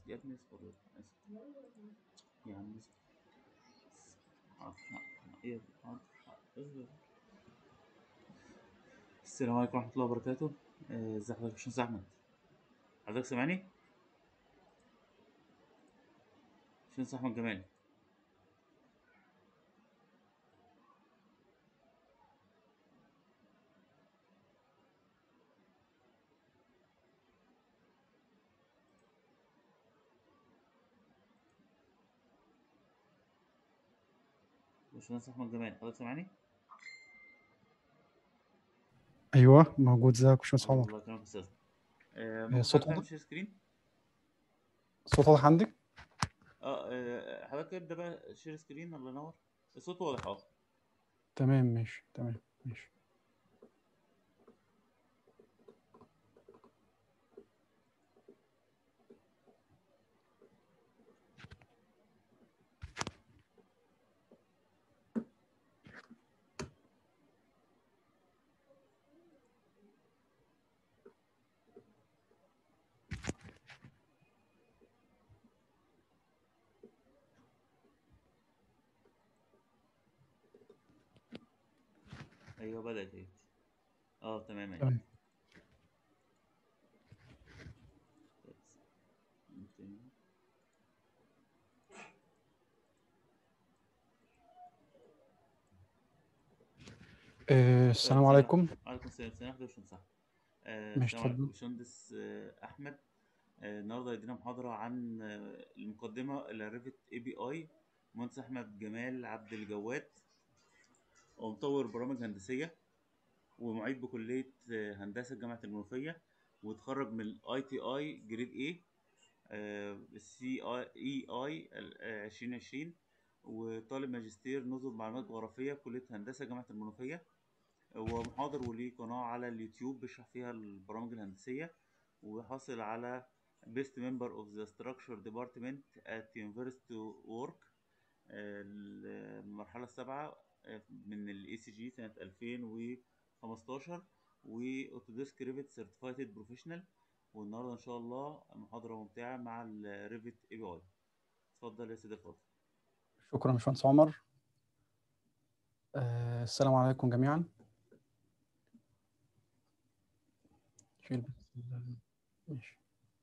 يا ابني اصبر يا ابني اصبر يا عم اصبر حاضر حاضر ايه حاضر حاضر. السلام عليكم ورحمة الله وبركاته آه، ازي حضرتك يا باشمهندس أحمد حضرتك سامعني؟ باشمهندس أحمد جمال باشمهندس أحمد جمال حضرتك سامعني؟ ايوه موجود ازيك يا باشمهندس عمر الله يكرمك يا أستاذ آه، ممكن الصوت حضرتك تعمل واضح شير سكرين؟ الصوت واضح عندك اه آه، حضرتك ابدأ بقى شير سكرين الله ينور الصوت واضح اه تمام ماشي تمام ماشي ايوه بدأت اهي اه تمام اهي تمام آه السلام عليكم وعليكم السلام السلام عليكم باشمهندس احمد آه، ماشي، السلام عليكم اتفضل. باشمهندس آه، احمد آه، النهارده هيدينا محاضره عن آه، المقدمه لريفت اي بي اي مهندس احمد جمال عبد الجواد هو مطور برامج هندسيه ومعيد بكليه آه، هندسه جامعه المنوفيه واتخرج من الاي تي اي جريد اي السي اي اي 2020 وطالب ماجستير نظم معلومات جغرافيه بكليه هندسه جامعه المنوفيه هو محاضر وليه قناة على اليوتيوب بيشرح فيها البرامج الهندسية وحاصل على Best Member of the Structure Department at University Work آه، المرحلة السابعة آه، من ال ACG سنة 2015 و Autodesk Revit Certified Professional والنهاردة إن شاء الله محاضرة ممتعة مع ال Revit API اتفضل يا سيدي الفاضل شكرا يا باشمهندس عمر آه السلام عليكم جميعا شيل بس ال- ماشي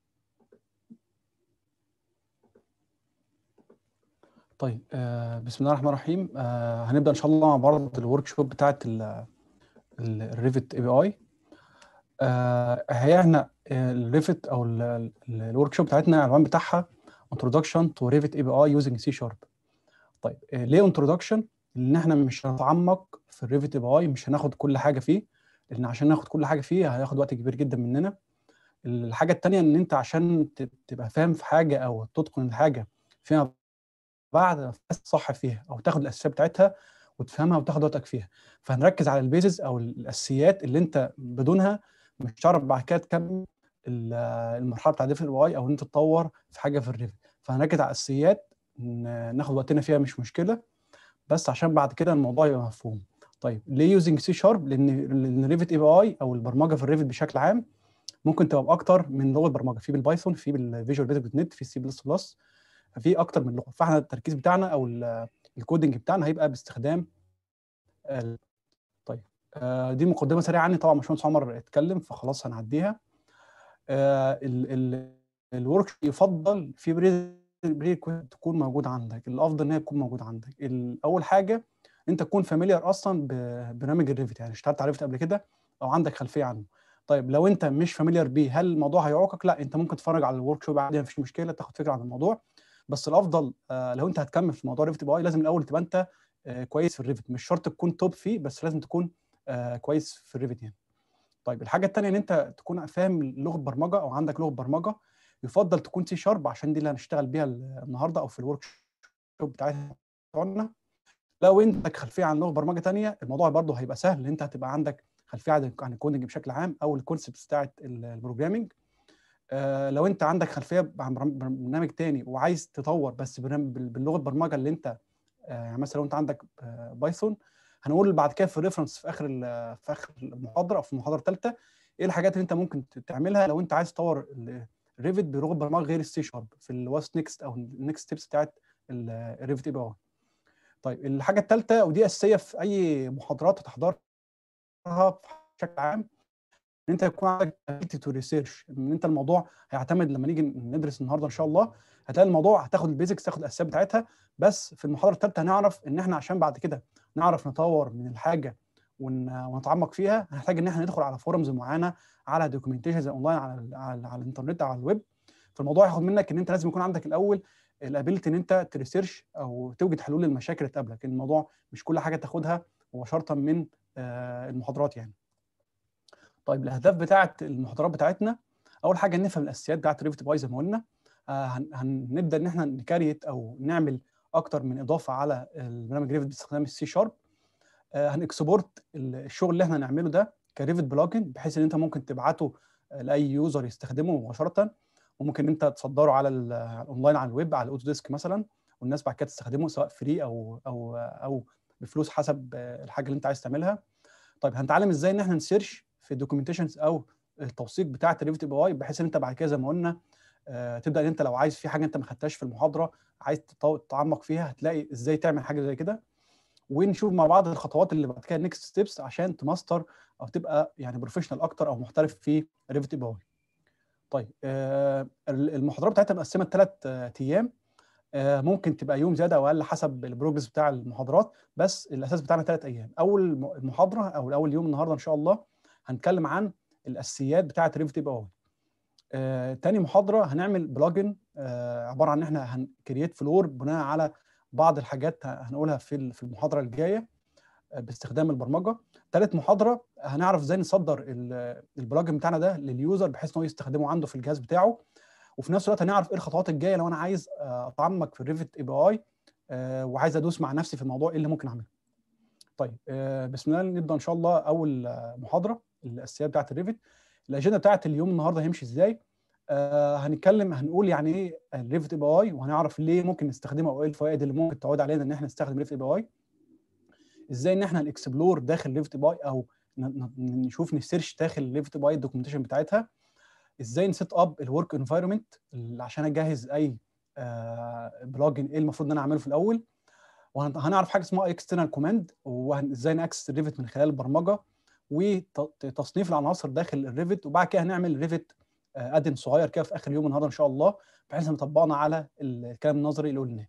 طيب آه بسم الله الرحمن الرحيم آه هنبدأ إن شاء الله مع بعض الورك شوب بتاعت الريفت اي بي اي هي احنا الريفت او الورك شوب بتاعتنا العنوان بتاعها introduction to Revit API using C Sharp طيب آه، ليه introduction؟ لان احنا مش هنتعمق في الريفت اي بي اي مش هناخد كل حاجه فيه لان عشان ناخد كل حاجه فيه هياخد وقت كبير جدا مننا الحاجه التانيه ان انت عشان ت- تبقى فاهم في حاجه او تتقن الحاجه فيما بعد صح فيها او تاخد الاساسيات بتاعتها وتفهمها وتاخد وقتك فيها فهنركز على البيزز او الاساسيات اللي انت بدونها مش هتعرف بعد كده تكمل ال- المرحله بتاعت الريفت اي او ان انت تتطور في حاجه في الريفت فهنركز على الاساسيات ن- ناخد وقتنا فيها مش مشكله بس عشان بعد كده الموضوع يبقى مفهوم طيب ليه يوزنج سي شارب لان لان ريفت اي بي اي او البرمجه في الريفت بشكل عام ممكن تبقى باكتر من لغه برمجه في بالبايثون في بالفيجوال بيزك دوت نت في سي بلس بلس في اكتر من لغه فاحنا التركيز بتاعنا او ال- الكودنج بتاعنا هيبقى باستخدام ال- طيب آه، دي مقدمه سريعه عني طبعا باشمهندس عمر اتكلم فخلاص هنعديها الورك يفضل في بري بري تكون موجود عندك الافضل ان هي تكون موجود عندك ال- اول حاجه انت تكون فاميليار اصلا ببرنامج الريفت يعني اشتغلت على الريفت قبل كده او عندك خلفيه عنه طيب لو انت مش فاميليار بيه هل الموضوع هيعوقك لا انت ممكن تتفرج على الورك شوب عادي مفيش مشكله تاخد فكره عن الموضوع بس الافضل آه، لو انت هتكمل في موضوع ريفت باي لازم الاول تبقى انت آه، كويس في الريفت مش شرط تكون توب فيه بس لازم تكون آه، كويس في الريفت يعني طيب الحاجه الثانيه ان انت تكون فاهم لغه برمجه او عندك لغه برمجه يفضل تكون سي شارب عشان دي اللي هنشتغل بيها النهارده او في الورك شوب بتاعتنا لو انت عندك خلفيه عن لغه برمجه تانية الموضوع برضه هيبقى سهل ان انت هتبقى عندك خلفيه عن عن الكودنج بشكل عام او الكونسبت بتاعت البروجرامنج آه، لو انت عندك خلفيه عن برام- برنامج تاني وعايز تطور بس برنامج- بال- باللغه البرمجه اللي انت آه، يعني مثلا لو انت عندك آه، بايثون هنقول بعد كده في الريفرنس في اخر ال- في اخر المحاضره او في المحاضره الثالثه ايه الحاجات اللي انت ممكن ت- تعملها لو انت عايز تطور ال- ريفت بلغه برمجه غير السي شارب في الواست نيكست او النكست ستيبس بتاعت الريفت اي بي اي طيب الحاجه الثالثه ودي اساسيه في اي محاضرات هتحضرها بشكل عام ان انت يكون عندك ability تو ريسيرش ان انت الموضوع هيعتمد لما نيجي ندرس النهارده ان شاء الله هتلاقي الموضوع هتاخد البيزكس تاخد الاساسيات بتاعتها بس في المحاضره الثالثه هنعرف ان احنا عشان بعد كده نعرف نطور من الحاجه ون... ونتعمق فيها هنحتاج ان احنا ندخل على فورمز معينه على دوكيومنتيشنز اونلاين على ال على, على الانترنت او على الويب فالموضوع هياخد منك ان انت لازم يكون عندك الاول الابيلتي ان انت تريسيرش او توجد حلول للمشاكل اللي تقابلك الموضوع مش كل حاجه تاخدها مباشره من المحاضرات يعني طيب الاهداف بتاعه المحاضرات بتاعتنا اول حاجه نفهم الاساسيات بتاعه ريفت باي زي ما قلنا هنبدا ان احنا نكريت او نعمل اكتر من اضافه على البرنامج ريفت باستخدام السي شارب هنكسبورت الشغل اللي احنا هنعمله ده كريفت بلوجن بحيث ان انت ممكن تبعته لاي يوزر يستخدمه مباشره وممكن انت تصدره على الاونلاين على الويب على الاوتو ديسك مثلا والناس بعد كده تستخدمه سواء فري او او او بفلوس حسب الحاجه اللي انت عايز تعملها طيب هنتعلم ازاي ان احنا نسيرش في الدوكيومنتيشنز او التوثيق بتاعه الريفت بي اي بحيث ان انت بعد كده زي ما قلنا آه تبدا ان انت لو عايز في حاجه انت ما خدتهاش في المحاضره عايز تتعمق فيها هتلاقي ازاي تعمل حاجه زي كده ونشوف مع بعض الخطوات اللي بعد كده نيكست ستيبس عشان تماستر او تبقى يعني بروفيشنال اكتر او محترف في ريفت بي اي طيب آه المحاضرات بتاعتها مقسمه ثلاث آه ايام آه ممكن تبقى يوم زياده او اقل حسب البروجرس بتاع المحاضرات بس الاساس بتاعنا ثلاث ايام اول محاضره او اول يوم النهارده ان شاء الله هنتكلم عن الاساسيات بتاعه ريفت بي اي آه، تاني محاضره هنعمل بلجن آه، عباره عن ان احنا هنكريت فلور بناء على بعض الحاجات هنقولها في في المحاضره الجايه آه، باستخدام البرمجه ثالث محاضره هنعرف ازاي نصدر البلجن بتاعنا ده لليوزر بحيث ان هو يستخدمه عنده في الجهاز بتاعه وفي نفس الوقت هنعرف ايه الخطوات الجايه لو انا عايز اتعمق في الريفت اي بي اي وعايز ادوس مع نفسي في الموضوع ايه اللي ممكن اعمله طيب بسم الله نبدا ان شاء الله اول محاضره الاساسيات بتاعت الريفت الاجنده بتاعت اليوم النهارده هيمشي ازاي آه هنتكلم هنقول يعني ايه الريفت اي بي اي وهنعرف ليه ممكن نستخدمه او ايه الفوائد اللي ممكن تعود علينا ان احنا نستخدم ريفت اي بي اي ازاي ان احنا نكسبلور داخل ريفت اي بي اي او نشوف نسيرش داخل ريفت اي بي اي الدوكيومنتيشن بتاعتها ازاي نسيت اب الورك انفايرمنت عشان اجهز اي آه بلوجن ايه المفروض ان انا اعمله في الاول وهنعرف حاجه اسمها اكسترنال كوماند وازاي ناكسس الريفت من خلال البرمجه وتصنيف العناصر داخل الريفت وبعد كده هنعمل ريفت ادن صغير كده في اخر يوم النهارده ان شاء الله بحيث نطبقنا على الكلام النظري اللي قلناه.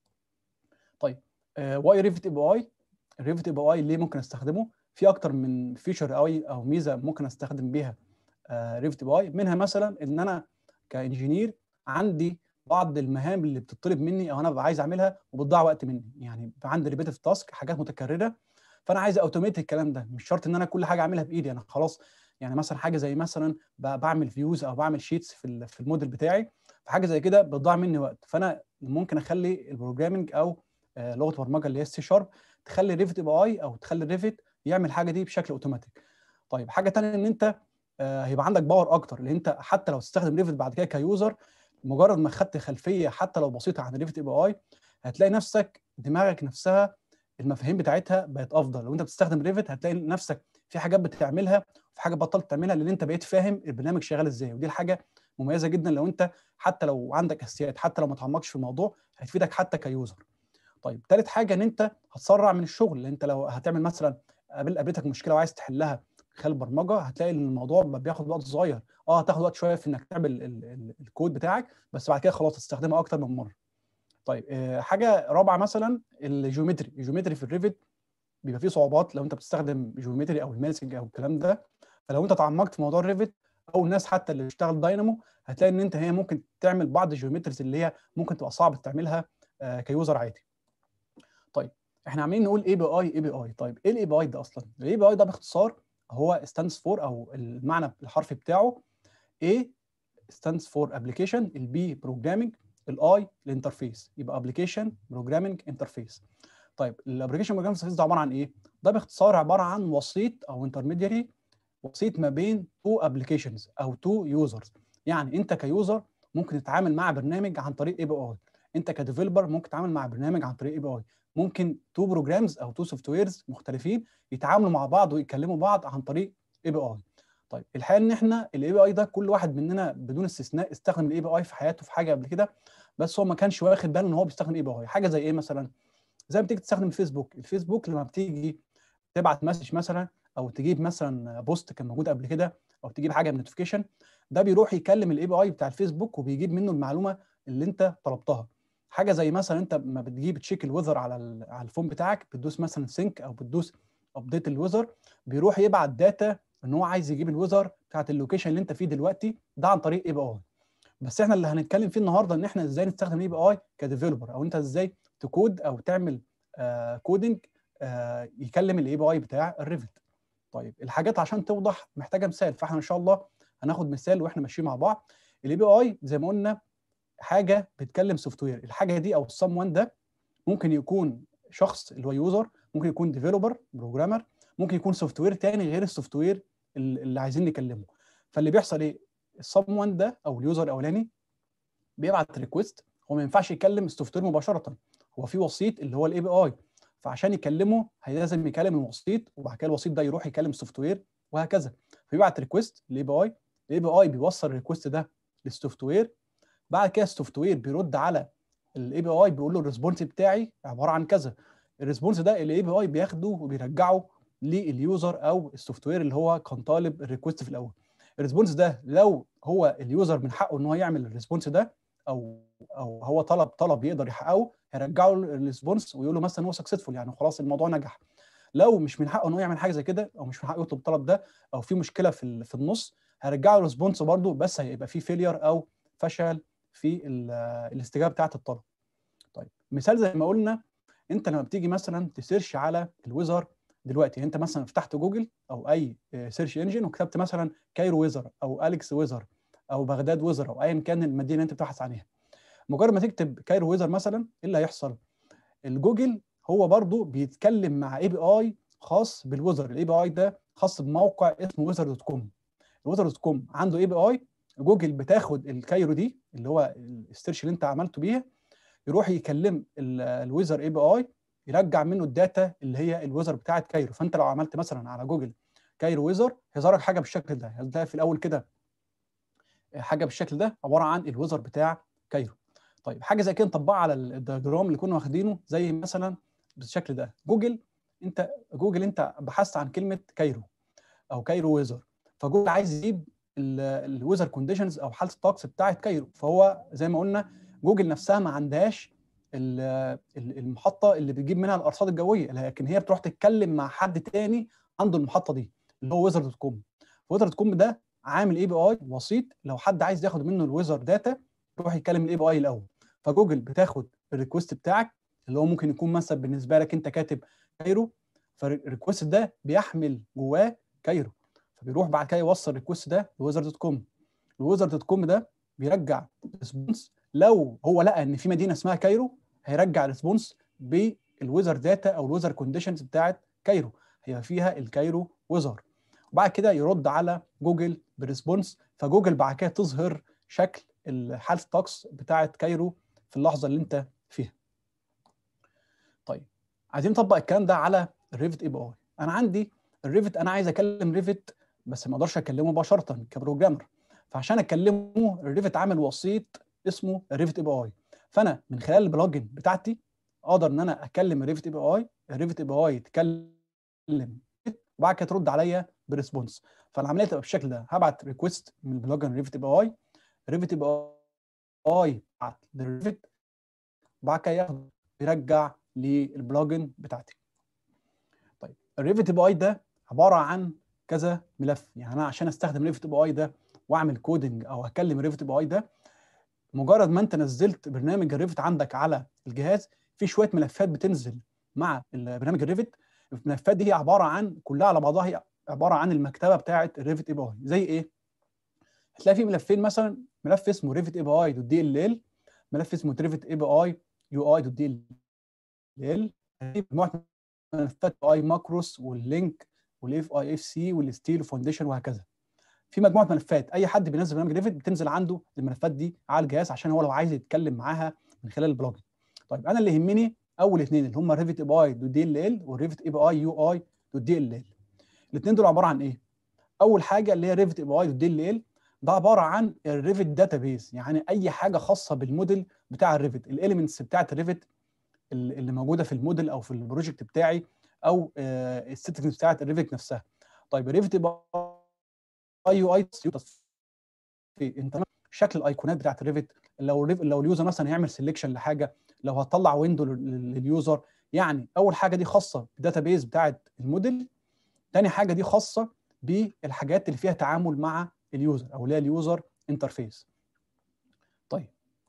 طيب واي ريفت اي بي اي؟ الريفت اي بي اي ليه ممكن استخدمه؟ في اكتر من فيشر او او ميزه ممكن استخدم بيها ريفت اي بي اي منها مثلا ان انا كانجينير عندي بعض المهام اللي بتطلب مني او انا ببقى عايز اعملها وبتضيع وقت مني يعني عندي ريبيتيف تاسك حاجات متكرره فانا عايز اوتوميت الكلام ده مش شرط ان انا كل حاجه اعملها بايدي انا خلاص يعني مثلا حاجه زي مثلا بعمل فيوز او بعمل شيتس في في الموديل بتاعي فحاجه زي كده بتضيع مني وقت فانا ممكن اخلي البروجرامنج او لغه برمجه اللي هي السي شارب تخلي ريفت اي بي اي او تخلي الريفت يعمل الحاجه دي بشكل اوتوماتيك طيب حاجه ثانيه ان انت هيبقى عندك باور اكتر لان انت حتى لو تستخدم ريفت بعد كده كيوزر مجرد ما خدت خلفيه حتى لو بسيطه عن ريفت اي بي اي هتلاقي نفسك دماغك نفسها المفاهيم بتاعتها بقت افضل لو انت بتستخدم ريفت هتلاقي نفسك في حاجات بتعملها وفي حاجات بطلت تعملها لان انت بقيت فاهم البرنامج شغال ازاي ودي الحاجه مميزه جدا لو انت حتى لو عندك اساسيات حتى لو ما تعمقش في الموضوع هتفيدك حتى كيوزر طيب ثالث حاجه ان انت هتسرع من الشغل لان انت لو هتعمل مثلا قابلتك مشكله وعايز تحلها خلال البرمجه هتلاقي ان الموضوع بياخد وقت صغير اه هتاخد وقت شويه في انك تعمل الكود بتاعك بس بعد كده خلاص تستخدمها اكتر من مره طيب آه حاجه رابعه مثلا الجيومتري الجيومتري في الريفت بيبقى فيه صعوبات لو انت بتستخدم جيومتري او الماسنج او الكلام ده فلو انت تعمقت في موضوع الريفت او الناس حتى اللي بتشتغل داينامو هتلاقي ان انت هي ممكن تعمل بعض الجيومتريز اللي هي ممكن تبقى صعب تعملها آه كيوزر عادي طيب احنا عاملين نقول اي بي اي اي بي اي طيب ايه الاي بي اي ده اصلا الاي بي اي ده باختصار هو ستاندز فور او المعنى الحرفي بتاعه A stands for application البي programming الاي الانترفيس يبقى ابلكيشن بروجرامنج انترفيس طيب الابلكيشن بروجرامنج انترفيس ده عباره عن ايه ده باختصار عباره عن وسيط او انترميديري وسيط ما بين تو ابلكيشنز او تو يوزرز يعني انت كيوزر ممكن تتعامل مع برنامج عن طريق اي بي اي انت كديفلوبر ممكن تتعامل مع برنامج عن طريق اي بي اي ممكن تو بروجرامز او تو سوفت ويرز مختلفين يتعاملوا مع بعض ويكلموا بعض عن طريق اي بي اي طيب الحقيقه ان احنا الاي بي اي ده كل واحد مننا بدون استثناء استخدم الاي بي اي في حياته في حاجه قبل كده بس هو ما كانش واخد باله ان هو بيستخدم اي بي اي حاجه زي ايه مثلا زي ما بتيجي تستخدم الفيسبوك الفيسبوك لما بتيجي تبعت مسج مثلا او تجيب مثلا بوست كان موجود قبل كده او تجيب حاجه من نوتيفيكيشن ده بيروح يكلم الاي بي اي بتاع الفيسبوك وبيجيب منه المعلومه اللي انت طلبتها حاجه زي مثلا انت لما بتجيب تشيك الويذر على على الفون بتاعك بتدوس مثلا سينك او بتدوس ابديت الويذر بيروح يبعت داتا ان هو عايز يجيب الويذر بتاعت اللوكيشن اللي انت فيه دلوقتي ده عن طريق اي بي اي بس احنا اللي هنتكلم فيه النهارده ان احنا ازاي نستخدم الاي بي اي كديفلوبر او انت ازاي تكود او تعمل آه كودنج آه يكلم الاي بي اي بتاع الريفت طيب الحاجات عشان توضح محتاجه مثال فاحنا ان شاء الله هناخد مثال واحنا ماشيين مع بعض الاي بي اي زي ما قلنا حاجه بتكلم سوفت وير الحاجه دي او السم وان ده ممكن يكون شخص اللي هو يوزر ممكن يكون ديفلوبر بروجرامر ممكن يكون سوفت وير تاني غير السوفت وير اللي عايزين نكلمه فاللي بيحصل ايه السم وان ده او اليوزر الاولاني بيبعت ريكويست هو ما ينفعش يكلم السوفت وير مباشره هو في وسيط اللي هو الاي بي اي فعشان يكلمه لازم يكلم الوسيط وبعد كده الوسيط ده يروح يكلم السوفت وير وهكذا فبيبعت ريكويست للاي بي اي الاي بي اي بيوصل الريكويست ده للسوفت وير بعد كده السوفت وير بيرد على الاي بي اي بيقول له الريسبونس بتاعي عباره عن كذا الريسبونس ده الاي بي اي بياخده وبيرجعه لليوزر او السوفت وير اللي هو كان طالب الريكوست في الاول الريسبونس ده لو هو اليوزر من حقه ان هو يعمل الريسبونس ده او او هو طلب طلب يقدر يحققه هيرجعه الريسبونس ويقول له مثلا هو سكسسفول يعني خلاص الموضوع نجح لو مش من حقه ان هو يعمل حاجه زي كده او مش من حقه يطلب الطلب ده او في مشكله في في النص هيرجعه الريسبونس برده بس هيبقى في فيلير او فشل في الاستجابه بتاعه الطلب طيب مثال زي ما قلنا انت لما بتيجي مثلا تسيرش على الويزر دلوقتي انت مثلا فتحت جوجل او اي سيرش انجن وكتبت مثلا كايرو ويزر او اليكس ويزر او بغداد ويزر او ايا كان المدينه اللي انت بتبحث عنها مجرد ما تكتب كايرو ويزر مثلا ايه اللي هيحصل الجوجل هو برضو بيتكلم مع اي بي اي خاص بالويزر الاي بي اي ده خاص بموقع اسمه ويزر دوت كوم الويزر دوت كوم عنده اي بي اي جوجل بتاخد الكايرو دي اللي هو السيرش اللي انت عملته بيها يروح يكلم الويزر اي بي اي يرجع منه الداتا اللي هي الويزر بتاعت كايرو فانت لو عملت مثلا على جوجل كايرو ويزر هيظهر لك حاجه بالشكل ده هتلاقي في الاول كده حاجه بالشكل ده عباره عن الويزر بتاع كايرو طيب حاجه زي كده نطبقها على الدياجرام اللي كنا واخدينه زي مثلا بالشكل ده جوجل انت جوجل انت بحثت عن كلمه كايرو او كايرو ويزر فجوجل عايز يجيب الويزر كونديشنز او حاله الطقس بتاعت كايرو فهو زي ما قلنا جوجل نفسها ما عندهاش المحطه اللي بتجيب منها الارصاد الجويه لكن هي بتروح تتكلم مع حد تاني عنده المحطه دي اللي هو ويزر دوت كوم ويزر دوت كوم ده عامل اي بي اي وسيط لو حد عايز ياخد منه الويزر داتا يروح يكلم الاي بي اي الاول فجوجل بتاخد الريكوست بتاعك اللي هو ممكن يكون مثلا بالنسبه لك انت كاتب كايرو فالريكوست ده بيحمل جواه كايرو فبيروح بعد كده يوصل الريكوست ده لويزر دوت كوم الويزر دوت كوم ده بيرجع ريسبونس لو هو لقى ان في مدينه اسمها كايرو هيرجع ريسبونس بالويزر داتا او الويزر كونديشنز بتاعت كايرو هي فيها الكايرو ويزر وبعد كده يرد على جوجل بريسبونس فجوجل بعد كده تظهر شكل حاله الطقس بتاعت كايرو في اللحظه اللي انت فيها طيب عايزين نطبق الكلام ده على الريفت اي بي اي انا عندي الريفت انا عايز اكلم ريفت بس ما اقدرش اكلمه مباشره كبروجرامر فعشان اكلمه الريفت عامل وسيط اسمه الريفت اي بي اي فانا من خلال البلجن بتاعتي اقدر ان انا اكلم الريفت اي بي اي الريفت اي بي اي يتكلم وبعد كده ترد عليا بريسبونس فالعمليه تبقى بالشكل ده هبعت ريكويست من البلجن ريفت اي بي اي ريفت اي بي اي يبعت للريفت وبعد كده ياخد يرجع للبلجن بتاعتي طيب الريفت اي بي اي ده عباره عن كذا ملف يعني انا عشان استخدم ريفت اي بي اي ده واعمل كودنج او اكلم الريفت اي بي اي ده مجرد ما انت نزلت برنامج الريفت عندك على الجهاز في شويه ملفات بتنزل مع برنامج الريفت الملفات دي هي عباره عن كلها على بعضها هي عباره عن المكتبه بتاعه الريفت اي بي اي زي ايه هتلاقي في ملفين مثلا ملف اسمه ريفت اي بي اي دوت دي ال ال ملف اسمه ريفت اي بي اي يو اي دوت دي ال ال مجموعه ملفات اي ماكروس واللينك والاف اي اف سي والستيل وفاونديشن وهكذا في مجموعه ملفات اي حد بينزل برنامج ريفت بتنزل عنده الملفات دي على الجهاز عشان هو لو عايز يتكلم معاها من خلال البلوجن طيب انا اللي يهمني اول اثنين اللي هم ريفت اي بي اي دوت دي ال ال والريفت اي بي اي يو اي دوت دي ال ال الاثنين دول عباره عن ايه اول حاجه اللي هي ريفت اي بي اي ودي ال ال ده عباره عن الريفت داتابيز يعني اي حاجه خاصه بالموديل بتاع الريفت الاليمنتس بتاعت الريفت اللي موجوده في الموديل او في البروجكت بتاعي او السيتنجز بتاعت الريفت نفسها طيب الريفت اي يو اي انت شكل الايقونات بتاعت الريفت لو لو اليوزر مثلا هيعمل سيلكشن لحاجه لو هتطلع ويندو لليوزر يعني اول حاجه دي خاصه بالداتابيز بتاعت الموديل تاني حاجه دي خاصه بالحاجات اللي فيها تعامل مع اليوزر او اللي هي اليوزر انترفيس طيب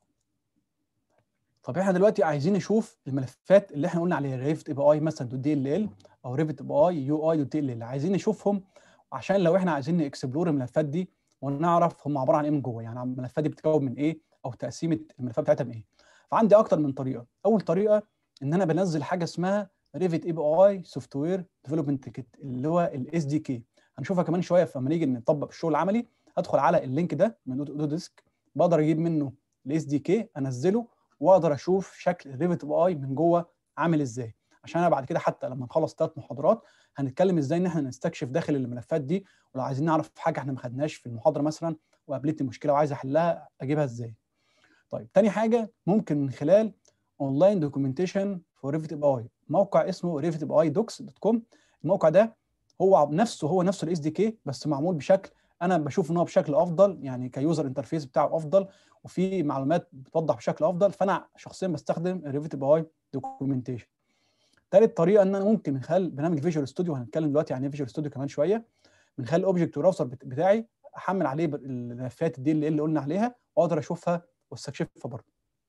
طب احنا دلوقتي عايزين نشوف الملفات اللي احنا قلنا عليها ريفت اي بي اي مثلا دوت دي ال ال او ريفت اي بي اي يو اي دوت دي ال ال عايزين نشوفهم عشان لو احنا عايزين نكسبلور الملفات دي ونعرف هم عباره عن ايه من جوه يعني الملفات دي بتتكون من ايه او تقسيمه الملفات بتاعتها من ايه فعندي اكتر من طريقه اول طريقه ان انا بنزل حاجه اسمها ريفت اي بي اي سوفت وير ديفلوبمنت كيت اللي هو الاس دي كي هنشوفها كمان شويه لما نيجي نطبق الشغل العملي ادخل على اللينك ده من اوتو ديسك بقدر اجيب منه الاس دي كي انزله واقدر اشوف شكل الريفت اي اي من جوه عامل ازاي عشان انا بعد كده حتى لما نخلص ثلاث محاضرات هنتكلم ازاي ان احنا نستكشف داخل الملفات دي ولو عايزين نعرف حاجه احنا ما خدناش في المحاضره مثلا وقابلتني مشكله وعايز احلها اجيبها ازاي طيب تاني حاجه ممكن من خلال اونلاين دوكيومنتيشن فور ريفت اي اي موقع اسمه ريفت اي دوكس دوت كوم الموقع ده هو نفسه هو نفسه الاس دي كي بس معمول بشكل انا بشوف ان هو بشكل افضل يعني كيوزر انترفيس بتاعه افضل وفي معلومات بتوضح بشكل افضل فانا شخصيا بستخدم الريفت اي دوكيومنتيشن ثالث طريقه ان انا ممكن من خلال برنامج فيجوال ستوديو هنتكلم دلوقتي عن ايه فيجوال ستوديو كمان شويه من خلال الاوبجكت براوزر بتاعي احمل عليه الملفات دي اللي, اللي قلنا عليها واقدر اشوفها واستكشفها برضه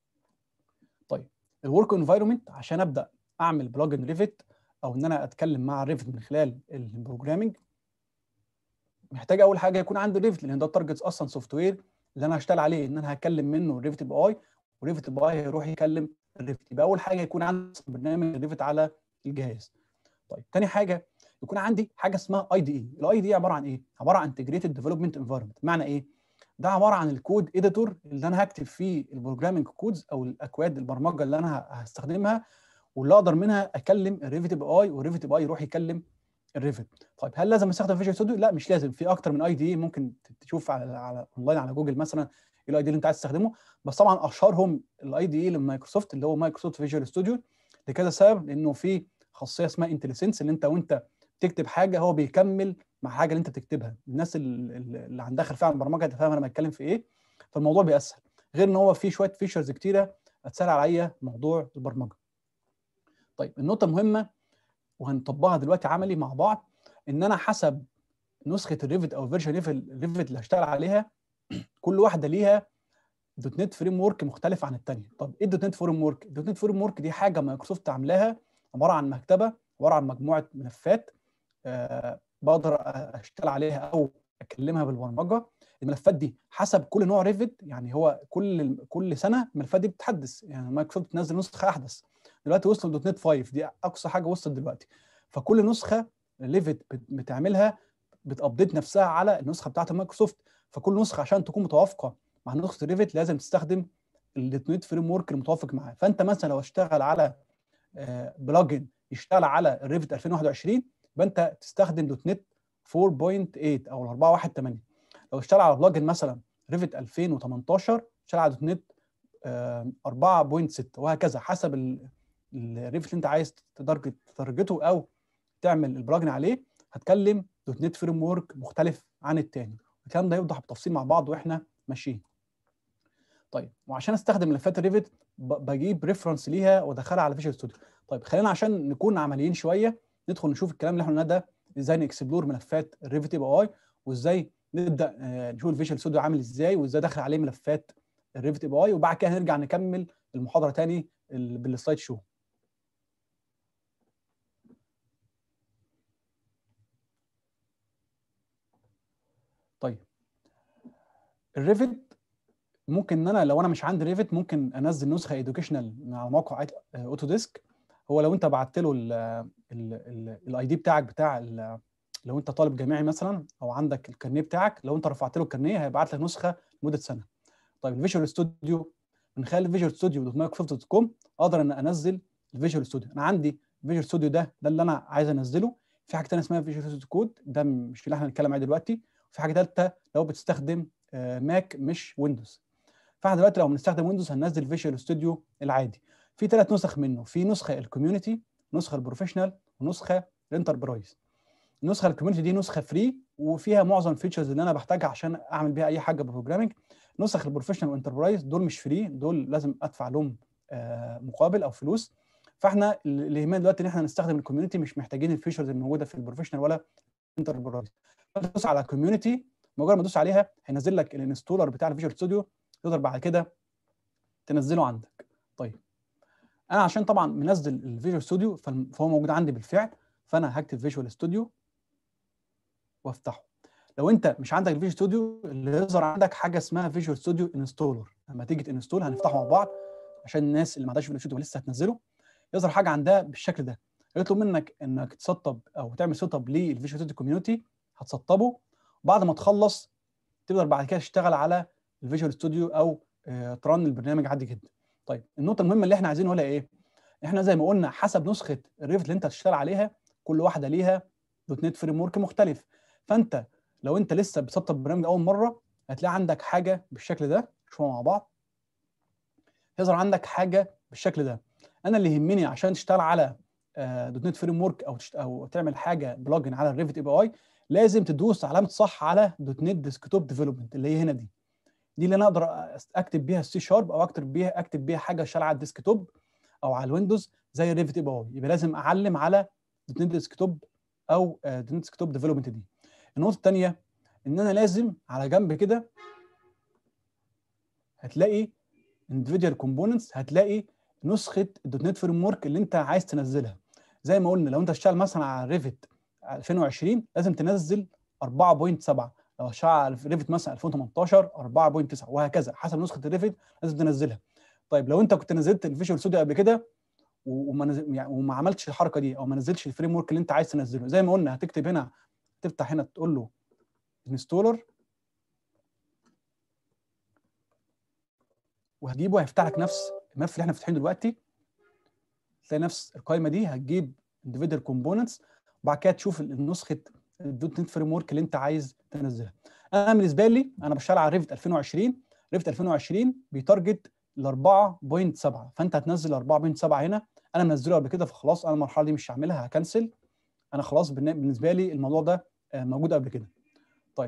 طيب الورك انفايرمنت عشان ابدا اعمل بلجن ريفت او ان انا اتكلم مع ريفت من خلال البروجرامنج محتاج اول حاجه يكون عندي ريفت لان ده التارجت اصلا سوفت وير اللي انا هشتغل عليه ان انا هتكلم منه ريفت بي اي وريفت بي اي هيروح يكلم الريفت يبقى اول حاجه يكون عندي برنامج ريفت على الجهاز طيب تاني حاجه يكون عندي حاجه اسمها اي دي اي الاي دي اي عباره عن ايه عباره عن انتجريتد ديفلوبمنت انفايرمنت معنى ايه ده عباره عن الكود اديتور اللي انا هكتب فيه البروجرامنج كودز او الاكواد البرمجه اللي انا هستخدمها واللي اقدر منها اكلم الريفت بي اي والريفت بي اي يروح يكلم الريفت طيب هل لازم استخدم فيجوال ستوديو لا مش لازم في اكتر من اي دي ممكن تشوف على على اونلاين على جوجل مثلا الاي دي اللي انت عايز تستخدمه بس طبعا اشهرهم الاي دي اي لمايكروسوفت اللي هو مايكروسوفت فيجوال ستوديو لكذا سبب لانه في خاصيه اسمها انتليسنس اللي انت وانت بتكتب حاجه هو بيكمل مع حاجه اللي انت بتكتبها الناس اللي عندها خلفيه عن البرمجه تفهم انا بتكلم في ايه فالموضوع بيسهل غير ان هو في شويه فيشرز كتيره هتسهل عليا موضوع البرمجه طيب النقطه المهمه وهنطبقها دلوقتي عملي مع بعض ان انا حسب نسخه الريفت او فيرجن الريفت اللي هشتغل عليها كل واحده ليها دوت نت فريم ورك مختلف عن الثانيه طب ايه الدوت نت فريم ورك الدوت نت فريم ورك دي حاجه مايكروسوفت عاملاها عباره عن مكتبه عباره عن مجموعه ملفات أه بقدر اشتغل عليها او اكلمها بالبرمجه الملفات دي حسب كل نوع ريفت يعني هو كل كل سنه الملفات دي بتتحدث يعني مايكروسوفت بتنزل نسخه احدث دلوقتي وصلوا دوت نت 5 دي اقصى حاجه وصلت دلوقتي فكل نسخه ريفت بتعملها بتابديت نفسها على النسخه بتاعت مايكروسوفت فكل نسخه عشان تكون متوافقه مع نسخه الريفت لازم تستخدم الدوت نت فريم ورك المتوافق معاه فانت مثلا لو اشتغل على بلجن يشتغل على الريفت 2021 يبقى انت تستخدم دوت نت 4.8 او 4.1.8 لو اشتغل على بلجن مثلا ريفت 2018 اشتغل على دوت نت 4.6 وهكذا حسب الريفت اللي انت عايز تتارجته او تعمل البلجن عليه هتكلم دوت نت فريم ورك مختلف عن الثاني الكلام ده يوضح بالتفصيل مع بعض واحنا ماشيين طيب وعشان استخدم ملفات الريفت بجيب ريفرنس ليها وادخلها على فيجوال ستوديو طيب خلينا عشان نكون عمليين شويه ندخل نشوف الكلام اللي احنا قلناه ده ازاي نكسبلور ملفات الريفت اي بي اي وازاي نبدا نشوف الفيجوال ستوديو عامل ازاي وازاي داخل عليه ملفات الريفت اي بي اي وبعد كده هنرجع نكمل المحاضره تاني بالسلايد شو طيب الريفت ممكن ان انا لو انا مش عندي ريفت ممكن انزل نسخه اديوكيشنال من على موقع اوتو ديسك هو لو انت بعت له الاي دي بتاعك بتاع لو انت طالب جامعي مثلا او عندك الكارنيه بتاعك لو انت رفعت له الكارنيه هيبعت لك نسخه لمده سنه طيب الفيجوال ستوديو من خلال الفيجوال ستوديو دوت مايكروسوفت دوت كوم اقدر ان انزل الفيجوال ستوديو انا عندي الفيجوال ستوديو ده ده اللي انا عايز انزله في حاجه ثانيه اسمها فيجوال ستوديو كود ده مش اللي احنا هنتكلم عليه دلوقتي وفي حاجه ثالثه لو بتستخدم ماك مش ويندوز فاحنا دلوقتي لو بنستخدم ويندوز هننزل فيجوال ستوديو العادي في ثلاث نسخ منه في نسخه الكوميونتي نسخه البروفيشنال ونسخه الانتربرايز النسخه الكوميونتي دي نسخه فري وفيها معظم الفيتشرز اللي انا بحتاجها عشان اعمل بيها اي حاجه بروجرامنج نسخ البروفيشنال والانتربرايز دول مش فري دول لازم ادفع لهم آه مقابل او فلوس فاحنا اللي يهمنا دلوقتي ان احنا نستخدم الكوميونتي مش محتاجين الفيتشرز الموجوده في البروفيشنال ولا الانتربرايز تدوس على الكوميونتي مجرد ما تدوس عليها هينزل لك الانستولر بتاع الفيجوال ستوديو تقدر بعد كده تنزله عندك طيب انا عشان طبعا منزل الفيجوال ستوديو فهو موجود عندي بالفعل فانا هكتب فيجوال ستوديو وافتحه لو انت مش عندك الفيجوال ستوديو اللي يظهر عندك حاجه اسمها فيجوال ستوديو انستولر لما تيجي تنستول هنفتحه مع بعض عشان الناس اللي ما عندهاش فيجوال ستوديو لسه هتنزله يظهر حاجه عندها بالشكل ده يطلب منك انك تسطب او تعمل سيت اب للفيجوال ستوديو كوميونتي هتسطبه وبعد ما تخلص تقدر بعد كده تشتغل على الفيجوال ستوديو او آه ترن البرنامج عادي جدا طيب النقطه المهمه اللي احنا عايزين نقولها ايه احنا زي ما قلنا حسب نسخه الريفت اللي انت هتشتغل عليها كل واحده ليها دوت نت فريم ورك مختلف فانت لو انت لسه بتسطب برنامج اول مره هتلاقي عندك حاجه بالشكل ده شوفوا مع بعض يظهر عندك حاجه بالشكل ده انا اللي يهمني عشان تشتغل على دوت نت فريم ورك او تشت... او تعمل حاجه بلجن على الريفت اي بي اي لازم تدوس علامه صح على دوت نت ديسكتوب ديفلوبمنت اللي هي هنا دي دي اللي انا اقدر اكتب بيها السي شارب او اكتب بيها اكتب بيها حاجه شغاله على الديسكتوب او على الويندوز زي الريفت اي بي اي يبقى لازم اعلم على دوت نت ديسكتوب او دوت نت ديسكتوب ديفلوبمنت دي النقطه الثانيه ان انا لازم على جنب كده هتلاقي individual components هتلاقي نسخه الدوت نت فريم ورك اللي انت عايز تنزلها زي ما قلنا لو انت هتشتغل مثلا على ريفت 2020 لازم تنزل 4.7 لو هتشتغل على ريفت مثلا 2018 4.9 وهكذا حسب نسخه الريفت لازم تنزلها طيب لو انت كنت نزلت الفيجوال ستوديو قبل كده وما نزل يعني وما عملتش الحركه دي او ما نزلتش الفريم ورك اللي انت عايز تنزله زي ما قلنا هتكتب هنا تفتح هنا تقول له انستولر وهتجيبه هيفتح لك نفس الملف اللي احنا فاتحينه دلوقتي تلاقي نفس القائمه دي هتجيب individual components وبعد كده تشوف نسخه الدوت نت فريم ورك اللي انت عايز تنزلها انا بالنسبه لي انا بشتغل على ريفت 2020 ريفت 2020 بيتارجت ل 4.7 فانت هتنزل 4.7 هنا انا منزله قبل كده فخلاص انا المرحله دي مش هعملها هكنسل انا خلاص بالنسبه لي الموضوع ده موجود قبل كده طيب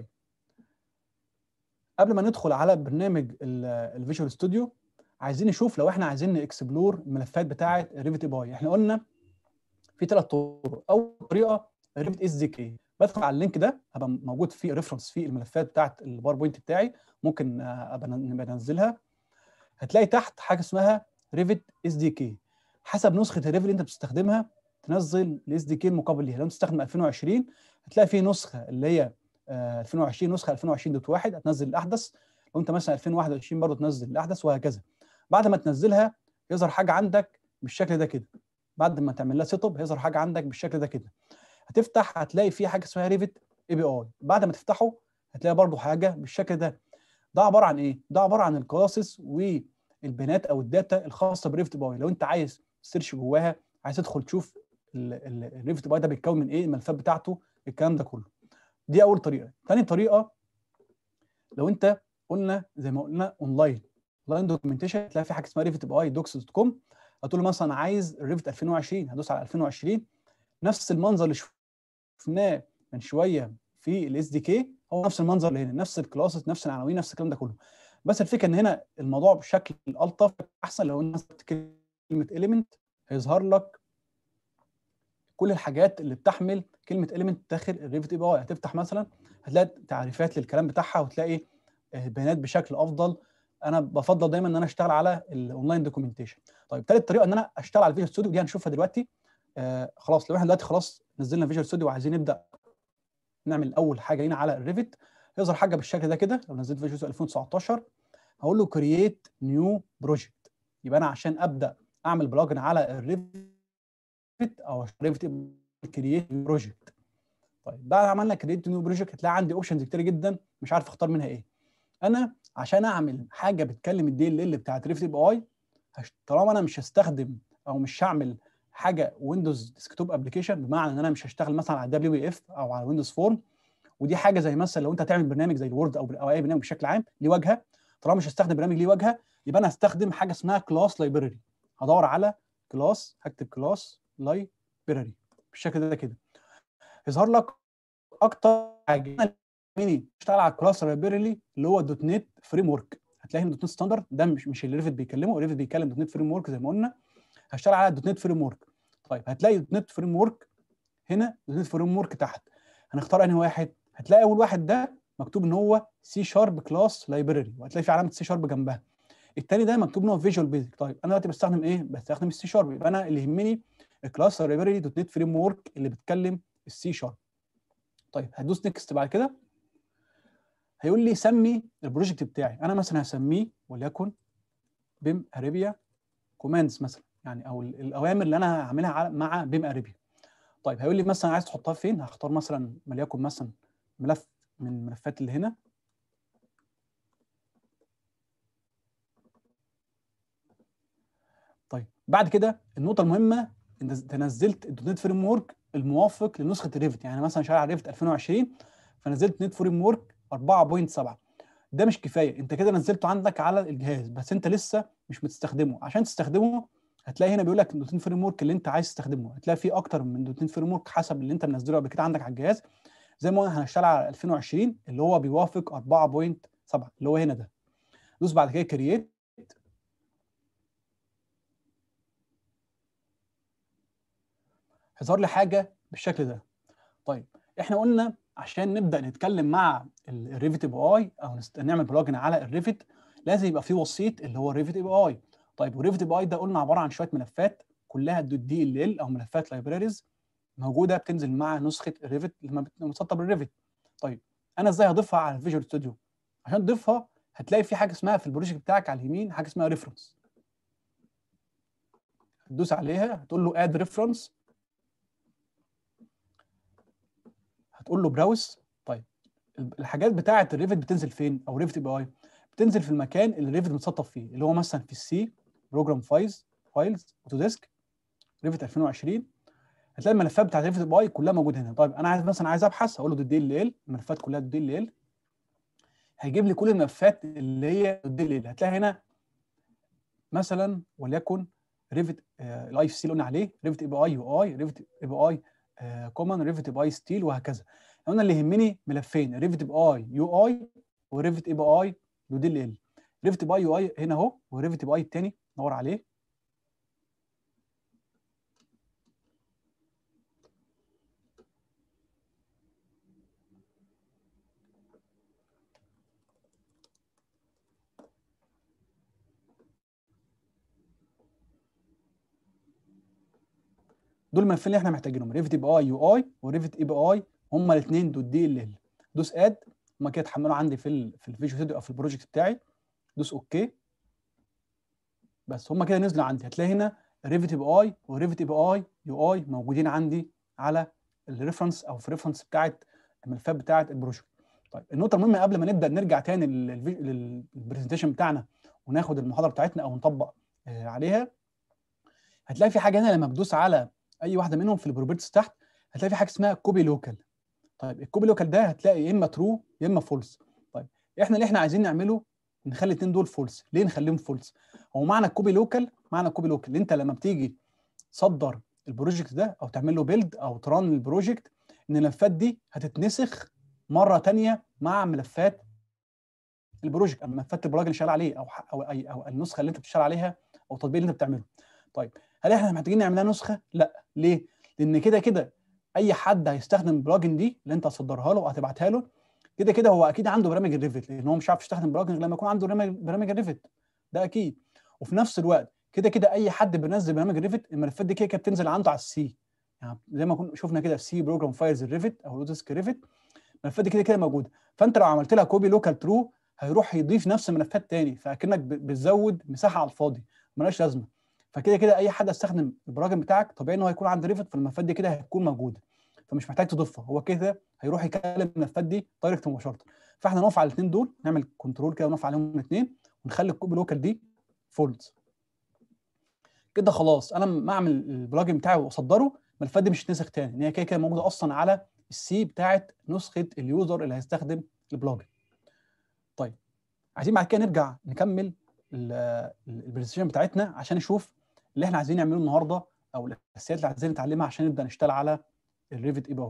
قبل ما ندخل على برنامج الفيجوال ستوديو عايزين نشوف لو احنا عايزين نكسبلور الملفات بتاعه ريفت اي باي احنا قلنا في ثلاث طرق اول طريقه ريفت اس دي كي بدخل على اللينك ده هبقى موجود فيه ريفرنس في الملفات بتاعه الباوربوينت بتاعي ممكن ابقى انزلها هتلاقي تحت حاجه اسمها ريفت اس دي كي حسب نسخه الريفت اللي انت بتستخدمها تنزل الاس دي كي المقابل ليها لو انت بتستخدم 2020 هتلاقي في نسخه اللي هي 2020 نسخه 2020 دوت واحد هتنزل الاحدث لو انت مثلا 2021 برضه تنزل الاحدث وهكذا بعد ما تنزلها يظهر حاجه عندك بالشكل ده كده بعد ما تعمل لها سيت اب هيظهر حاجه عندك بالشكل ده كده هتفتح هتلاقي في حاجه اسمها ريفت اي بي اي بعد ما تفتحه هتلاقي برضه حاجه بالشكل ده ده عباره عن ايه ده عباره عن الكلاسز والبيانات او الداتا الخاصه بريفت باي لو انت عايز تسيرش جواها عايز تدخل تشوف الريفت باي ده بيتكون من ايه الملفات بتاعته الكلام ده كله دي اول طريقه ثاني طريقه لو انت قلنا زي ما قلنا اونلاين اونلاين دوكيومنتيشن هتلاقي في حاجه اسمها ريفت باي دوكس دوت كوم هتقول له مثلا عايز ريفت 2020 هدوس على 2020 نفس المنظر اللي شفناه من شويه في الاس دي كي هو نفس المنظر اللي هنا نفس الكلاسز نفس العناوين نفس الكلام ده كله بس الفكره ان هنا الموضوع بشكل الطف احسن لو الناس كلمه اليمنت هيظهر لك كل الحاجات اللي بتحمل كلمه اليمنت داخل الريفت اي بي اي هتفتح مثلا هتلاقي تعريفات للكلام بتاعها وتلاقي بيانات بشكل افضل انا بفضل دايما ان انا اشتغل على الاونلاين دوكيومنتيشن طيب ثالث طريقه ان انا اشتغل على الفيجوال ستوديو دي هنشوفها دلوقتي آه خلاص لو احنا دلوقتي خلاص نزلنا فيجوال ستوديو وعايزين نبدا نعمل اول حاجه لينا على الريفت يظهر حاجه بالشكل ده كده لو نزلت فيجوال ستوديو 2019 هقول له كرييت نيو بروجكت يبقى انا عشان ابدا اعمل بلجن على الريفت او ريفت كرييت نيو بروجكت طيب بعد عملنا كرييت نيو بروجكت هتلاقي عندي اوبشنز كتير جدا مش عارف اختار منها ايه انا عشان اعمل حاجه بتكلم الدي ال ال بتاعت ريفت بي اي طالما انا مش هستخدم او مش هعمل حاجه ويندوز ديسكتوب ابلكيشن بمعنى ان انا مش هشتغل مثلا على دبليو بي اف او على ويندوز فورم ودي حاجه زي مثلا لو انت هتعمل برنامج زي الوورد او او اي برنامج بشكل عام ليه واجهه طالما مش هستخدم برنامج ليه واجهه يبقى انا هستخدم حاجه اسمها كلاس لايبراري هدور على كلاس هكتب كلاس لايبراري بالشكل ده كده يظهر لك اكتر حاجه مني اشتغل على الكلاس لايبراري اللي هو دوت نت فريم ورك هتلاقي هنا دوت نت ستاندرد ده مش مش اللي ريفت بيكلمه ريفت بيتكلم دوت نت فريم ورك زي ما قلنا هشتغل على دوت نت فريم ورك طيب هتلاقي دوت نت فريم ورك هنا دوت نت فريم ورك تحت هنختار انهي واحد هتلاقي اول واحد ده مكتوب ان هو سي شارب كلاس لايبراري وهتلاقي في علامه سي شارب جنبها الثاني ده مكتوب ان هو فيجوال بيزك طيب انا دلوقتي بستخدم ايه بستخدم السي شارب يبقى انا اللي يهمني الكلاس لايبراري دوت نت فريم ورك اللي بتكلم السي شارب طيب هدوس نكست بعد كده هيقول لي سمي البروجكت بتاعي انا مثلا هسميه وليكن بيم اريبيا كوماندز مثلا يعني او الاوامر اللي انا هعملها مع بيم اريبيا طيب هيقول لي مثلا عايز تحطها فين هختار مثلا وليكن مثلا ملف من الملفات اللي هنا طيب بعد كده النقطه المهمه انت نزلت الدوت نت فريم ورك الموافق لنسخه الريفت يعني مثلا شغال على ريفت 2020 فنزلت نت فريم ورك 4.7 ده مش كفايه انت كده نزلته عندك على الجهاز بس انت لسه مش بتستخدمه عشان تستخدمه هتلاقي هنا بيقول لك الدوت نت فريم ورك اللي انت عايز تستخدمه هتلاقي فيه اكتر من دوت نت فريم ورك حسب اللي انت منزله قبل كده عندك على الجهاز زي ما قلنا هنشتغل على 2020 اللي هو بيوافق 4.7 اللي هو هنا ده دوس بعد كده كرييت هيظهر لي حاجه بالشكل ده طيب احنا قلنا عشان نبدا نتكلم مع الريفت اي بي اي او نعمل بلوجن على الريفت لازم يبقى في وسيط اللي هو الريفت اي بي اي طيب والريفت اي بي اي ده قلنا عباره عن شويه ملفات كلها دوت دي ال ال او ملفات لايبراريز موجوده بتنزل مع نسخه الريفت لما بتسطب الريفت طيب انا ازاي هضيفها على الفيجوال ستوديو عشان تضيفها هتلاقي في حاجه اسمها في البروجكت بتاعك على اليمين حاجه اسمها ريفرنس هتدوس عليها هتقول له اد ريفرنس هتقول له براوس طيب الحاجات بتاعه الريفت بتنزل فين او ريفت بي اي بتنزل في المكان اللي الريفت متسطب فيه اللي هو مثلا في السي بروجرام فايلز فايلز اوتوديسك ريفت 2020 هتلاقي الملفات بتاعت ريفت بي اي كلها موجوده هنا طيب انا عايز مثلا عايز ابحث اقول له دي ال ال الملفات كلها دي ال ال هيجيب لي كل الملفات اللي هي دي ال ال هتلاقي هنا مثلا وليكن ريفت الاي اف سي اللي قلنا عليه ريفت اي بي اي يو اي ريفت اي بي اي كومن ريفت باي ستيل وهكذا انا اللي يهمني ملفين ريفت باي يو اي وريفت اي بي اي يو دي ال ال ريفت باي يو اي هنا اهو وريفت باي الثاني دور عليه دول الملفين اللي احنا محتاجينهم ريفت اي بي اي يو اي وريفت اي بي اي هما الاثنين دوت دي ال ال دوس اد هما كده اتحملوا عندي في ال في الفيجوال ستوديو او في البروجكت بتاعي دوس اوكي بس هما كده نزلوا عندي هتلاقي هنا ريفت اي بي اي وريفت اي بي اي يو اي موجودين عندي على الريفرنس او في الريفرنس بتاعت الملفات بتاعت البروجكت طيب النقطه المهمه قبل ما نبدا نرجع تاني للبرزنتيشن بتاعنا وناخد المحاضره بتاعتنا او نطبق عليها هتلاقي في حاجه هنا لما بتدوس على اي واحده منهم في البروبرتيز تحت هتلاقي في حاجه اسمها كوبي لوكال طيب الكوبي لوكال ده هتلاقي يا اما ترو يا اما فولس طيب احنا اللي احنا عايزين نعمله نخلي الاثنين دول فولس ليه نخليهم فولس هو معنى الكوبي لوكال معنى الكوبي لوكال انت لما بتيجي تصدر البروجكت ده او تعمل له بيلد او تران البروجكت ان الملفات دي هتتنسخ مره ثانيه مع ملفات البروجكت او ملفات البراج اللي شغال عليه او او اي او النسخه اللي انت بتشتغل عليها او التطبيق اللي انت بتعمله طيب هل احنا محتاجين نعملها نسخه لا ليه لان كده كده اي حد هيستخدم البلاجن دي اللي انت هتصدرها له وهتبعتها له كده كده هو اكيد عنده برامج الريفت لان هو مش عارف يستخدم بلاجن غير لما يكون عنده برامج الريفت ده اكيد وفي نفس الوقت كده كده اي حد بينزل برنامج الريفت الملفات دي كده كده بتنزل عنده على السي يعني زي ما كنا شفنا كده في سي بروجرام فايلز الريفت او لوتسك ريفت الملفات دي كده كده موجوده فانت لو عملت لها كوبي لوكال ترو هيروح يضيف نفس الملفات تاني فاكنك بتزود مساحه على الفاضي ملهاش لازمه فكده كده اي حد هيستخدم البراجن بتاعك طبيعي ان هو هيكون عنده ريفت فالملفات دي كده هتكون موجوده فمش محتاج تضيفها هو كده هيروح يكلم الملفات دي دايركت مباشره فاحنا نقف على الاثنين دول نعمل كنترول كده ونقف عليهم الاثنين ونخلي الكوبي لوكال دي فولد كده خلاص انا لما اعمل البلجن بتاعي واصدره الملفات دي مش هتنسخ تاني ان هي كده كده موجوده اصلا على السي بتاعت نسخه اليوزر اللي هيستخدم البلجن طيب عايزين بعد كده نرجع نكمل البرزنتيشن بتاعتنا عشان نشوف اللي احنا عايزين نعمله النهارده او الاساسيات اللي عايزين نتعلمها عشان نبدا نشتغل على الريفت اي بي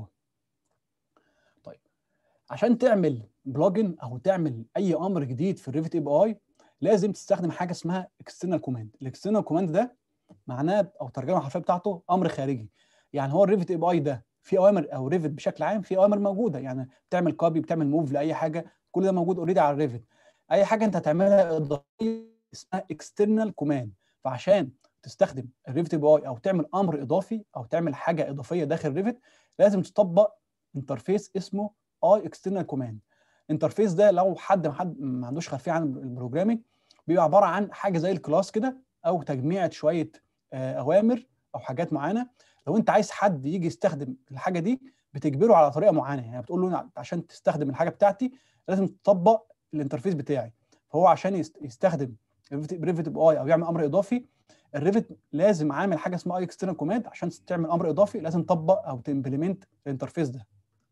طيب عشان تعمل بلجن او تعمل اي امر جديد في الريفت اي بي اي لازم تستخدم حاجه اسمها اكسترنال كوماند الاكسترنال كوماند ده معناه او الترجمه الحرفيه بتاعته امر خارجي يعني هو الريفت اي بي اي ده في اوامر او ريفت بشكل عام في اوامر موجوده يعني بتعمل كوبي بتعمل موف لاي حاجه كل ده موجود اوريدي على الريفت اي حاجه انت هتعملها اضافيه اسمها اكسترنال كوماند فعشان تستخدم الريفت اي بي اي او تعمل امر اضافي او تعمل حاجه اضافيه داخل الريفت لازم تطبق انترفيس اسمه اي اكسترنال كوماند الانترفيس ده لو حد حد ما عندوش خلفيه عن البروجرامينج بيبقى عباره عن حاجه زي الكلاس كده او تجميعه شويه اوامر او حاجات معينه لو انت عايز حد يجي يستخدم الحاجه دي بتجبره على طريقه معينه يعني بتقول له عشان تستخدم الحاجه بتاعتي لازم تطبق الانترفيس بتاعي فهو عشان يستخدم ريفت بي اي او يعمل امر اضافي الريفت لازم عامل حاجه اسمها اي اكسترنال كوماند عشان تعمل امر اضافي لازم تطبق او تمبلمنت الانترفيس ده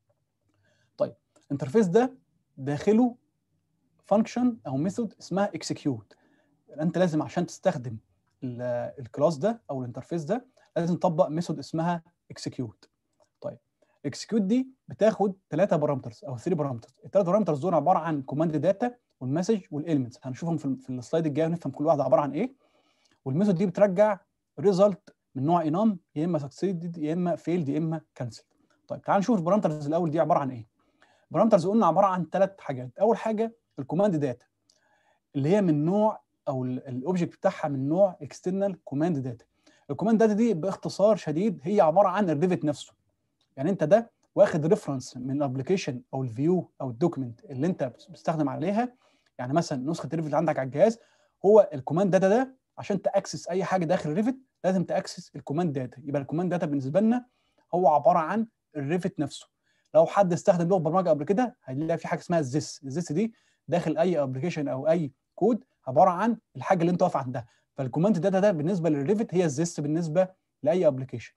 طيب الانترفيس ده داخله فانكشن او ميثود اسمها اكسكيوت انت لازم عشان تستخدم الكلاس ده او الانترفيس ده لازم تطبق ميثود اسمها اكسكيوت طيب اكسكيوت دي بتاخد ثلاثه بارامترز او 3 بارامترز الثلاثه بارامترز دول عباره عن كوماند داتا والمسج والاليمنتس هنشوفهم في, في السلايد الجاي ونفهم كل واحده عباره عن ايه والميثود دي بترجع ريزلت من نوع انام يا اما سكسيدد يا اما فيلد يا اما كانسل طيب تعال نشوف البارامترز الاول دي عباره عن ايه البارامترز قلنا عباره عن ثلاث حاجات اول حاجه الكوماند داتا اللي هي من نوع او الاوبجكت بتاعها من نوع اكسترنال كوماند داتا الكوماند داتا دي باختصار شديد هي عباره عن الريفت نفسه يعني انت ده واخد ريفرنس من الابلكيشن او الفيو او الدوكيمنت اللي انت بتستخدم عليها يعني مثلا نسخه الريفت اللي عندك على الجهاز هو الكوماند داتا ده عشان تاكسس اي حاجه داخل الريفت لازم تاكسس الكوماند داتا يبقى الكوماند داتا بالنسبه لنا هو عباره عن الريفت نفسه لو حد استخدم لغه برمجه قبل كده هيلاقي في حاجه اسمها الزيس الزيس دي داخل اي ابلكيشن او اي كود عباره عن الحاجه اللي انت واقف عندها فالكوماند داتا ده بالنسبه للريفت هي الزيس بالنسبه لاي ابلكيشن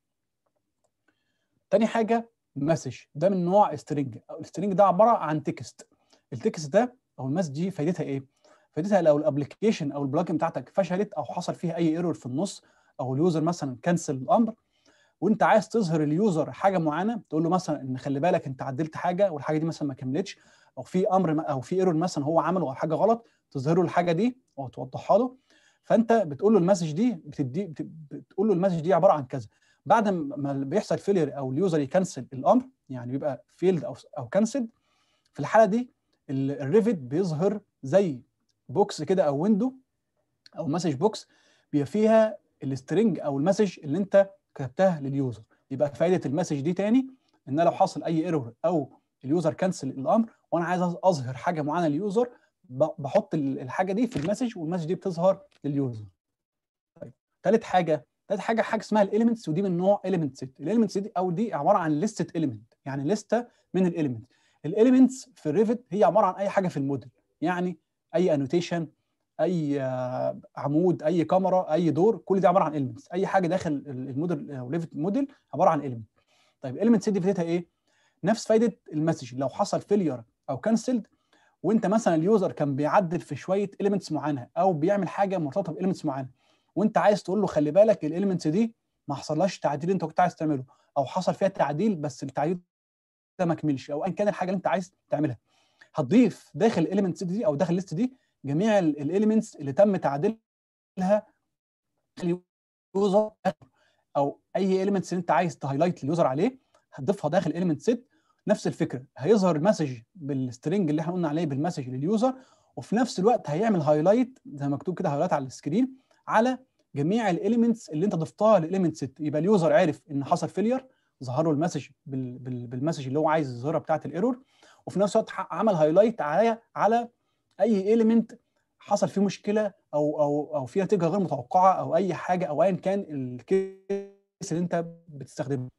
تاني حاجه مسج ده من نوع سترينج السترينج ده عباره عن تكست التكست ده او المسج دي فايدتها ايه فايدتها لو الابلكيشن او البلجن بتاعتك فشلت او حصل فيها اي ايرور في النص او اليوزر مثلا كنسل الامر وانت عايز تظهر اليوزر حاجه معينه تقول له مثلا ان خلي بالك انت عدلت حاجه والحاجه دي مثلا ما كملتش او في امر او في ايرور مثلا هو عمله او حاجه غلط تظهر له الحاجه دي او توضحها له فانت بتقول له المسج دي بتدي بتقول له المسج دي عباره عن كذا بعد ما بيحصل فيلير او اليوزر يكنسل الامر يعني بيبقى فيلد او او كنسل في الحاله دي الريفت بيظهر زي بوكس كده او ويندو او مسج بوكس بيبقى فيها السترنج او المسج اللي انت كتبتها لليوزر يبقى فائده المسج دي تاني ان لو حصل اي ايرور او اليوزر كنسل الامر وانا عايز اظهر حاجه معينه لليوزر بحط الحاجه دي في المسج والمسج دي بتظهر لليوزر طيب ثالث حاجه ثالث حاجه حاجه اسمها الاليمنتس ودي من نوع اليمنت سيت الاليمنتس دي او دي عباره عن ليستة اليمنت يعني لسته من الاليمنت الاليمنتس في الريفت هي عباره عن اي حاجه في الموديل يعني اي انوتيشن اي عمود اي كاميرا اي دور كل دي عباره عن اليمنتس اي حاجه داخل الموديل او ريفت موديل عباره عن اليمنت طيب الاليمنتس دي فايدتها ايه نفس فايده المسج لو حصل فيلير او كانسلد وانت مثلا اليوزر كان بيعدل في شويه اليمنتس معينه او بيعمل حاجه مرتبطه باليمنتس معينه وانت عايز تقول له خلي بالك الاليمنتس دي ما حصلهاش تعديل انت كنت عايز تعمله او حصل فيها تعديل بس التعديل ده ما كملش او ان كان الحاجه اللي انت عايز تعملها هتضيف داخل الاليمنتس دي او داخل الليست دي جميع الاليمنتس اللي تم تعديلها اليوزر او اي اليمنتس اللي انت عايز تهايلايت اليوزر عليه هتضيفها داخل اليمنت سيت نفس الفكره هيظهر المسج بالسترنج اللي احنا قلنا عليه بالمسج لليوزر وفي نفس الوقت هيعمل هايلايت زي ما مكتوب كده هايلايت على السكرين على جميع الاليمنتس اللي انت ضفتها للاليمنت سيت يبقى اليوزر عارف ان حصل فيلير ظهر له المسج بالمسج اللي هو عايز يظهرها بتاعه الايرور وفي نفس الوقت عمل هايلايت على على اي اليمنت حصل فيه مشكله او او او في نتيجه غير متوقعه او اي حاجه او ايا كان الكيس اللي انت بتستخدمه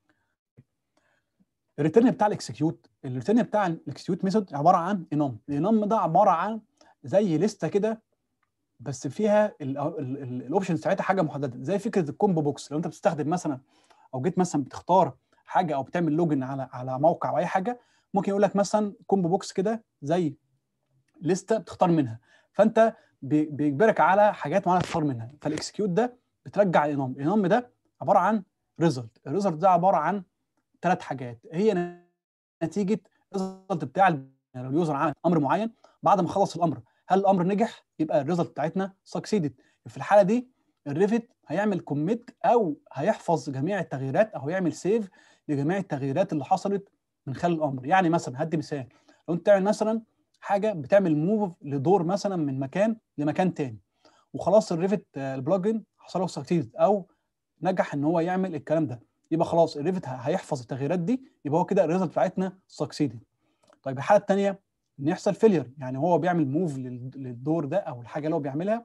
الريتيرن بتاع الاكسكيوت الريتيرن بتاع الاكسكيوت ميثود عباره عن انام الانام ده عباره عن زي لسته كده بس فيها الاوبشن بتاعتها حاجه محدده زي فكره الكومبو بوكس لو انت بتستخدم مثلا او جيت مثلا بتختار حاجه او بتعمل لوجن على على موقع او اي حاجه ممكن يقول لك مثلا كومبو بوكس كده زي لسته بتختار منها فانت بيجبرك على حاجات معينه تختار منها فالاكسكيوت ده بترجع الانام الانام ده عباره عن ريزلت الريزلت ده عباره عن ثلاث حاجات هي نتيجه الريزلت بتاع يعني لو اليوزر عمل امر معين بعد ما خلص الامر هل الامر نجح يبقى الريزلت بتاعتنا سكسيدد في الحاله دي الريفت هيعمل كوميت او هيحفظ جميع التغييرات او هيعمل سيف لجميع التغييرات اللي حصلت من خلال الامر يعني مثلا هدي مثال لو انت تعمل مثلا حاجه بتعمل موف لدور مثلا من مكان لمكان تاني وخلاص الريفت البلجن حصل له سكسيد او نجح ان هو يعمل الكلام ده يبقى خلاص الريفت هيحفظ التغييرات دي يبقى هو كده الريزلت بتاعتنا سكسيدد طيب الحاله الثانيه ان يحصل فيلير يعني هو بيعمل موف للدور ده او الحاجه اللي هو بيعملها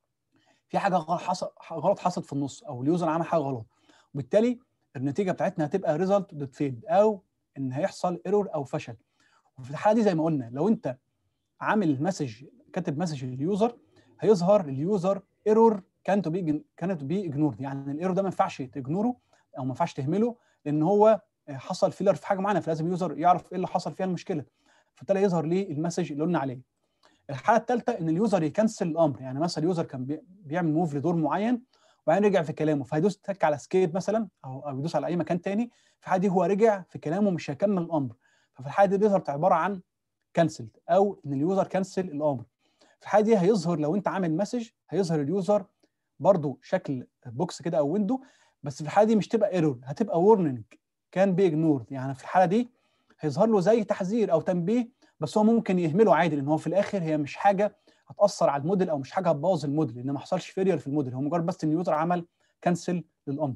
في حاجه حصل غلط حصلت في النص او اليوزر عمل حاجه غلط وبالتالي النتيجه بتاعتنا هتبقى ريزلت دوت فيلد او ان هيحصل ايرور او فشل وفي الحاله دي زي ما قلنا لو انت عامل مسج كاتب مسج لليوزر هيظهر اليوزر ايرور كانت بي كانت بي اجنورد يعني الايرور ده ما ينفعش تجنوره او ما ينفعش تهمله لان هو حصل فيلر في حاجه معينه فلازم اليوزر يعرف ايه اللي حصل فيها المشكله فبالتالي يظهر ليه المسج اللي قلنا عليه الحاله الثالثه ان اليوزر يكنسل الامر يعني مثلا اليوزر كان بيعمل موف لدور معين وبعدين رجع في كلامه فهيدوس تك على سكيب مثلا او او يدوس على اي مكان تاني في الحاله دي هو رجع في كلامه مش هيكمل الامر ففي الحاله دي بيظهر عباره عن كنسل او ان اليوزر كنسل الامر في الحاله دي هيظهر لو انت عامل مسج هيظهر اليوزر برضو شكل بوكس كده او ويندو بس في الحاله دي مش تبقى ايرور هتبقى ورنينج كان بي اجنورد يعني في الحاله دي هيظهر له زي تحذير او تنبيه بس هو ممكن يهمله عادي لان هو في الاخر هي مش حاجه هتاثر على الموديل او مش حاجه هتبوظ الموديل لان ما حصلش فيرير في الموديل هو مجرد بس ان اليوزر عمل كنسل للامر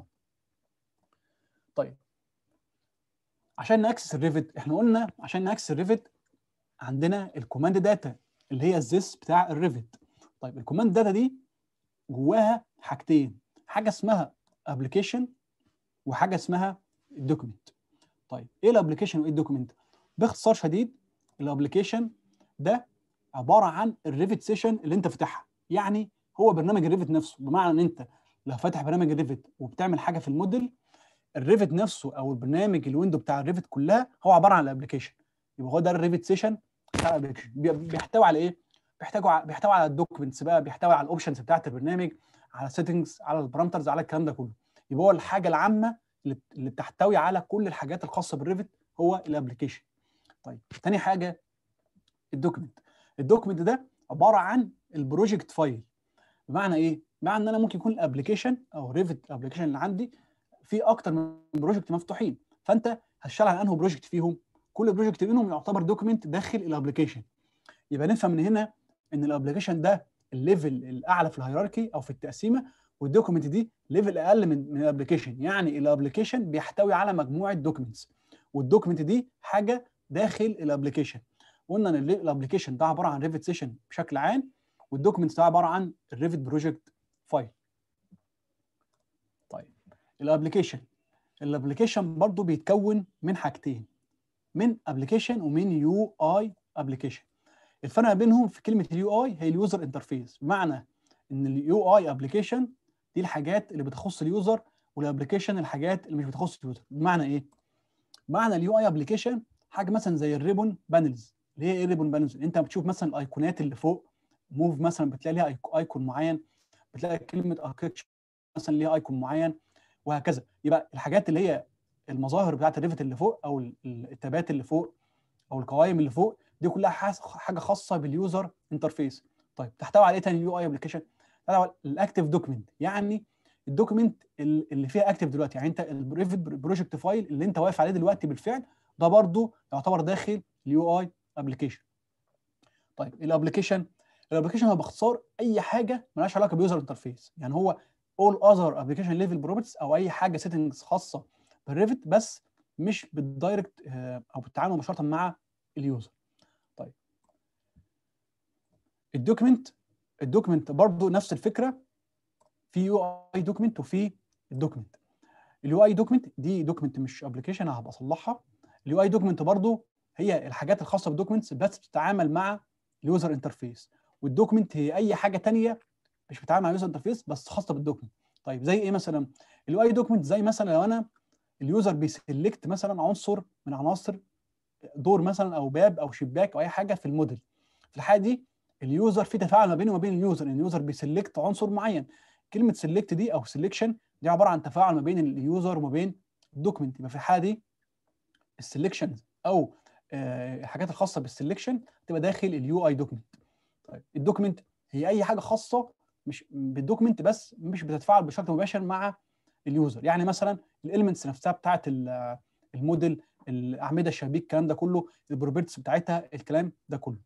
طيب عشان ناكسس الريفت احنا قلنا عشان ناكسس الريفت عندنا الكوماند داتا اللي هي الزيس بتاع الريفت طيب الكوماند داتا دي جواها حاجتين حاجه اسمها ابلكيشن وحاجه اسمها الدوكيمنت طيب ايه الابلكيشن وايه الدوكيمنت باختصار شديد الابلكيشن ده عباره عن الريفت سيشن اللي انت فاتحها يعني هو برنامج الريفت نفسه بمعنى ان انت لو فاتح برنامج الريفت وبتعمل حاجه في الموديل الريفت نفسه او البرنامج الويندو بتاع الريفت كلها هو عباره عن الابلكيشن يبقى هو ده الريفت سيشن بتاع الابلكيشن بيحتوي على ايه بيحتوي بيحتوي على الدوكيومنتس بقى بيحتوي على الاوبشنز بتاعت البرنامج على السيتنجز على البارامترز على الكلام ده كله يبقى هو الحاجه العامه اللي بتحتوي على كل الحاجات الخاصه بالريفت هو الابلكيشن طيب تاني حاجه الدوكيمنت الدوكيمنت ده عباره عن البروجكت فايل بمعنى ايه بمعنى ان انا ممكن يكون الابلكيشن او ريفت ابلكيشن اللي عندي في اكتر من بروجكت مفتوحين فانت هتشتغل على انه بروجكت فيهم كل بروجكت منهم يعتبر دوكيمنت داخل الابلكيشن يبقى نفهم من هنا ان الابلكيشن ده الليفل الاعلى في الهيراركي او في التقسيمه والدوكيمنت دي ليفل اقل من من الابلكيشن يعني الابلكيشن بيحتوي على مجموعه دوكيمنتس والدوكيمنت دي حاجه داخل الابلكيشن قلنا ان الابلكيشن ده عباره عن ريفت سيشن بشكل عام والدوكيمنتس ده عباره عن الريفت بروجكت فايل طيب الابلكيشن الابلكيشن برضو بيتكون من حاجتين من ابلكيشن ومن يو اي ابلكيشن الفرق بينهم في كلمه اليو اي هي اليوزر انترفيس بمعنى ان اليو اي ابلكيشن دي الحاجات اللي بتخص اليوزر والابلكيشن الحاجات اللي مش بتخص اليوزر بمعنى ايه بمعنى اليو اي ابلكيشن حاجه مثلا زي الريبون بانلز اللي هي ايه الريبون بانلز انت بتشوف مثلا الايقونات اللي فوق موف مثلا بتلاقي ليها ايكون معين بتلاقي كلمه اركتشر مثلا ليها ايكون معين وهكذا يبقى الحاجات اللي هي المظاهر بتاعت الريفت اللي فوق او التابات اللي فوق او القوائم اللي فوق دي كلها حاجه خاصه باليوزر انترفيس طيب تحتوي على ايه تاني اليو اي ابلكيشن تحتوي على الاكتف دوكيمنت يعني الدوكيمنت اللي فيها اكتف دلوقتي يعني انت الريفت بروجكت فايل اللي انت واقف عليه دلوقتي بالفعل ده برضو يعتبر داخل اليو اي ابلكيشن طيب الابلكيشن الابلكيشن هو باختصار اي حاجه مالهاش علاقه بيوزر انترفيس يعني هو all other application level properties او اي حاجه سيتنجز خاصه بالريفت بس مش بالدايركت او بالتعامل مباشره مع اليوزر طيب الدوكيمنت الدوكيمنت برضو نفس الفكره في يو اي دوكيمنت وفي الدوكيمنت اليو اي دوكيمنت دي دوكيمنت مش ابلكيشن هبقى اصلحها اليو اي دوكيمنت برضو هي الحاجات الخاصه بالدوكيمنتس بس بتتعامل مع اليوزر انترفيس والدوكمنت هي اي حاجه تانية مش بتتعامل مع اليوزر انترفيس بس خاصه بالدوكمنت طيب زي ايه مثلا اليو اي دوكمنت زي مثلا لو انا اليوزر بيسلكت مثلا عنصر من عناصر دور مثلا او باب او شباك او اي حاجه في الموديل في الحاله دي اليوزر في تفاعل ما بينه وما بين اليوزر ان اليوزر بيسلكت عنصر معين كلمه سلكت دي او سلكشن دي عباره عن تفاعل ما بين اليوزر وما بين الدوكمنت يبقى في الحاله دي السلكشن او آه، الحاجات الخاصه بالسلكشن تبقى داخل اليو اي دوكمنت طيب الدوكمنت هي اي حاجه خاصه مش بالدوكمنت بس مش بتتفاعل بشكل مباشر مع اليوزر يعني مثلا الاليمنتس نفسها بتاعت الموديل الاعمده الشبابيك الكلام ده كله البروبرتيز بتاعتها الكلام ده كله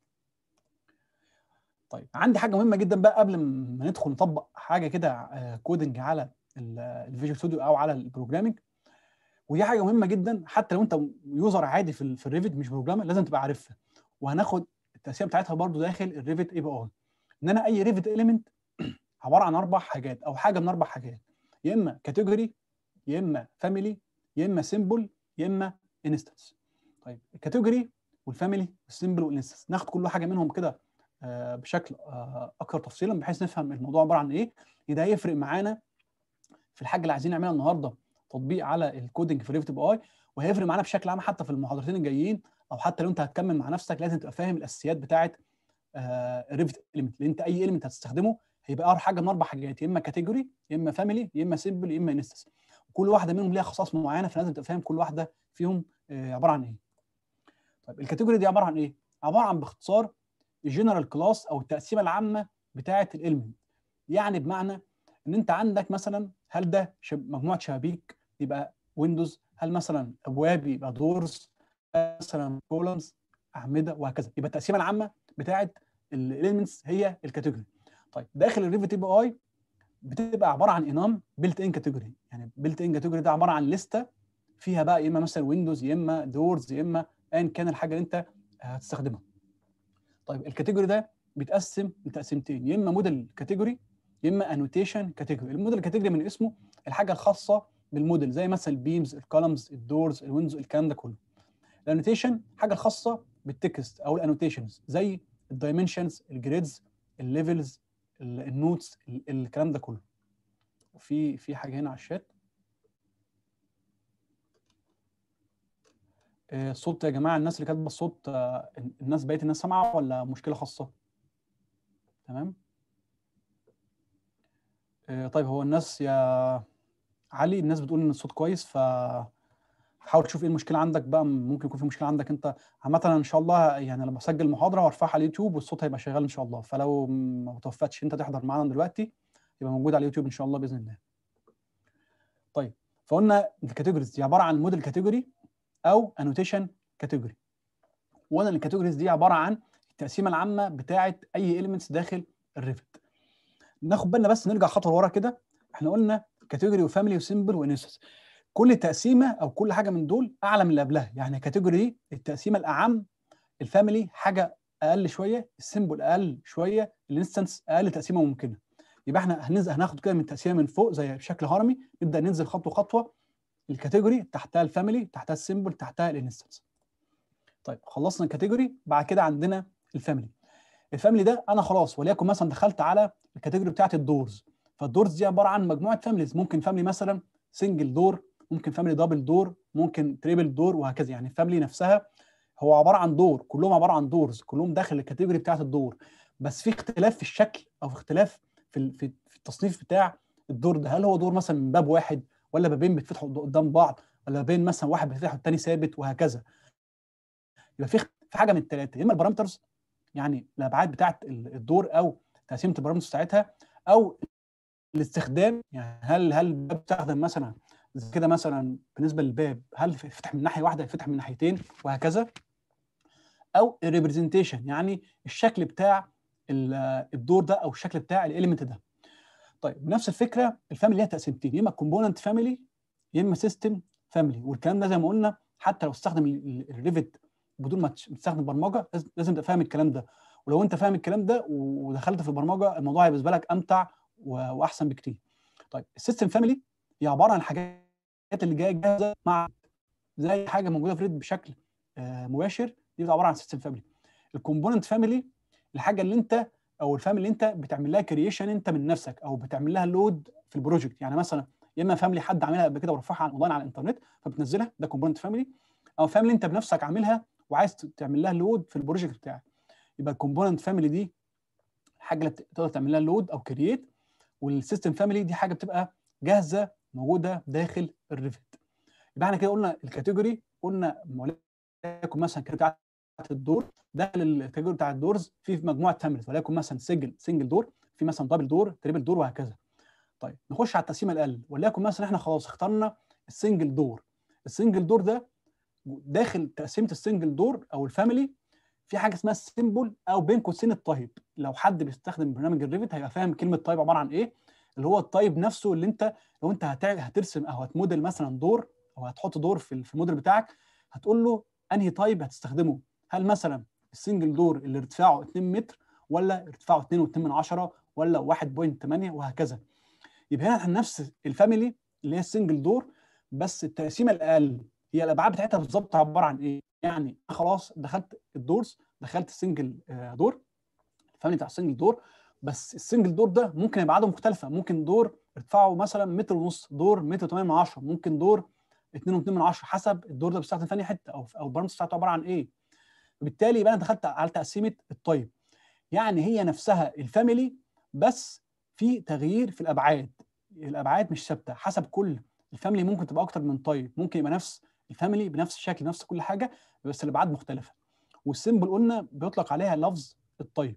طيب عندي حاجه مهمه جدا بقى قبل ما ندخل نطبق حاجه كده كودنج على الفيجوال ستوديو او على البروجرامنج ودي حاجه مهمه جدا حتى لو انت يوزر عادي في في الريفت مش بروجرامر لازم تبقى عارفها وهناخد التقسيمه بتاعتها برضو داخل الريفت اي بي اي ان انا اي ريفت اليمنت عباره عن اربع حاجات او حاجه من اربع حاجات يا اما كاتيجوري يا اما فاميلي يا اما سيمبل يا اما انستنس طيب الكاتيجوري والفاميلي والسيمبل والانستنس ناخد كل حاجه منهم كده آه بشكل آه اكثر تفصيلا بحيث نفهم الموضوع عباره عن ايه ده هيفرق معانا في الحاجه اللي عايزين نعملها النهارده تطبيق على الكودنج في ريفت بي اي وهيفرق معانا بشكل عام حتى في المحاضرتين الجايين او حتى لو انت هتكمل مع نفسك لازم تبقى فاهم الاساسيات بتاعه الريفت اليمنت لان انت اي اليمنت هتستخدمه هيبقى اول حاجه من اربع حاجات يا اما كاتيجوري يا اما فاميلي يا اما سيمبل يا اما انستنس وكل واحده منهم ليها خصائص معينه فلازم تبقى فاهم كل واحده فيهم عباره عن ايه طيب الكاتيجوري دي عباره عن ايه عباره عن باختصار الجنرال كلاس او التقسيمه العامه بتاعه الاليمنت يعني بمعنى ان انت عندك مثلا هل ده مجموعه شبابيك يبقى ويندوز هل مثلا ابواب يبقى دورز مثلا كولمز اعمده وهكذا يبقى التقسيمه العامه بتاعه الاليمنتس هي الكاتيجوري طيب داخل الريفت بي اي بتبقى عباره عن انام بيلت ان كاتيجوري يعني بيلت ان كاتيجوري ده عباره عن لسته فيها بقى يا اما مثلا ويندوز يا اما دورز يا اما ايا كان الحاجه اللي انت هتستخدمها طيب الكاتيجوري ده بيتقسم لتقسيمتين يا اما موديل كاتيجوري يا اما انوتيشن كاتيجوري الموديل كاتيجوري من اسمه الحاجه الخاصه بالموديل زي مثلا البيمز الكولمز الدورز الويندوز الكلام ده كله الانوتيشن حاجه الخاصه بالتكست او الانوتيشنز زي الدايمنشنز الجريدز الليفلز النوتس الكلام ده كله وفي في حاجه هنا على الشات الصوت يا جماعه الناس اللي كاتبه الصوت الناس بقيه الناس سامعه ولا مشكله خاصه تمام طيب هو الناس يا علي الناس بتقول ان الصوت كويس ف حاول تشوف ايه المشكله عندك بقى ممكن يكون في مشكله عندك انت عامه ان شاء الله يعني لما اسجل المحاضره وارفعها على اليوتيوب والصوت هيبقى شغال ان شاء الله فلو ما توفتش انت تحضر معانا دلوقتي يبقى موجود على اليوتيوب ان شاء الله باذن الله طيب فقلنا الكاتيجوريز دي عباره عن موديل كاتيجوري او انوتيشن كاتيجوري وقلنا ان الكاتيجوريز دي عباره عن التقسيمه العامه بتاعه اي اليمنتس داخل الريفت ناخد بالنا بس نرجع خطوه لورا كده احنا قلنا كاتيجوري وفاميلي وسيمبل وانستنس كل تقسيمه او كل حاجه من دول اعلى من اللي قبلها يعني كاتيجوري دي التقسيمه الاعم الفاميلي حاجه اقل شويه السيمبل اقل شويه الانستنس اقل تقسيمه ممكنه يبقى احنا هننزل هناخد كده من التقسيمه من فوق زي بشكل هرمي نبدا ننزل خطوه خطوه الكاتيجوري تحتها الفاميلي تحتها السيمبل تحتها الانستنس طيب خلصنا الكاتيجوري بعد كده عندنا الفاميلي الفاميلي ده انا خلاص وليكن مثلا دخلت على الكاتيجوري بتاعت الدورز فالدورز دي عباره عن مجموعه فاميليز ممكن فاميلي مثلا سنجل دور ممكن فاميلي دبل دور ممكن تريبل دور وهكذا يعني الفاميلي نفسها هو عباره عن دور كلهم عباره عن دورز كلهم داخل الكاتيجوري بتاعت الدور بس في اختلاف في الشكل او في اختلاف في في التصنيف بتاع الدور ده هل هو دور مثلا من باب واحد ولا بابين بيتفتحوا قدام بعض ولا بين مثلا واحد بيتفتح والتاني ثابت وهكذا يبقى في في حاجه من الثلاثه يا اما البارامترز يعني الابعاد بتاعت الدور او تقسيمه البارامترز بتاعتها او الاستخدام يعني هل هل الباب بيستخدم مثلا زي كده مثلا بالنسبه للباب هل يفتح من ناحيه واحده يفتح من ناحيتين وهكذا او الريبرزنتيشن يعني الشكل بتاع الدور ده او الشكل بتاع الاليمنت ده طيب نفس الفكره الفاميلي ليها تقسيمتين يا اما كومبوننت فاميلي يا اما سيستم فاميلي والكلام ده زي ما قلنا حتى لو استخدم الريفت بدون ما تستخدم برمجه لازم تبقى فاهم الكلام ده ولو انت فاهم الكلام ده ودخلت في البرمجه الموضوع هيبقى بالنسبه لك امتع واحسن بكتير طيب السيستم فاميلي هي عباره عن الحاجات اللي جايه جاهزه مع زي حاجه موجوده في ريد بشكل مباشر دي عباره عن سيستم فاميلي الكومبوننت فاميلي الحاجه اللي انت او الفاميلي اللي انت بتعمل لها كرييشن انت من نفسك او بتعمل لها لود في البروجكت يعني مثلا يا اما فاميلي حد عاملها قبل كده ورفعها على اونلاين على الانترنت فبتنزلها ده كومبوننت فاميلي او فاميلي انت بنفسك عاملها وعايز تعمل لها لود في البروجكت بتاعك يبقى الكومبوننت فاميلي دي حاجه اللي تقدر تعمل لها لود او كرييت والسيستم فاميلي دي حاجه بتبقى جاهزه موجوده داخل الريفت يبقى احنا كده قلنا الكاتيجوري قلنا وليكن مثلا الكاتيجوري بتاعت الدور داخل الكاتيجوري بتاع الدورز في مجموعه فاميليز وليكن مثلا سنجل سنجل دور في مثلا دبل دور تريبل دور وهكذا طيب نخش على التقسيمه الاقل وليكن مثلا احنا خلاص اخترنا السنجل دور السنجل دور ده داخل تقسيمه السنجل دور او الفاميلي في حاجه اسمها السيمبل او بين قوسين التايب لو حد بيستخدم برنامج الريفت هيبقى فاهم كلمه تايب عباره عن ايه اللي هو التايب نفسه اللي انت لو انت هترسم او هتموديل مثلا دور او هتحط دور في في الموديل بتاعك هتقول له انهي تايب هتستخدمه هل مثلا السنجل دور اللي ارتفاعه 2 متر ولا ارتفاعه 2.2 من 10 ولا 1.8 وهكذا يبقى هنا نفس الفاميلي اللي هي السنجل دور بس التقسيمه الاقل هي الابعاد بتاعتها بالظبط عباره عن ايه؟ يعني خلاص دخلت الدورز دخلت السنجل دور الفاميلي بتاع السنجل دور بس السنجل دور ده ممكن ابعاده مختلفه ممكن دور ارتفاعه مثلا متر ونص دور متر 8 من 10 ممكن دور 2.2 من 10 حسب الدور ده بيستخدم في حته او او البارامتر بتاعته عباره عن ايه وبالتالي يبقى انا دخلت على تقسيمه الطيب يعني هي نفسها الفاميلي بس في تغيير في الابعاد الابعاد مش ثابته حسب كل الفاميلي ممكن تبقى اكتر من طيب ممكن يبقى نفس الفاميلي بنفس الشكل نفس كل حاجه بس الابعاد مختلفه والسيمبل قلنا بيطلق عليها لفظ الطيب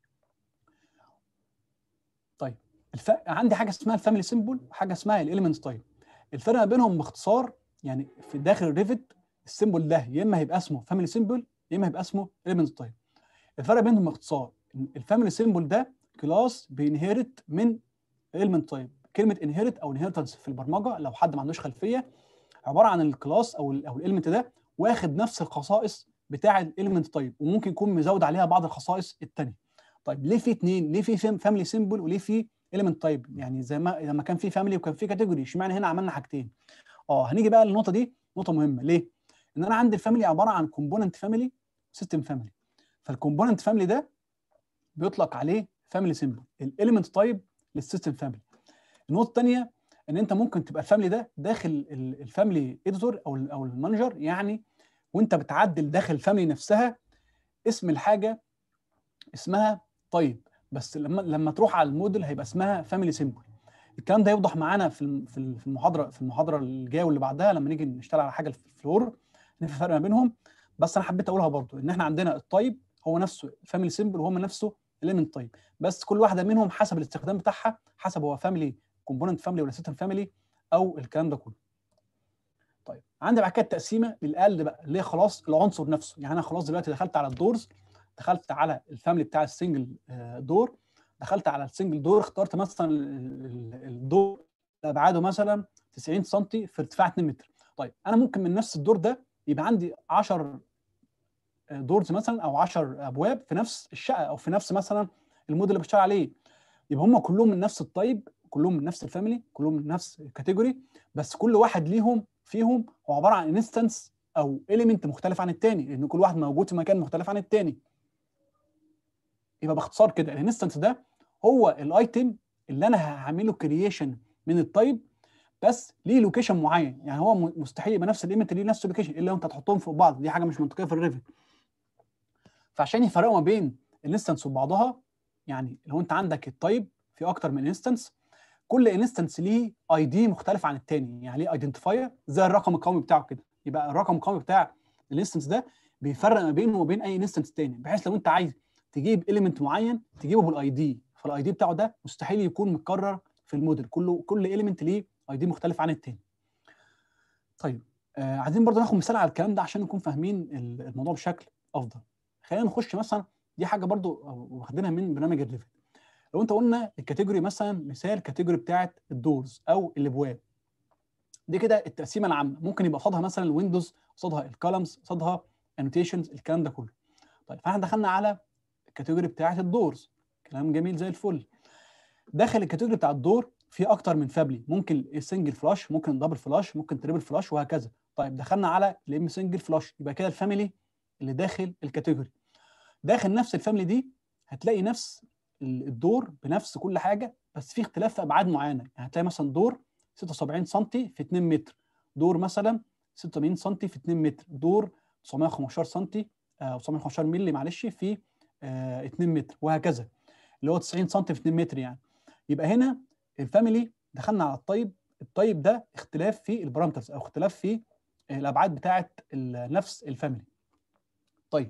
طيب الف... عندي حاجه اسمها الفاميلي سيمبل وحاجه اسمها الاليمنت طيب الفرق ما بينهم باختصار يعني في داخل الريفت السيمبل ده يا اما هيبقى اسمه فاميلي سيمبل يا اما هيبقى اسمه اليمنت طيب الفرق بينهم باختصار الفاميلي سيمبل ده كلاس بينهرت من اليمنت طيب كلمه انهيرت او انهيرتنس في البرمجه لو حد ما عندوش خلفيه عباره عن الكلاس او ال او الاليمنت ده واخد نفس الخصائص بتاع الاليمنت طيب وممكن يكون مزود عليها بعض الخصائص الثانيه طيب ليه في اثنين ليه في فاميلي سيمبل وليه في اليمنت طيب يعني زي ما لما كان في فاميلي وكان في كاتيجوري اشمعنى هنا عملنا حاجتين اه هنيجي بقى للنقطه دي نقطه مهمه ليه ان انا عندي الفاميلي عباره عن كومبوننت فاميلي سيستم فاميلي فالكومبوننت فاميلي ده بيطلق عليه فاميلي سيمبل الاليمنت طيب للسيستم فاميلي النقطه الثانيه ان انت ممكن تبقى الفاميلي ده داخل الفاميلي اديتور او او المانجر يعني وانت بتعدل داخل الفاميلي نفسها اسم الحاجه اسمها طيب بس لما لما تروح على الموديل هيبقى اسمها فاميلي سيمبل الكلام ده يوضح معانا في في المحاضره في المحاضره الجايه واللي بعدها لما نيجي نشتغل على حاجه في الفلور نفهم الفرق ما بينهم بس انا حبيت اقولها برضو ان احنا عندنا الطيب هو نفسه فاميلي سيمبل وهو نفسه اليمنت طيب بس كل واحده منهم حسب الاستخدام بتاعها حسب هو فاميلي كومبوننت فاميلي ولا سيستم فاميلي او الكلام ده كله طيب عندي بعد كده التقسيمه للاقل بقى اللي هي خلاص العنصر نفسه يعني انا خلاص دلوقتي دخلت على الدورز دخلت على الفاميلي بتاع السنجل دور دخلت على السنجل دور اخترت مثلا الدور ابعاده مثلا 90 سم في ارتفاع 2 متر طيب انا ممكن من نفس الدور ده يبقى عندي 10 دورز مثلا او 10 ابواب في نفس الشقه او في نفس مثلا الموديل اللي بشتغل عليه يبقى هم كلهم من نفس الطيب كلهم من نفس الفاميلي كلهم من نفس الكاتيجوري بس كل واحد ليهم فيهم هو عباره عن انستنس او اليمنت مختلف عن الثاني لان كل واحد موجود في مكان مختلف عن الثاني يبقى باختصار كده الانستنس ده هو الايتم اللي انا هعمله كرييشن من الطيب بس ليه لوكيشن معين يعني هو مستحيل يبقى نفس الايمنت ليه نفس اللوكيشن الا لو انت تحطهم فوق بعض دي حاجه مش منطقيه في الريفت فعشان يفرقوا ما بين الانستنس وبعضها يعني لو انت عندك الطيب في اكتر من انستنس كل انستنس ليه اي دي مختلف عن الثاني يعني ليه ايدنتيفاير زي الرقم القومي بتاعه كده يبقى الرقم القومي بتاع الانستنس ده بيفرق ما بينه وبين اي انستنس تاني بحيث لو انت عايز تجيب اليمنت معين تجيبه بالاي دي فالاي دي بتاعه ده مستحيل يكون متكرر في الموديل كله كل اليمنت ليه اي دي مختلف عن التاني طيب آه عايزين برضه ناخد مثال على الكلام ده عشان نكون فاهمين الموضوع بشكل افضل خلينا نخش مثلا دي حاجه برضه واخدينها من برنامج الريفت لو انت قلنا الكاتيجوري مثلا مثال كاتيجوري بتاعه الدورز او الابواب دي كده التقسيمه العامه ممكن يبقى قصادها مثلا الويندوز قصادها الكولمز قصادها انوتيشنز الكلام ده كله طيب فاحنا دخلنا على الكاتيجوري بتاعه الدورز كلام جميل زي الفل داخل الكاتيجوري بتاع الدور في اكتر من فابلي ممكن السنجل فلاش ممكن دبل فلاش ممكن تريبل فلاش وهكذا طيب دخلنا على الام سنجل فلاش يبقى كده الفاميلي اللي داخل الكاتيجوري داخل نفس الفاميلي دي هتلاقي نفس ال- الدور بنفس كل حاجه بس في اختلاف في ابعاد معينه يعني هتلاقي مثلا دور 76 سم في 2 متر دور مثلا 86 سم في 2 متر دور 915 سم او 915 مللي معلش في آه 2 متر وهكذا اللي هو 90 سم في 2 متر يعني يبقى هنا الفاميلي دخلنا على الطيب الطيب ده اختلاف في البارامترز او اختلاف في الابعاد بتاعه ال- نفس الفاميلي طيب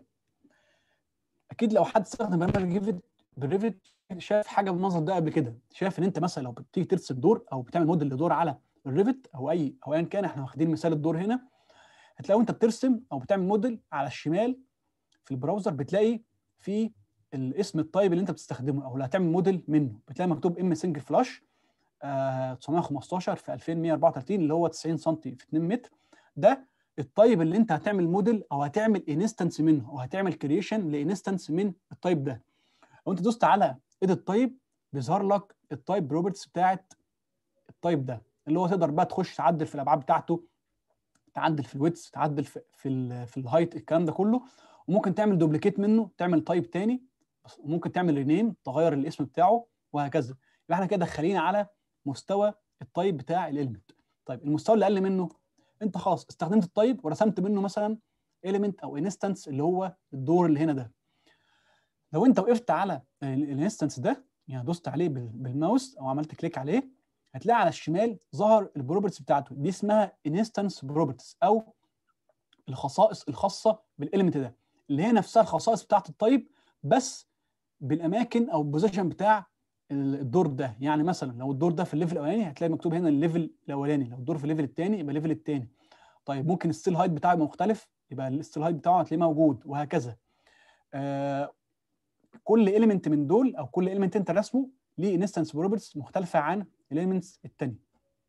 اكيد لو حد استخدم برنامج ريفت بالريفت شاف حاجه بالمنظر ده قبل كده شاف ان انت مثلا لو بتيجي ترسم دور او بتعمل موديل لدور على الريفت او اي او ايا كان احنا واخدين مثال الدور هنا هتلاقي وانت بترسم او بتعمل موديل على الشمال في البراوزر بتلاقي في الاسم الطيب اللي انت بتستخدمه او اللي هتعمل موديل منه بتلاقي مكتوب ام سنجل فلاش آه 915 في 2134 اللي هو 90 سم في 2 متر ده الطيب اللي انت هتعمل موديل او هتعمل انستنس منه او هتعمل كرييشن لانستنس من الطيب ده لو انت دوست على ايديت طيب بيظهر لك التايب بروبرتس بتاعت الطيب ده اللي هو تقدر بقى تخش تعدل في الابعاد بتاعته تعدل في الويتس تعدل في في, ال في الهايت الكلام ده كله وممكن تعمل دوبليكيت منه تعمل تايب تاني وممكن تعمل رينيم تغير الاسم بتاعه وهكذا يبقى احنا كده داخلين على مستوى التايب بتاع الاليمنت طيب المستوى اللي اقل منه انت خلاص استخدمت التايب ورسمت منه مثلا اليمنت او انستنس اللي هو الدور اللي هنا ده لو انت وقفت على الانستنس ده يعني دوست عليه بال- بالماوس او عملت كليك عليه هتلاقي على الشمال ظهر البروبرتيز بتاعته دي اسمها انستنس بروبرتيز او الخصائص الخاصه بالاليمنت ده اللي هي نفسها الخصائص بتاعت الطيب بس بالاماكن او البوزيشن بتاع ال- الدور ده يعني مثلا لو الدور ده في الليفل الاولاني هتلاقي مكتوب هنا الليفل الاولاني لو الدور في الليفل الثاني يبقى الليفل الثاني طيب ممكن الستيل هايت بتاعه يبقى مختلف يبقى الستيل هايت بتاعه هتلاقيه موجود وهكذا آه كل اليمنت من دول او كل اليمنت انت رسمه ليه انستنس بروبرتيز مختلفه عن الاليمنتس الثانيه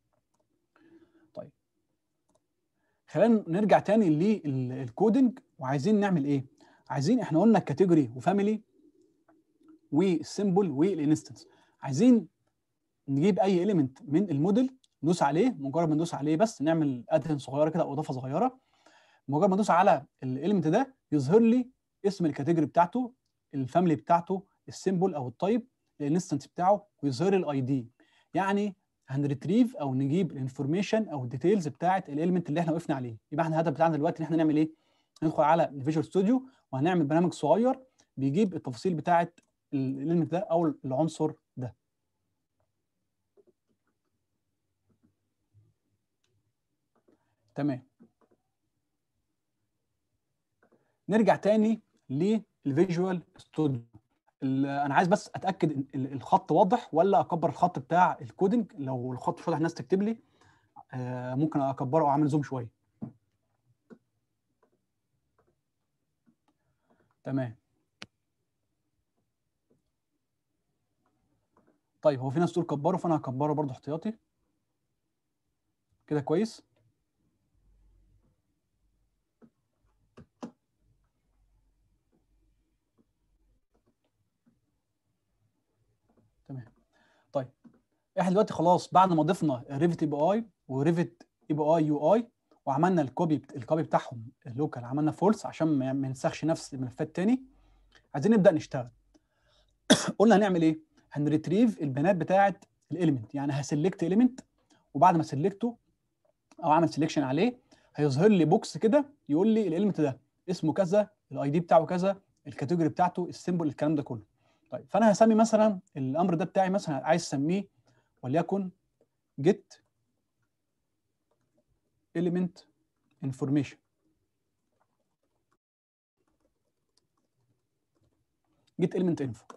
طيب خلينا نرجع تاني للكودنج وعايزين نعمل ايه عايزين احنا قلنا كاتيجوري وفاميلي والسيمبل والانستنس عايزين نجيب اي اليمنت من الموديل ندوس عليه مجرد ما ندوس عليه بس نعمل ادهن صغيره كده او اضافه صغيره مجرد ما ندوس على الاليمنت ده يظهر لي اسم الكاتيجوري بتاعته الفاميلي بتاعته السيمبل او التايب الانستنس بتاعه ويظهر الاي دي يعني هنريتريف او نجيب الانفورميشن او الديتيلز بتاعت الاليمنت اللي احنا وقفنا عليه يبقى احنا الهدف بتاعنا دلوقتي ان احنا نعمل ايه ندخل على الفيجوال ستوديو وهنعمل برنامج صغير بيجيب التفاصيل بتاعت الاليمنت ده او العنصر ده تمام نرجع تاني للفيجوال ستوديو انا عايز بس اتاكد ان ال- الخط واضح ولا اكبر الخط بتاع الكودنج لو الخط مش واضح الناس تكتب لي آه، ممكن اكبره او اعمل زوم شويه تمام طيب هو في ناس تقول كبره فانا هكبره برضه احتياطي كده كويس تمام طيب احنا دلوقتي خلاص بعد ما ضفنا ريفت اي بي اي وريفت اي بي اي يو اي وعملنا الكوبي الكوبي بتاعهم اللوكال عملنا فولس عشان ما ما ننسخش نفس الملفات تاني عايزين نبدا نشتغل قلنا هنعمل ايه هنريتريف البيانات بتاعه الاليمنت يعني هسلكت اليمنت وبعد ما سلكته او اعمل سelection عليه هيظهر لي بوكس كده يقول لي الاليمنت ده اسمه كذا الاي دي بتاعه كذا الكاتيجوري بتاعته السيمبل الكلام ده كله طيب فانا هسمي مثلا الامر ده بتاعي مثلا عايز اسميه وليكن get element information get element info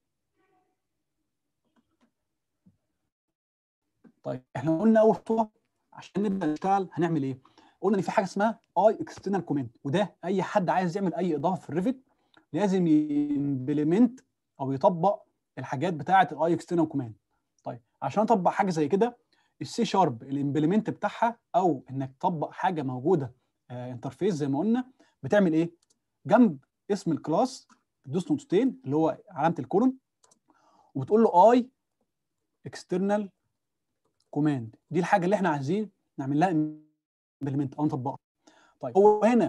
طيب احنا قلنا اول خطوه عشان نبدا نشتغل هنعمل ايه؟ قلنا ان في حاجه اسمها اي اكسترنال كومنت وده اي حد عايز يعمل اي اضافه في الريفت لازم يمبلمنت او يطبق الحاجات بتاعه الاي اكسترنال كوماند طيب عشان اطبق حاجه زي كده السي شارب الامبلمنت بتاعها او انك تطبق حاجه موجوده انترفيس زي ما قلنا بتعمل ايه جنب اسم الكلاس بتدوس نقطتين اللي هو علامه الكولون وبتقول له اي اكسترنال كوماند دي الحاجه اللي احنا عايزين نعمل لها امبلمنت او نطبقها طيب هو هنا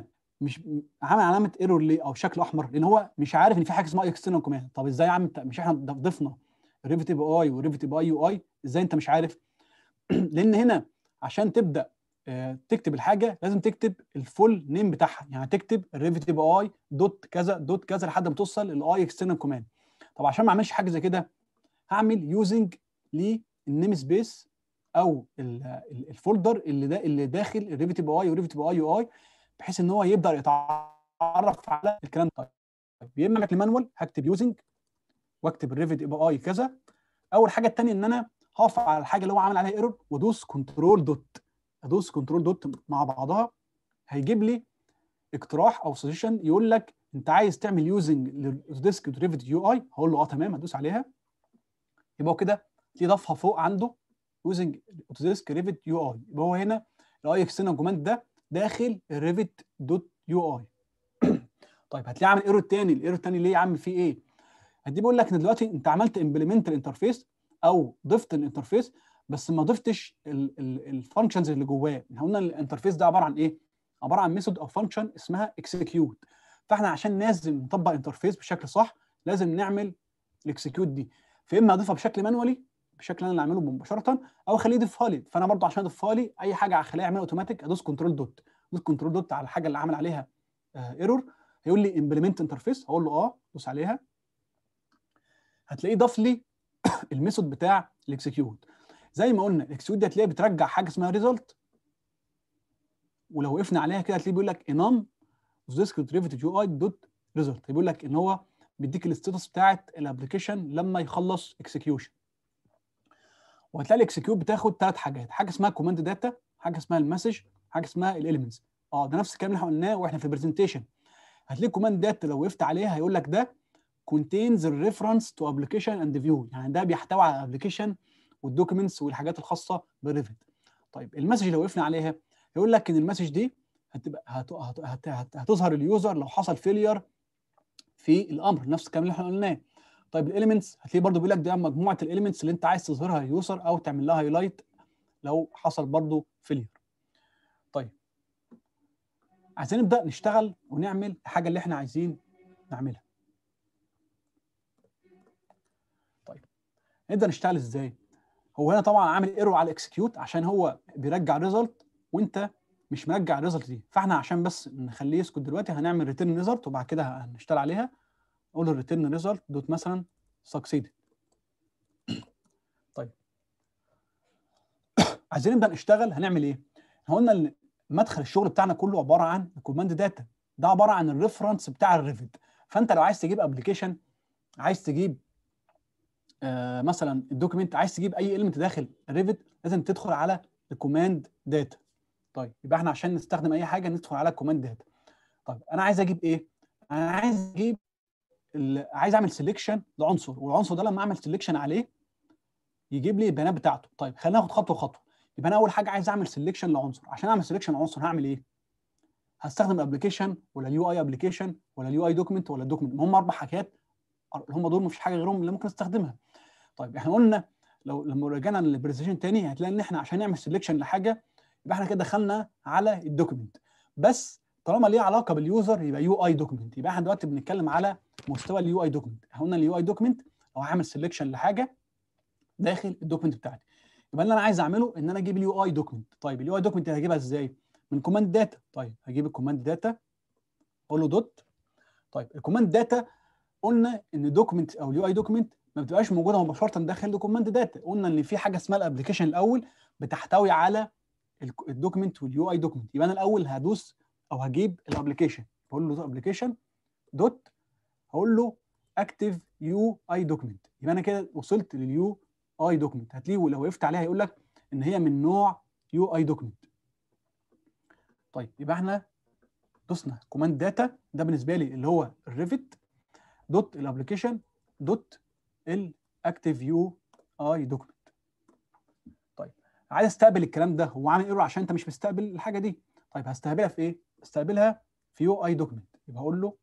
مش عامل علامه ايرور ليه او شكل احمر لان هو مش عارف ان في حاجه اسمها اكسترنال كوماند طب ازاي يا عم انت مش احنا ضفنا ريفت اي بي اي وريفت اي يو اي ازاي انت مش عارف لان هنا عشان تبدا آه، تكتب الحاجه لازم تكتب الفول نيم بتاعها يعني تكتب الريفت اي بي اي دوت كذا دوت كذا لحد ما توصل للاي اكسترنال كوماند طب عشان ما اعملش حاجه زي كده هعمل يوزنج للنيم سبيس او ال- ال- الفولدر اللي ده اللي داخل الريفت اي بي اي وريفت اي يو اي بحيث ان هو يبدا يتعرف على الكلام ده طيب يا اما المانوال هكتب يوزنج واكتب الريفت اي بي اي كذا اول حاجه الثانيه ان انا هقف على الحاجه اللي هو عامل عليها ايرور وادوس كنترول دوت ادوس كنترول دوت مع بعضها هيجيب لي اقتراح او سجيشن يقول لك انت عايز تعمل يوزنج للديسك ريفت يو اي هقول له اه تمام هدوس عليها يبقى هو كده في ضفها فوق عنده يوزنج اوتوديسك ريفت يو اي يبقى هو هنا الاي اكسترنال كوماند ده داخل الريفت دوت يو اي طيب هتلاقيه عامل ايرور تاني الايرور التاني ليه يا عم فيه ايه هدي بيقول لك ان دلوقتي انت عملت امبلمنت الانترفيس او ضفت الانترفيس بس ما ضفتش الفانكشنز اللي جواه احنا قلنا الانترفيس ده عباره عن ايه عباره عن ميثود او فانكشن اسمها اكسكيوت فاحنا عشان لازم نطبق انترفيس بشكل صح لازم نعمل الاكسكيوت دي فاما اضيفها بشكل مانوالي بشكل انا اللي اعمله مباشره او اخليه يضيفها لي فانا برضو عشان اضيفها لي اي حاجه اخليها يعملها اوتوماتيك ادوس كنترول دوت ادوس كنترول دوت على الحاجه اللي عامل عليها ايرور هيقول لي امبلمنت انترفيس هقول له اه دوس عليها هتلاقيه ضاف لي الميثود بتاع الاكسكيوت زي ما قلنا الاكسكيوت دي هتلاقيها بترجع حاجه اسمها ريزلت ولو وقفنا عليها كده هتلاقيه بيقول لك انام ديسكريت ديريفيتيف يو اي دوت ريزلت بيقول لك ان هو بيديك الستاتس بتاعت الابلكيشن لما يخلص اكسكيوشن وهتلاقي الاكسكيوت بتاخد ثلاث حاجات حاجه اسمها كوماند داتا حاجه اسمها المسج حاجه اسمها الاليمنتس اه ده نفس الكلام اللي احنا قلناه واحنا في البرزنتيشن هتلاقي كوماند داتا لو وقفت عليها هيقول لك ده contains the reference to application and view يعني ده بيحتوي على الابلكيشن والدوكيومنتس والحاجات الخاصه بالريفت طيب المسج لو وقفنا عليها يقول لك ان المسج دي هتبقى هت... هت... هت... هت... هتظهر اليوزر لو حصل فيلير في الامر نفس الكلام اللي احنا قلناه طيب الاليمنتس هتلاقيه برضو بيقول لك ده مجموعه الاليمنتس اللي انت عايز تظهرها لليوزر او تعمل لها هايلايت لو حصل برضو فيلير طيب عايزين نبدا نشتغل ونعمل الحاجه اللي احنا عايزين نعملها طيب نبدا نشتغل ازاي هو هنا طبعا عامل ايرور على الاكسكيوت عشان هو بيرجع ريزلت وانت مش مرجع الريزلت دي فاحنا عشان بس نخليه يسكت دلوقتي هنعمل ريتيرن ريزلت وبعد كده هنشتغل عليها اقول له ريتيرن ريزلت دوت مثلا سكسيد طيب عايزين نبدا نشتغل هنعمل ايه؟ احنا قلنا ان مدخل الشغل بتاعنا كله عباره عن الكوماند داتا ده عباره عن الريفرنس بتاع الريفت فانت لو عايز تجيب ابلكيشن عايز تجيب آه مثلا الدوكيمنت عايز تجيب اي اليمنت داخل الريفت لازم تدخل على الكوماند داتا طيب يبقى احنا عشان نستخدم اي حاجه ندخل على الكوماند داتا طيب انا عايز اجيب ايه انا عايز اجيب عايز اعمل سيلكشن لعنصر والعنصر ده لما اعمل سيلكشن عليه يجيب لي البيانات بتاعته طيب خلينا ناخد خطوه خطوه يبقى انا اول حاجه عايز اعمل سيلكشن لعنصر عشان اعمل سيلكشن لعنصر هعمل ايه هستخدم الابلكيشن ولا اليو اي ابلكيشن ولا اليو اي دوكيمنت ولا الدوكيمنت هم اربع حاجات هم دول مفيش حاجه غيرهم اللي ممكن استخدمها طيب احنا قلنا لو لما رجعنا للبرزنتيشن تاني هتلاقي ان احنا عشان نعمل سيلكشن لحاجه يبقى احنا كده دخلنا على الدوكيمنت بس طالما ليه علاقه باليوزر يبقى يو اي دوكيمنت يبقى احنا دلوقتي بنتكلم على مستوى اليو اي دوكيمنت احنا قلنا اليو اي دوكيمنت لو هعمل سيلكشن لحاجه داخل الدوكيمنت بتاعتي يبقى اللي انا عايز اعمله ان انا اجيب اليو اي دوكيمنت طيب اليو اي دوكيمنت هجيبها ازاي من كوماند داتا طيب هجيب الكوماند داتا اقول له دوت طيب الكوماند داتا قلنا ان دوكيمنت او اليو اي دوكيمنت ما بتبقاش موجوده مباشره داخل الكوماند داتا قلنا ان في حاجه اسمها الابلكيشن الاول بتحتوي على الدوكيمنت واليو اي دوكيمنت يبقى انا الاول هدوس او هجيب الابلكيشن بقول له ابلكيشن دوت هقول له اكتف يو اي دوكيمنت يبقى انا كده وصلت لليو اي دوكيمنت هتلاقيه لو وقفت عليها هيقول لك ان هي من نوع يو اي دوكيمنت طيب يبقى احنا دوسنا كوماند داتا ده بالنسبه لي اللي هو الريفت دوت الابلكيشن دوت الاكتف يو اي دوكيمنت طيب عايز استقبل الكلام ده هو عامل ايرور عشان انت مش مستقبل الحاجه دي طيب هستقبلها في ايه استقبلها في يو اي دوكيمنت يبقى هقول له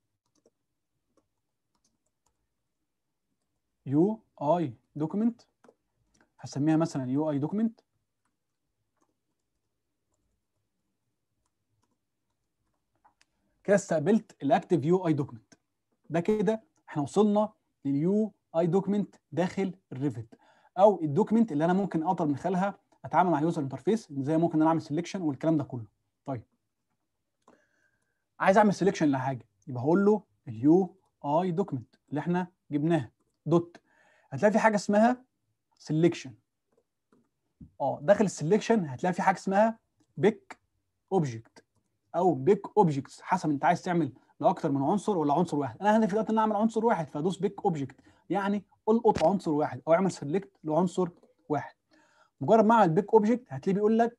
يو اي دوكيمنت هسميها مثلا يو اي دوكيمنت كده استقبلت الاكتيف يو اي دوكمنت ده كده احنا وصلنا لليو اي دوكمنت داخل الريفت او الدوكمنت اللي انا ممكن اقدر من خلالها اتعامل مع اليوزر انترفيس زي ممكن انا اعمل سيلكشن والكلام ده كله طيب عايز اعمل سيلكشن لحاجه يبقى هقول له اليو اي دوكمنت اللي احنا جبناها دوت هتلاقي في حاجه اسمها سيلكشن اه داخل السيلكشن هتلاقي في حاجه اسمها بيك اوبجكت او بيك اوبجكتس حسب انت عايز تعمل لاكتر من عنصر ولا عنصر واحد انا هدفي دلوقتي ان اعمل عنصر واحد فادوس بيك اوبجكت يعني القط عنصر واحد او اعمل سيلكت لعنصر واحد مجرد ما اعمل بيك اوبجكت هتلاقيه بيقول لك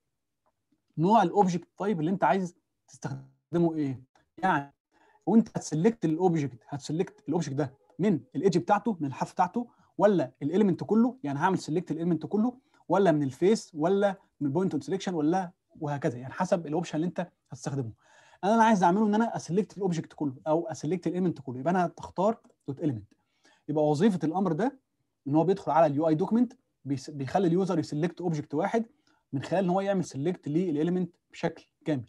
نوع الاوبجكت طيب اللي انت عايز تستخدمه ايه يعني وانت هتسلكت الاوبجكت هتسلكت الاوبجكت ده من الايدج بتاعته من الحرف بتاعته ولا الاليمنت كله يعني هعمل سلكت الاليمنت كله ولا من الفيس ولا من البوينت اون سelection ولا وهكذا يعني حسب الاوبشن اللي انت هتستخدمه انا اللي عايز اعمله ان انا اسلكت الاوبجكت كله او اسلكت الاليمنت كله يبقى انا هتختار دوت اليمنت يبقى وظيفه الامر ده ان هو بيدخل على اليو اي دوكمنت بيخلي اليوزر يسلكت اوبجكت واحد من خلال ان هو يعمل سلكت للاليمنت بشكل كامل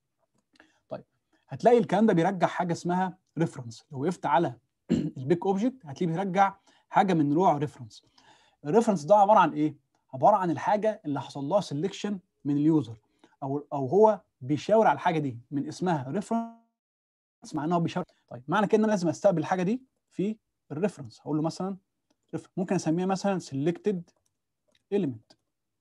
طيب هتلاقي الكلام ده بيرجع حاجه اسمها ريفرنس لو وقفت على البيك اوبجكت هتلاقيه بيرجع حاجه من نوع ريفرنس الريفرنس ده عباره عن ايه عباره عن الحاجه اللي حصل لها سelection من اليوزر او او هو بيشاور على الحاجه دي من اسمها ريفرنس مع انه بيشاور طيب معنى كده ان انا لازم استقبل الحاجه دي في الريفرنس هقول له مثلا ممكن اسميها مثلا selected element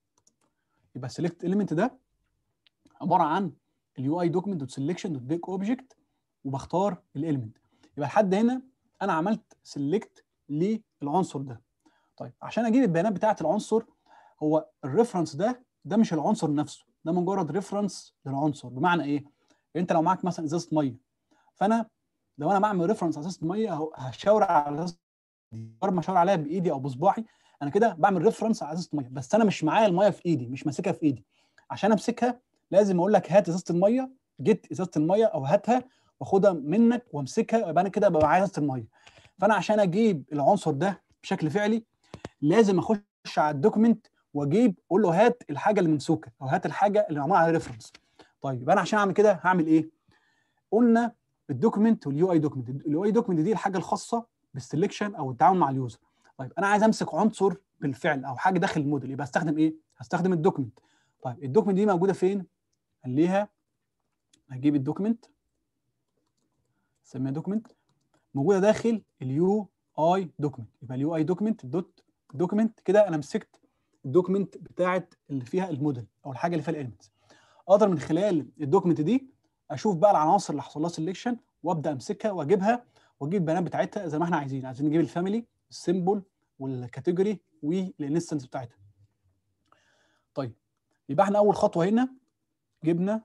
يبقى select element ده عباره عن اليو اي دوكمنت دوت سelection دوت بيك اوبجكت وبختار الاليمنت يبقى لحد هنا انا عملت سيلكت للعنصر ده طيب عشان اجيب البيانات بتاعه العنصر هو الريفرنس ده ده مش العنصر نفسه ده مجرد ريفرنس للعنصر بمعنى ايه انت لو معاك مثلا ازازه ميه فانا لو انا بعمل ريفرنس على ازازه ميه هشاور على ازازه مجرد ما اشاور عليها بايدي او بصباعي انا كده بعمل ريفرنس على ازازه ميه بس انا مش معايا الميه في ايدي مش ماسكها في ايدي عشان امسكها لازم اقول لك هات ازازه الميه جيت ازازه الميه او هاتها واخدها منك وامسكها يبقى انا كده بقى معايا ازازه الميه فانا عشان اجيب العنصر ده بشكل فعلي لازم اخش على الدوكيمنت واجيب اقول له هات الحاجه اللي ممسوكه او هات الحاجه اللي معمول عليها ريفرنس طيب يبقى انا عشان اعمل كده هعمل ايه قلنا الدوكيمنت واليو اي دوكيمنت اليو اي دوكيمنت دي الحاجه الخاصه بالسلكشن او التعامل مع اليوزر طيب انا عايز امسك عنصر بالفعل او حاجه داخل الموديل يبقى استخدم ايه هستخدم الدوكيمنت طيب الدوكيمنت دي موجوده فين خليها هجيب الدوكيمنت سميها دوكيمنت موجوده داخل اليو اي دوكيمنت يبقى اليو اي دوكيمنت دوت دوكيمنت كده انا مسكت الدوكيمنت بتاعت اللي فيها الموديل او الحاجه اللي فيها الاليمنتس اقدر من خلال الدوكيمنت دي اشوف بقى العناصر اللي حصل لها سelection وابدا امسكها واجيبها واجيب البيانات بتاعتها زي ما احنا عايزين عايزين نجيب الفاميلي السيمبل والكاتيجوري والانستنس بتاعتها طيب يبقى احنا اول خطوه هنا جبنا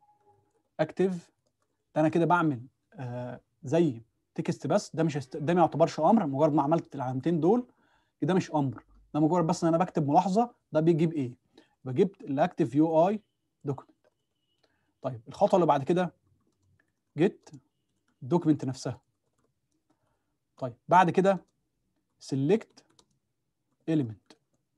اكتف ده انا كده بعمل آه زي تكست بس ده مش هست... ده ما يعتبرش امر مجرد ما عملت العلامتين دول ده مش امر ده مجرد بس ان انا بكتب ملاحظه ده بيجيب ايه يبقى جبت الاكتف يو اي دوكيمنت طيب الخطوه اللي بعد كده جيت الدوكيمنت نفسها طيب بعد كده سيلكت اليمنت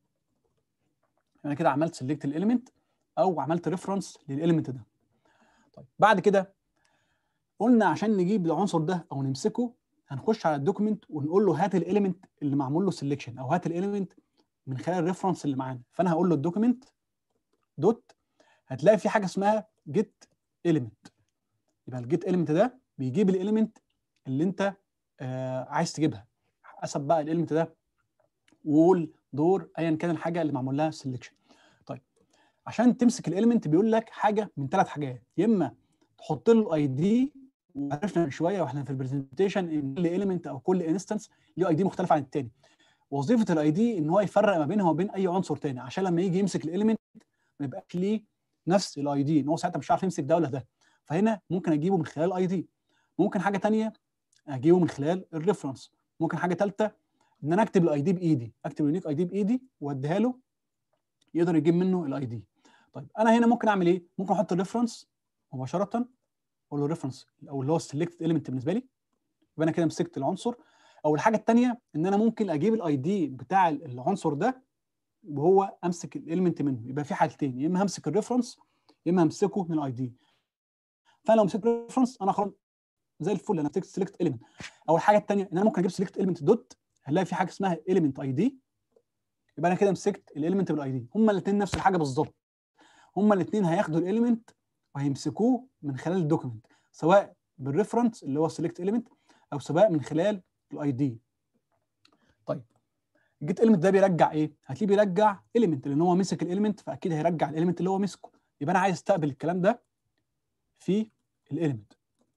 انا كده عملت سيلكت الاليمنت او عملت ريفرنس للاليمنت ده طيب بعد كده قلنا عشان نجيب العنصر ده او نمسكه هنخش على الدوكيمنت ونقول له هات الاليمنت اللي معمول له سيلكشن او هات الاليمنت من خلال الريفرنس اللي معانا فانا هقول له الدوكيمنت دوت هتلاقي في حاجه اسمها جيت اليمنت يبقى الجيت اليمنت ده بيجيب الاليمنت اللي انت آه عايز تجيبها حسب بقى الاليمنت ده وول دور ايا كان الحاجه اللي معمول لها سيلكشن طيب عشان تمسك الاليمنت بيقول لك حاجه من ثلاث حاجات يا اما تحط له الاي دي وعرفنا من شويه واحنا في البرزنتيشن ان كل اليمنت او كل انستنس ليه اي دي مختلف عن الثاني وظيفه الاي دي ان هو يفرق ما بينها وبين اي عنصر ثاني عشان لما يجي يمسك الاليمنت ما يبقاش ليه نفس الاي دي ان هو ساعتها مش عارف يمسك ده ولا ده فهنا ممكن اجيبه من خلال الاي دي ممكن حاجه ثانيه اجيبه من خلال الريفرنس ممكن حاجه ثالثه ان انا اكتب الاي دي بايدي اكتب اليونيك اي دي بايدي واديها له يقدر يجيب منه الاي دي طيب انا هنا ممكن اعمل ايه ممكن احط الريفرنس مباشره اقول له ريفرنس او اللي هو السلكتد اليمنت بالنسبه لي يبقى انا كده مسكت العنصر او الحاجه الثانيه ان انا ممكن اجيب الاي دي بتاع العنصر ده وهو امسك الاليمنت منه يبقى في حالتين يا اما همسك الريفرنس يا اما همسكه من الاي دي فانا لو مسكت الريفرنس انا خلاص زي الفل انا مسكت سيلكت اليمنت او الحاجه الثانيه ان انا ممكن اجيب سيلكت اليمنت دوت هنلاقي في حاجه اسمها اليمنت اي دي يبقى انا كده مسكت الاليمنت بالاي دي هما الاثنين نفس الحاجه بالظبط هما الاثنين هياخدوا الاليمنت وهيمسكوه من خلال الدوكيمنت سواء بالريفرنس اللي هو سيلكت اليمنت او سواء من خلال الاي دي طيب الجيت اليمنت ده بيرجع ايه هتلاقيه بيرجع اليمنت لان هو مسك الاليمنت فاكيد هيرجع الاليمنت اللي هو مسكه يبقى انا عايز استقبل الكلام ده في الاليمنت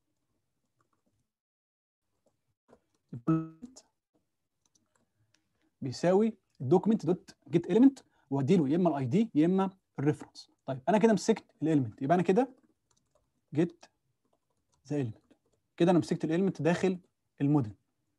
بيساوي الدوكيمنت دوت جيت اليمنت وادي له يا اما الاي دي يا اما الريفرنس طيب انا كده مسكت الاليمنت يبقى انا كده جيت ذا اليمنت كده انا مسكت الاليمنت داخل الموديل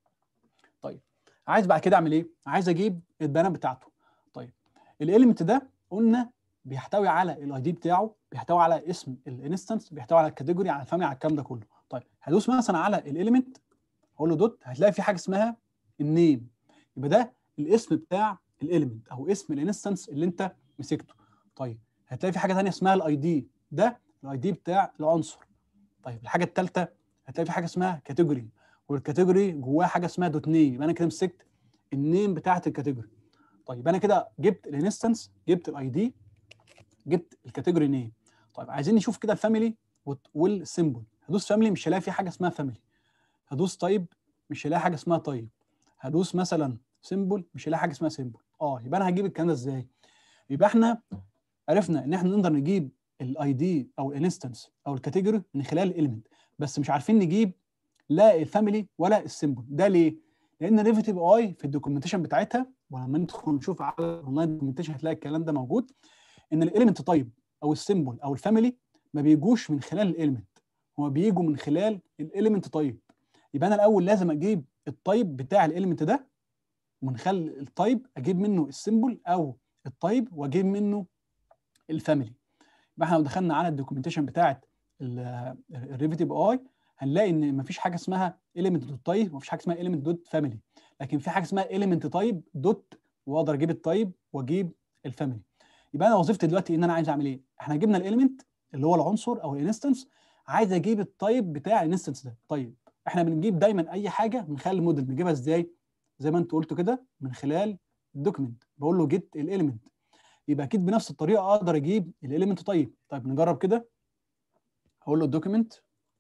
طيب عايز بعد كده اعمل ايه عايز اجيب البيانات بتاعته طيب الاليمنت ده قلنا بيحتوي على الاي دي بتاعه بيحتوي على اسم الانستنس بيحتوي على الكاتيجوري على الفاميلي على الكلام ده كله طيب هدوس مثلا على الاليمنت اقول له دوت هتلاقي في حاجه اسمها النيم يبقى ده الاسم بتاع الاليمنت او اسم الانستنس اللي انت مسكته طيب هتلاقي في حاجه ثانيه اسمها الاي دي ده الاي دي بتاع العنصر طيب الحاجه الثالثه هتلاقي في حاجه اسمها كاتيجوري والكاتيجوري جواها حاجه اسمها دوت نيم يبقى انا كده مسكت النيم بتاعه الكاتيجوري طيب انا كده جبت الانستنس جبت الاي دي جبت الكاتيجوري نيم طيب عايزين نشوف كده الفاميلي والسيمبل هدوس فاميلي مش هلاقي في حاجه اسمها فاميلي هدوس طيب مش هلاقي حاجه اسمها طيب هدوس مثلا سيمبل مش هلاقي حاجه اسمها سيمبل اه يبقى انا هجيب الكلام ده ازاي يبقى احنا عرفنا ان احنا نقدر نجيب الاي دي او الانستنس او الكاتيجوري من خلال الاليمنت بس مش عارفين نجيب لا الفاميلي ولا السيمبل ده ليه لان ريفيتيف اي في الدوكيومنتيشن بتاعتها ولما ندخل نشوف على الاونلاين دوكيومنتيشن هتلاقي الكلام ده موجود ان الاليمنت طيب او السيمبل او الفاميلي ما بيجوش من خلال الاليمنت هما بيجوا من خلال الاليمنت طيب يبقى انا الاول لازم اجيب الطيب بتاع الاليمنت ده ومن خلال الطيب اجيب منه السيمبل او الطيب واجيب منه الفاميلي يبقى احنا لو دخلنا على الدوكيومنتيشن بتاعت الريفيتيف اي هنلاقي ان مفيش حاجه اسمها element دوت طيب ومفيش حاجه اسمها element دوت فاميلي لكن في حاجه اسمها element طيب دوت واقدر اجيب الطيب واجيب الفاميلي يبقى انا وظيفتي دلوقتي ان انا عايز اعمل ايه احنا جبنا الاليمنت اللي هو العنصر او الانستنس عايز اجيب الطيب بتاع الانستنس ده طيب احنا بنجيب دايما اي حاجه من خلال الموديل بنجيبها ازاي زي ما انت قلت كده من خلال الدوكيمنت بقول له جيت الاليمنت يبقى اكيد بنفس الطريقه اقدر اجيب الاليمنت طيب طيب نجرب كده هقول له دوكيمنت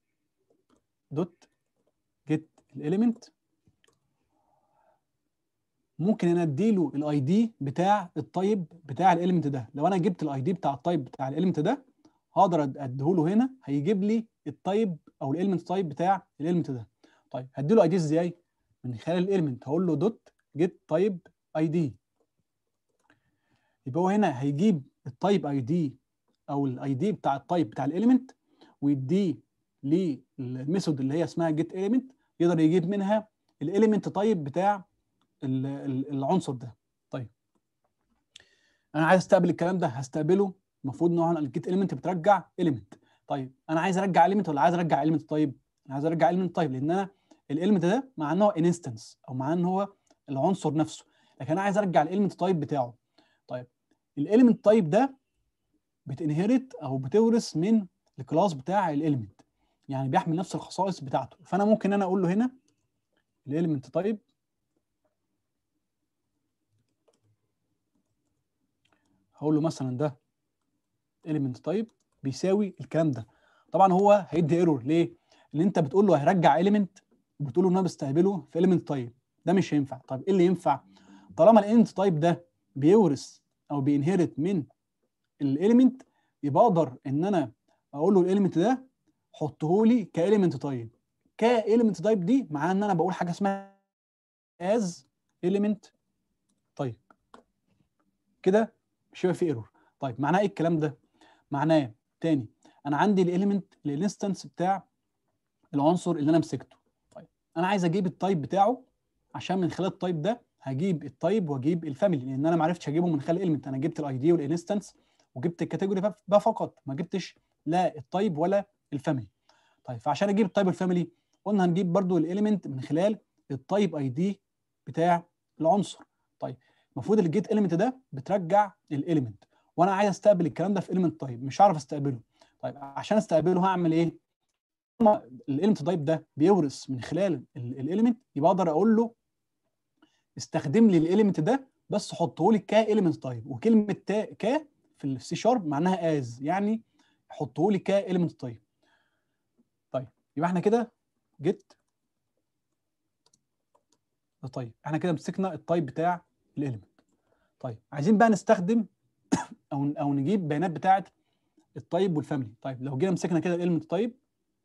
دوت جيت الاليمنت ممكن انا اديله الاي دي بتاع الطيب بتاع الاليمنت ده لو انا جبت الاي دي بتاع الطيب بتاع الاليمنت ده هقدر اديهوله هنا هيجيب لي الطيب او الاليمنت طيب بتاع الاليمنت ده طيب هديله اي دي ازاي من خلال الاليمنت هقول له دوت جيت طيب اي دي يبقى هو هنا هيجيب الطيب اي دي او الاي دي بتاع الطيب بتاع الاليمنت ويديه للميثود اللي هي اسمها جيت اليمنت يقدر يجيب منها الاليمنت طيب بتاع العنصر ده طيب انا عايز استقبل الكلام ده هستقبله المفروض ان الجيت اليمنت بترجع اليمنت طيب انا عايز ارجع اليمنت ولا عايز ارجع اليمنت طيب انا عايز ارجع اليمنت طيب لان انا الاليمنت ده مع ان هو انستنس او مع ان هو العنصر نفسه لكن انا عايز ارجع الاليمنت طيب بتاعه طيب الاليمنت طيب ده بتنهرت او بتورث من الكلاس بتاع الاليمنت يعني بيحمل نفس الخصائص بتاعته فانا ممكن انا اقول له هنا الاليمنت طيب هقول له مثلا ده element طيب بيساوي الكلام ده طبعا هو هيدي ايرور ليه؟ لان انت بتقول له هيرجع element وبتقول له ان انا بستقبله في element طيب ده مش هينفع طيب ايه اللي ينفع؟ طالما الاليمنت طيب ده بيورث او بينهرت من الاليمنت يبقى اقدر ان انا اقول له الاليمنت ده حطه لي كاليمنت طيب كاليمنت طيب دي معناها ان انا بقول حاجه اسمها از element طيب كده مش هيبقى في ايرور طيب معناه ايه الكلام ده معناه تاني انا عندي الاليمنت الانستنس بتاع العنصر اللي انا مسكته طيب انا عايز اجيب التايب بتاعه عشان من خلال التايب ده هجيب التايب واجيب الفاميلي لان انا ما عرفتش اجيبه من خلال الاليمنت انا جبت الاي دي والانستنس وجبت الكاتيجوري ده فقط ما جبتش لا التايب ولا الفاميلي طيب فعشان اجيب التايب والفاميلي قلنا هنجيب برضو الاليمنت من خلال التايب اي دي بتاع العنصر طيب المفروض الجيت اليمنت ده بترجع الاليمنت وانا عايز استقبل الكلام ده في اليمنت طيب مش هعرف استقبله طيب عشان استقبله هعمل ايه الاليمنت تايب ده بيورث من خلال الاليمنت يبقى اقدر اقول له استخدم لي الاليمنت ده بس حطه لي كاليمنت تايب وكلمه تا ك في السي شارب معناها از يعني حطه لي كاليمنت تايب طيب يبقى احنا كده جيت طيب احنا كده مسكنا التايب بتاع الاليمنت طيب عايزين بقى نستخدم او او نجيب بيانات بتاعه التايب والفاميلي طيب لو جينا مسكنا كده الاليمنت تايب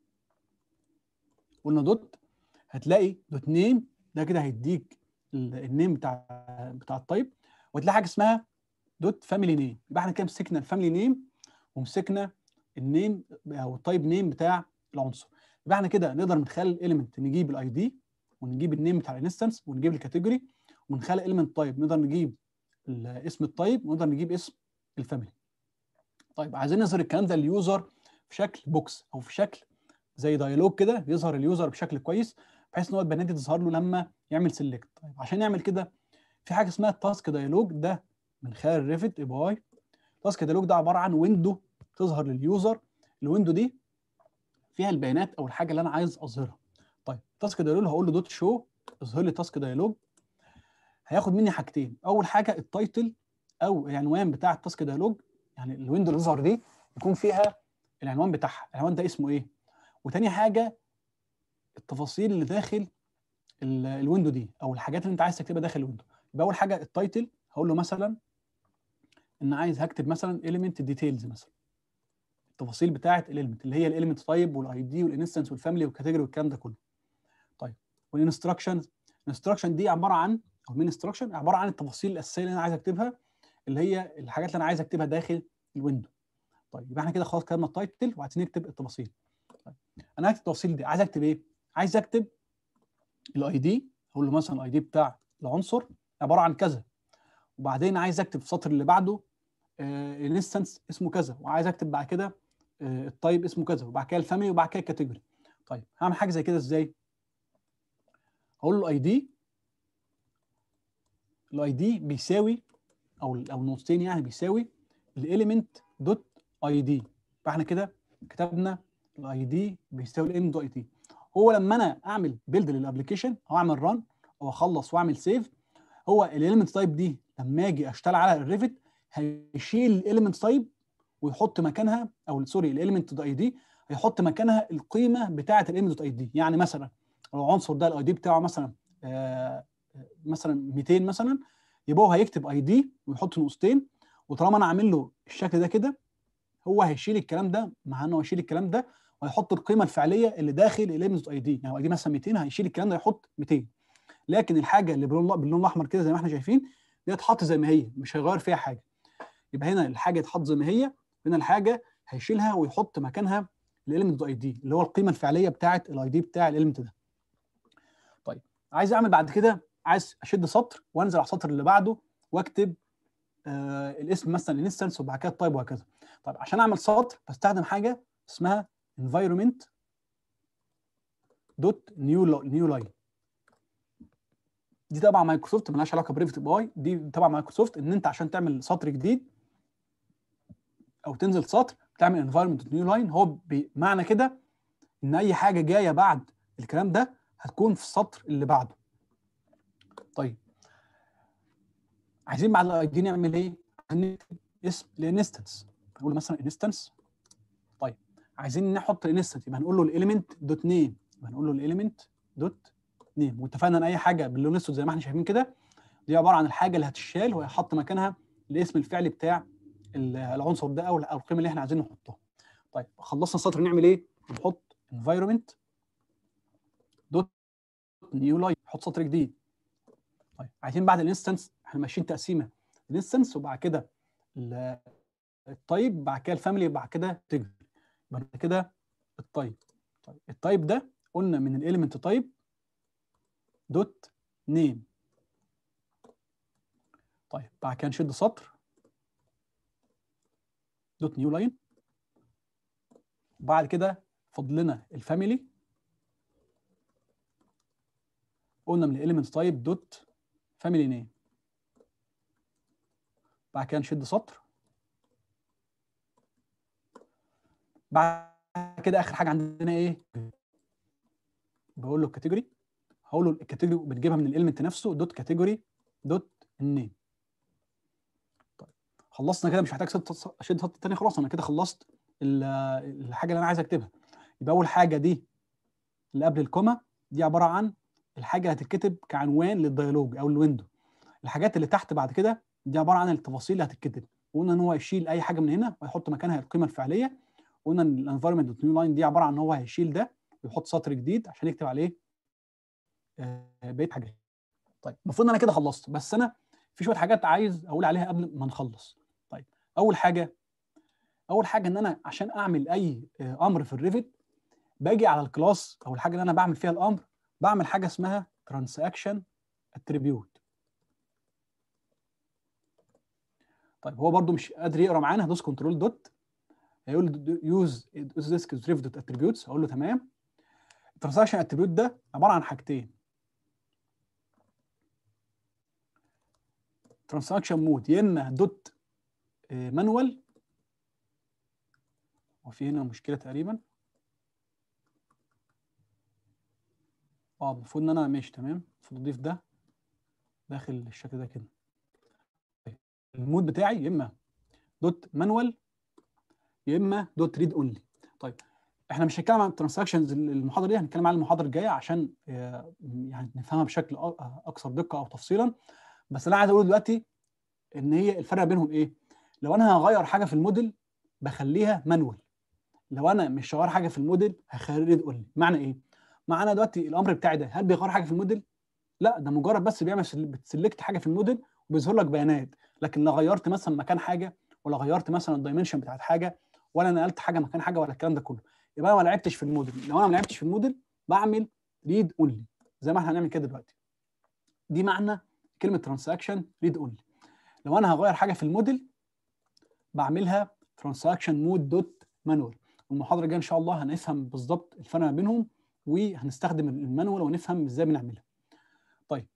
قلنا دوت هتلاقي دوت نيم ده كده هيديك النيم بتاع بتاع التايب وهتلاقي حاجه اسمها دوت فاميلي نيم يبقى احنا كده مسكنا الفاميلي نيم ومسكنا النيم او التايب نيم بتاع العنصر يبقى احنا كده نقدر من خلال الاليمنت نجيب الاي دي ونجيب النيم بتاع الانستنس ونجيب الكاتيجوري ومن خلال الاليمنت تايب نقدر نجيب اسم التايب ونقدر نجيب اسم الفاميلي طيب عايزين نظهر الكلام ده لليوزر في شكل بوكس او في شكل زي دايلوج كده يظهر اليوزر بشكل كويس بحيث ان هو البيانات دي تظهر له لما يعمل سيلكت طيب عشان يعمل كده في حاجه اسمها التاسك دايلوج ده من خلال الريفت اي بي اي التاسك دايلوج ده عباره عن ويندو تظهر لليوزر الويندو دي فيها البيانات او الحاجه اللي انا عايز اظهرها طيب التاسك دايلوج هقول له دوت شو اظهر لي تاسك دايلوج هياخد مني حاجتين اول حاجه التايتل او العنوان بتاع التاسك دايلوج يعني الويندو اللي تظهر دي يكون فيها العنوان بتاعها العنوان ده اسمه ايه وتاني حاجه التفاصيل اللي داخل الويندو دي او الحاجات اللي انت عايز تكتبها داخل الويندو يبقى اول حاجه التايتل هقول له مثلا ان عايز هكتب مثلا element ديتيلز مثلا التفاصيل بتاعه الاليمنت اللي هي الاليمنت تايب والاي دي والانستنس والفاميلي والكاتيجوري والكلام ده كله طيب والانستراكشن الانستراكشن دي عباره عن او المين انستراكشن عباره عن التفاصيل الاساسيه اللي انا عايز اكتبها اللي هي الحاجات اللي انا عايز اكتبها داخل الويندو طيب يبقى احنا كده خلاص كتبنا التايتل وعايزين نكتب التفاصيل طيب انا هكتب التفاصيل دي عايز اكتب ايه عايز اكتب الاي دي اقول له مثلا الاي دي بتاع العنصر عباره عن كذا وبعدين عايز اكتب في السطر اللي بعده الانستنس اسمه كذا وعايز اكتب بعد كده آه التايب اسمه كذا وبعد كده الفاميلي وبعد كده الكاتيجوري طيب هعمل حاجه زي كده ازاي هقول له اي دي الاي دي بيساوي او او نقطتين يعني بيساوي الاليمنت دوت اي دي فاحنا كده كتبنا الاي دي بيساوي الاليمنت دوت اي دي هو لما انا اعمل بيلد للابلكيشن او اعمل ران او اخلص واعمل سيف هو الاليمنت تايب دي لما اجي اشتغل على الريفت هيشيل الاليمنت تايب ويحط مكانها او سوري الاليمنت دوت اي دي هيحط مكانها القيمه بتاعه الاليمنت دوت اي دي يعني مثلا لو العنصر ده الاي دي بتاعه مثلا آه مثلا 200 مثلا يبقى هو هيكتب اي دي ويحط نقطتين وطالما انا عامل له الشكل ده كده هو هيشيل الكلام ده مع انه هيشيل الكلام ده وهيحط القيمه الفعليه اللي داخل الاليمنت اي دي يعني اي دي مثلا 200 هيشيل الكلام ده يحط 200 لكن الحاجه اللي باللون باللون الاحمر كده زي ما احنا شايفين دي هتحط زي ما هي مش هيغير فيها حاجه يبقى هنا الحاجه تحط زي ما هي هنا الحاجه هيشيلها ويحط مكانها الاليمنت اي دي اللي هو القيمه الفعليه بتاعه الاي دي بتاع الاليمنت ده طيب عايز اعمل بعد كده عايز اشد سطر وانزل على السطر اللي بعده واكتب آه الاسم مثلا الانستنس وبعد كده التايب وهكذا طيب عشان اعمل سطر بستخدم حاجه اسمها environment دوت نيو نيو لاين دي تبع مايكروسوفت مالهاش علاقه بريفت باي دي تبع مايكروسوفت ان انت عشان تعمل سطر جديد او تنزل سطر تعمل انفايرمنت نيو لاين هو بمعنى كده ان اي حاجه جايه بعد الكلام ده هتكون في السطر اللي بعده طيب عايزين بعد الاي دي نعمل ايه عايزين نكتب اسم الانستنس نقول مثلا انستنس طيب عايزين نحط الانستنس يبقى هنقول له الاليمنت دوت نيم يبقى هنقول له الاليمنت دوت نيم واتفقنا ان اي حاجه باللون الاسود زي ما احنا شايفين كده دي عباره عن الحاجه اللي هتشال وهيحط مكانها الاسم الفعلي بتاع العنصر ده او القيمه اللي احنا عايزين نحطها طيب خلصنا السطر نعمل ايه نحط environment دوت نيو لاين نحط سطر جديد طيب عايزين بعد الانستنس احنا ماشيين تقسيمه الانستنس وبعد كده التايب بعد كده الفاميلي بعد كده تجري بعد كده التايب طيب التايب ده قلنا من الاليمنت تايب دوت نيم طيب بعد كده نشد سطر دوت نيو لاين بعد كده فاضل لنا الفاميلي قلنا من الاليمنت تايب دوت فاميلي نيم بعد كده نشد سطر بعد كده اخر حاجه عندنا ايه بقول له الكاتيجوري هقول له الكاتيجوري بتجيبها من الاليمنت نفسه دوت كاتيجوري دوت النيم طيب خلصنا كده مش محتاج ست اشد خط تاني خلاص انا كده خلصت الحاجه اللي انا عايز اكتبها يبقى اول حاجه دي اللي قبل الكوما دي عباره عن الحاجه اللي هتتكتب كعنوان للديالوج او الويندو الحاجات اللي تحت بعد كده دي عباره عن التفاصيل اللي هتتكتب وقلنا ان هو يشيل اي حاجه من هنا ويحط مكانها القيمه الفعليه وقلنا ان الانفايرمنت دوت نيو لاين دي عباره عن ان هو هيشيل ده ويحط سطر جديد عشان يكتب عليه بقيه حاجات طيب المفروض ان انا كده خلصت بس انا في شويه حاجات عايز اقول عليها قبل ما نخلص طيب اول حاجه اول حاجه ان انا عشان اعمل اي امر في الريفت باجي على الكلاس او الحاجه اللي انا بعمل فيها الامر بعمل حاجه اسمها ترانزاكشن اتريبيوت طيب هو برده مش قادر يقرا معانا هدوس كنترول دوت هيقول لي يوز ديسك ريف دوت اتريبيوتس هقول له تمام الترانزاكشن اتريبيوت ده عباره عن حاجتين ترانزاكشن مود يا اما دوت مانوال وفي هنا مشكله تقريبا اه المفروض ان انا ماشي تمام المفروض اضيف ده داخل الشكل ده كده المود بتاعي يا اما دوت مانوال يا اما دوت ريد اونلي طيب احنا مش هنتكلم عن الترانزاكشنز المحاضره دي هنتكلم عن المحاضره الجايه عشان يعني نفهمها بشكل اكثر دقه او تفصيلا بس انا عايز اقول دلوقتي ان هي الفرق بينهم ايه لو انا هغير حاجه في الموديل بخليها مانوال لو انا مش هغير حاجه في الموديل هخليه ريد اونلي معنى ايه معنى دلوقتي الامر بتاعي ده هل بيغير حاجه في الموديل لا ده مجرد بس بيعمل بتسلكت حاجه في الموديل وبيظهر لك بيانات لكن لا غيرت مثلا مكان حاجه ولا غيرت مثلا الدايمنشن بتاعت حاجه ولا نقلت حاجه مكان حاجه ولا الكلام ده كله يبقى انا ما لعبتش في الموديل لو انا ما لعبتش في الموديل بعمل ريد اونلي زي ما احنا هنعمل كده دلوقتي دي معنى كلمه ترانزاكشن ريد اونلي لو انا هغير حاجه في الموديل بعملها ترانزاكشن مود دوت مانوال والمحاضره الجايه ان شاء الله هنفهم بالظبط الفرق ما بينهم وهنستخدم المانوال ونفهم ازاي بنعملها طيب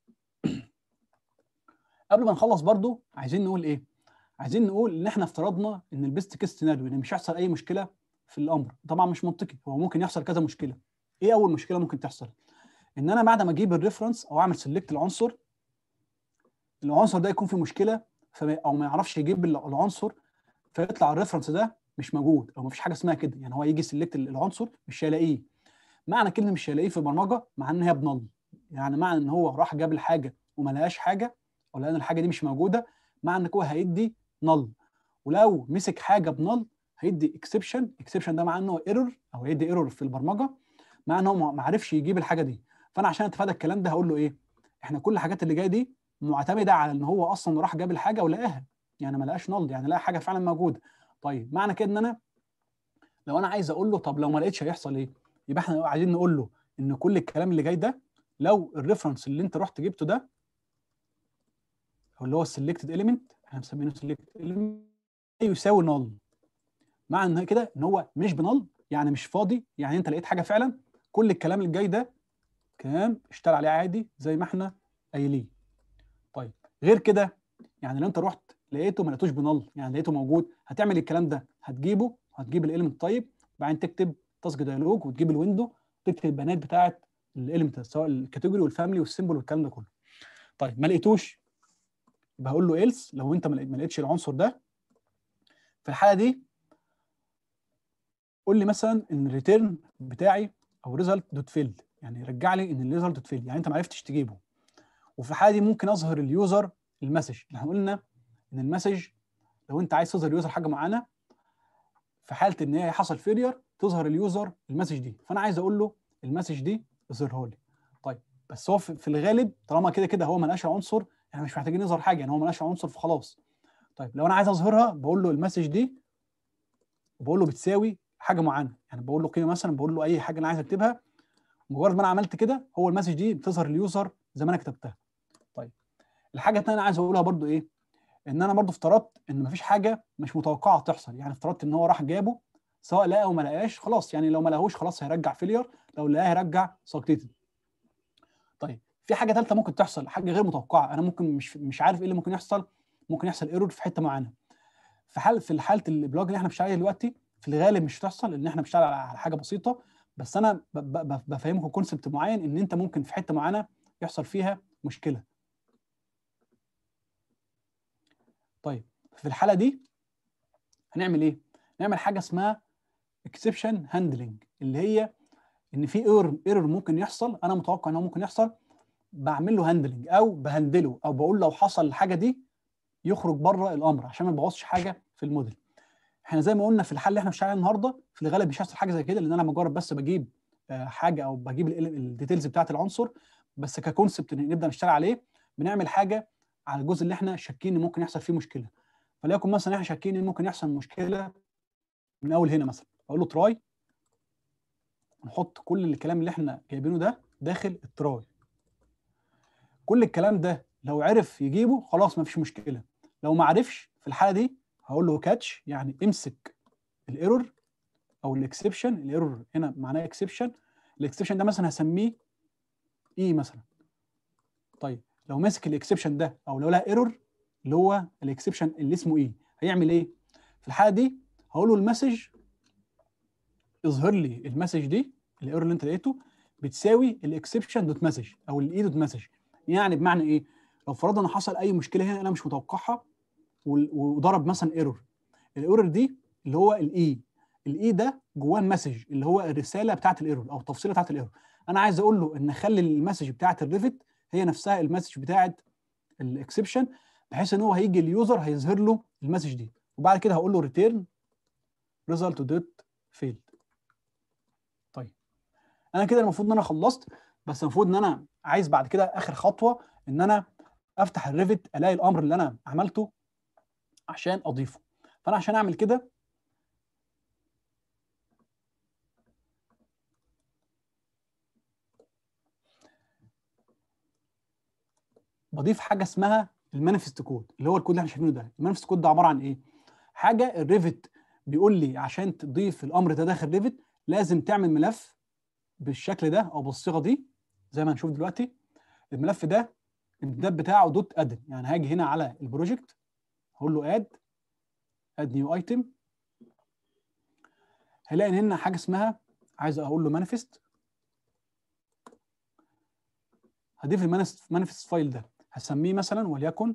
قبل ما نخلص برضو عايزين نقول ايه عايزين نقول ان احنا افترضنا ان البيست كيس سيناريو ان مش هيحصل اي مشكله في الامر طبعا مش منطقي هو ممكن يحصل كذا مشكله ايه اول مشكله ممكن تحصل ان انا بعد ما اجيب الريفرنس او اعمل سيلكت العنصر العنصر ده يكون فيه مشكله فما او ما يعرفش يجيب العنصر فيطلع الريفرنس ده مش موجود او ما فيش حاجه اسمها كده يعني هو يجي سيلكت العنصر مش هيلاقيه معنى كلمه مش هيلاقيه في البرمجه مع ان هي بنل يعني معنى ان هو راح جاب الحاجه وما لقاش حاجه او لان الحاجه دي مش موجوده معنى ان هو هيدي نل ولو مسك حاجه بنل هيدي اكسبشن اكسبشن ده معناه ان هو ايرور او هيدي ايرور في البرمجه مع ان هو ما عرفش يجيب الحاجه دي فانا عشان اتفادى الكلام ده هقول له ايه احنا كل الحاجات اللي جايه دي معتمده على ان هو اصلا راح جاب الحاجه ولقاها يعني ما لقاش نل يعني لقى حاجه فعلا موجوده طيب معنى كده ان انا لو انا عايز اقول له طب لو ما لقيتش هيحصل ايه يبقى احنا عايزين نقول له ان كل الكلام اللي جاي ده لو الريفرنس اللي انت رحت جبته ده او اللي هو السلكتد اليمنت احنا مسمينه سلكتد اليمنت يساوي نل معنى ان كده ان هو مش بنل يعني مش فاضي يعني انت لقيت حاجه فعلا كل الكلام اللي جاي ده كلام اشتغل عليه عادي زي ما احنا قايلين طيب غير كده يعني لو انت رحت لقيته ما لقيتوش بنل يعني لقيته موجود هتعمل الكلام ده هتجيبه هتجيب الاليمنت طيب وبعدين تكتب تاسك ديالوج وتجيب الويندو تكتب البيانات بتاعه الاليمنت سواء الكاتيجوري والفاميلي والسيمبل والكلام ده كله طيب ما لقيتوش يبقى هقول له ايلس لو انت ما لقيتش العنصر ده في الحاله دي قول لي مثلا ان الريتيرن بتاعي او ريزلت دوت فيلد يعني رجع لي ان الريزلت دوت فيلد يعني انت ما عرفتش تجيبه وفي الحاله دي ممكن اظهر اليوزر المسج احنا قلنا ان المسج لو انت عايز تظهر اليوزر حاجه معينه في حاله ان هي حصل فيلير تظهر اليوزر المسج دي فانا عايز اقول له المسج دي اظهرها لي طيب بس هو في الغالب طالما كده كده هو ما لقاش عنصر احنا مش محتاجين نظهر حاجه يعني هو ما لقاش عنصر فخلاص طيب لو انا عايز اظهرها بقول له المسج دي وبقول له بتساوي حاجه معينه يعني بقول له قيمه مثلا بقول له اي حاجه انا عايز اكتبها مجرد ما انا عملت كده هو المسج دي بتظهر اليوزر زي ما انا كتبتها طيب الحاجه الثانيه انا عايز اقولها برضو ايه ان انا برضو افترضت ان مفيش حاجه مش متوقعه تحصل يعني افترضت ان هو راح جابه سواء لقى او ما لقاش خلاص يعني لو ما لقاهوش خلاص هيرجع فيلير لو لقاه هيرجع سكتيتد طيب في حاجه ثالثه ممكن تحصل حاجه غير متوقعه انا ممكن مش مش عارف ايه اللي ممكن يحصل ممكن يحصل ايرور في حته معينه في حال في حاله البلوج اللي احنا بنشتغل عليه دلوقتي في الغالب مش هتحصل ان احنا بنشتغل على حاجه بسيطه بس انا ب- ب- ب- بفهمكم كونسبت معين ان انت ممكن في حته معينه يحصل فيها مشكله طيب في الحاله دي هنعمل ايه نعمل حاجه اسمها اكسبشن هاندلنج اللي هي ان في ايرور ايرور ممكن يحصل انا متوقع ان هو ممكن يحصل بعمل له هاندلنج او بهندله او بقول لو حصل الحاجه دي يخرج بره الامر عشان ما يبوظش حاجه في الموديل احنا زي ما قلنا في الحل اللي احنا بنشتغل النهارده في الغالب مش هيحصل حاجه زي كده لان انا مجرد بس بجيب آه، حاجه او بجيب الديتيلز بتاعت العنصر بس ككونسبت نبدا نشتغل عليه بنعمل حاجه على الجزء اللي احنا شاكين ان ممكن يحصل فيه مشكله فليكن مثلا احنا شاكين ان ممكن يحصل مشكله من اول هنا مثلا اقول له تراي نحط كل الكلام اللي احنا جايبينه ده داخل التراي كل الكلام ده لو عرف يجيبه خلاص ما فيش مشكله لو ما عرفش في الحاله دي هقول له كاتش يعني امسك الايرور او الاكسبشن الايرور هنا معناه اكسبشن الاكسبشن ده مثلا هسميه اي مثلا طيب لو ماسك الاكسبشن ده او لو لها ايرور اللي هو الاكسبشن اللي اسمه ايه هيعمل ايه في الحاله دي هقول له المسج اظهر لي المسج دي الايرور اللي انت لقيته بتساوي الاكسبشن دوت مسج او الاي دوت مسج يعني بمعنى ايه لو فرضنا ان حصل اي مشكله هنا انا مش متوقعها وال- وضرب مثلا ايرور الايرور دي اللي هو الاي الاي ده جواه المسج اللي هو الرساله بتاعت الايرور او التفصيله بتاعت الايرور انا عايز اقول له ان اخلي المسج بتاعت الريفت هي نفسها المسج بتاعت الاكسبشن بحيث ان هو هيجي اليوزر هيظهر له المسج دي وبعد كده هقول له ريتيرن ريزلت دوت فيلد طيب انا كده المفروض ان انا خلصت بس المفروض ان انا عايز بعد كده اخر خطوه ان انا افتح الريفت الاقي الامر اللي انا عملته عشان اضيفه فانا عشان اعمل كده بضيف حاجه اسمها المانيفست كود اللي هو الكود اللي احنا شايفينه ده المانيفست كود ده عباره عن ايه حاجه الريفت بيقول لي عشان تضيف الامر ده داخل ريفت لازم تعمل ملف بالشكل ده او بالصيغه دي زي ما هنشوف دلوقتي الملف ده الامتداد بتاعه دوت ادن يعني هاجي هنا على البروجكت هقول له اد اد نيو ايتم هلاقي ان هنا حاجه اسمها عايز اقول له مانيفست هضيف المانيفست فايل ده هسميه مثلا وليكن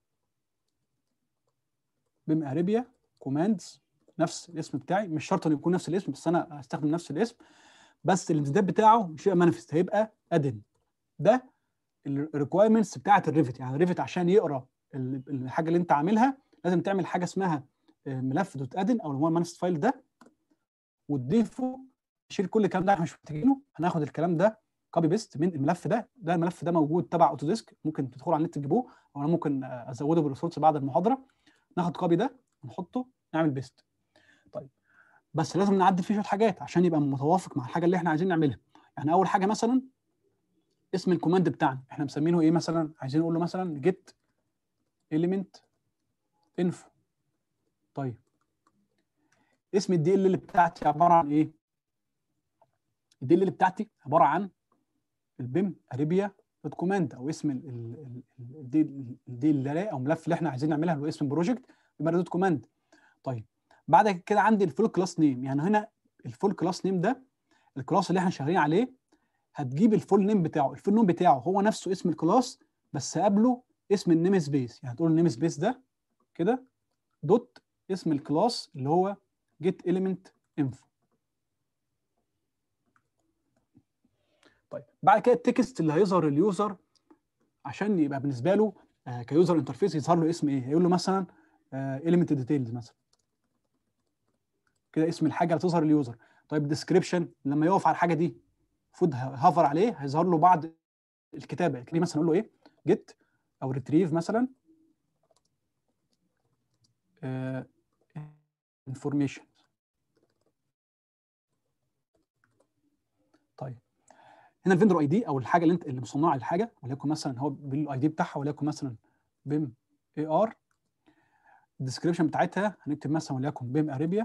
بم اريبيا كوماندز نفس الاسم بتاعي مش شرط انه يكون نفس الاسم بس انا هستخدم نفس الاسم بس الامتداد بتاعه مش هيبقى مانيفست هيبقى ادن ده الريكوايرمنتس بتاعه الريفت يعني الريفت عشان يقرا ال- الحاجه اللي انت عاملها لازم تعمل حاجه اسمها آه، ملف دوت ادن او اللي هو المانيفست فايل ده وتضيفه نشيل كل الكلام ده احنا مش محتاجينه هناخد الكلام ده كوبي بيست من الملف ده ده الملف ده موجود تبع اوتوديسك ممكن تدخلوا على النت تجيبوه او انا ممكن آه، ازوده بالريسورس بعد المحاضره ناخد كوبي ده ونحطه نعمل بيست طيب بس لازم نعدل فيه شويه حاجات عشان يبقى متوافق مع الحاجه اللي احنا عايزين نعملها يعني اول حاجه مثلا اسم الكوماند بتاعنا احنا مسمينه ايه مثلا عايزين نقول له مثلا جيت element info طيب اسم الدي ال اللي بتاعتي عباره عن ايه الدي ال اللي بتاعتي عباره عن البيم اريبيا دوت كوماند او اسم ال- ال- ال- ال- الدي الدي اللي او الملف اللي احنا عايزين نعملها اللي هو اسم البروجكت بيم دوت كوماند طيب بعد كده عندي الفول كلاس نيم يعني هنا الفول كلاس نيم ده الكلاس اللي احنا شغالين عليه هتجيب الفول نيم بتاعه الفول نيم بتاعه هو نفسه اسم الكلاس بس قبله اسم النيم سبيس يعني تقول النيم سبيس ده كده دوت اسم الكلاس اللي هو جيت element info طيب بعد كده التكست اللي هيظهر لليوزر عشان يبقى بالنسبه له آه كيوزر انترفيس يظهر له اسم ايه هيقول له مثلا آه element details مثلا كده اسم الحاجه اللي تظهر لليوزر طيب ديسكريبشن لما يقف على الحاجه دي المفروض هافر عليه هيظهر له بعض الكتابه يعني مثلا اقول له ايه جيت او ريتريف مثلا انفورميشن طيب هنا الفندور اي دي او الحاجه اللي انت اللي مصنعه للحاجه وليكن مثلا هو بالاي دي بتاعها وليكن مثلا بيم اي ار الديسكريبشن بتاعتها هنكتب مثلا وليكن بيم اريبيا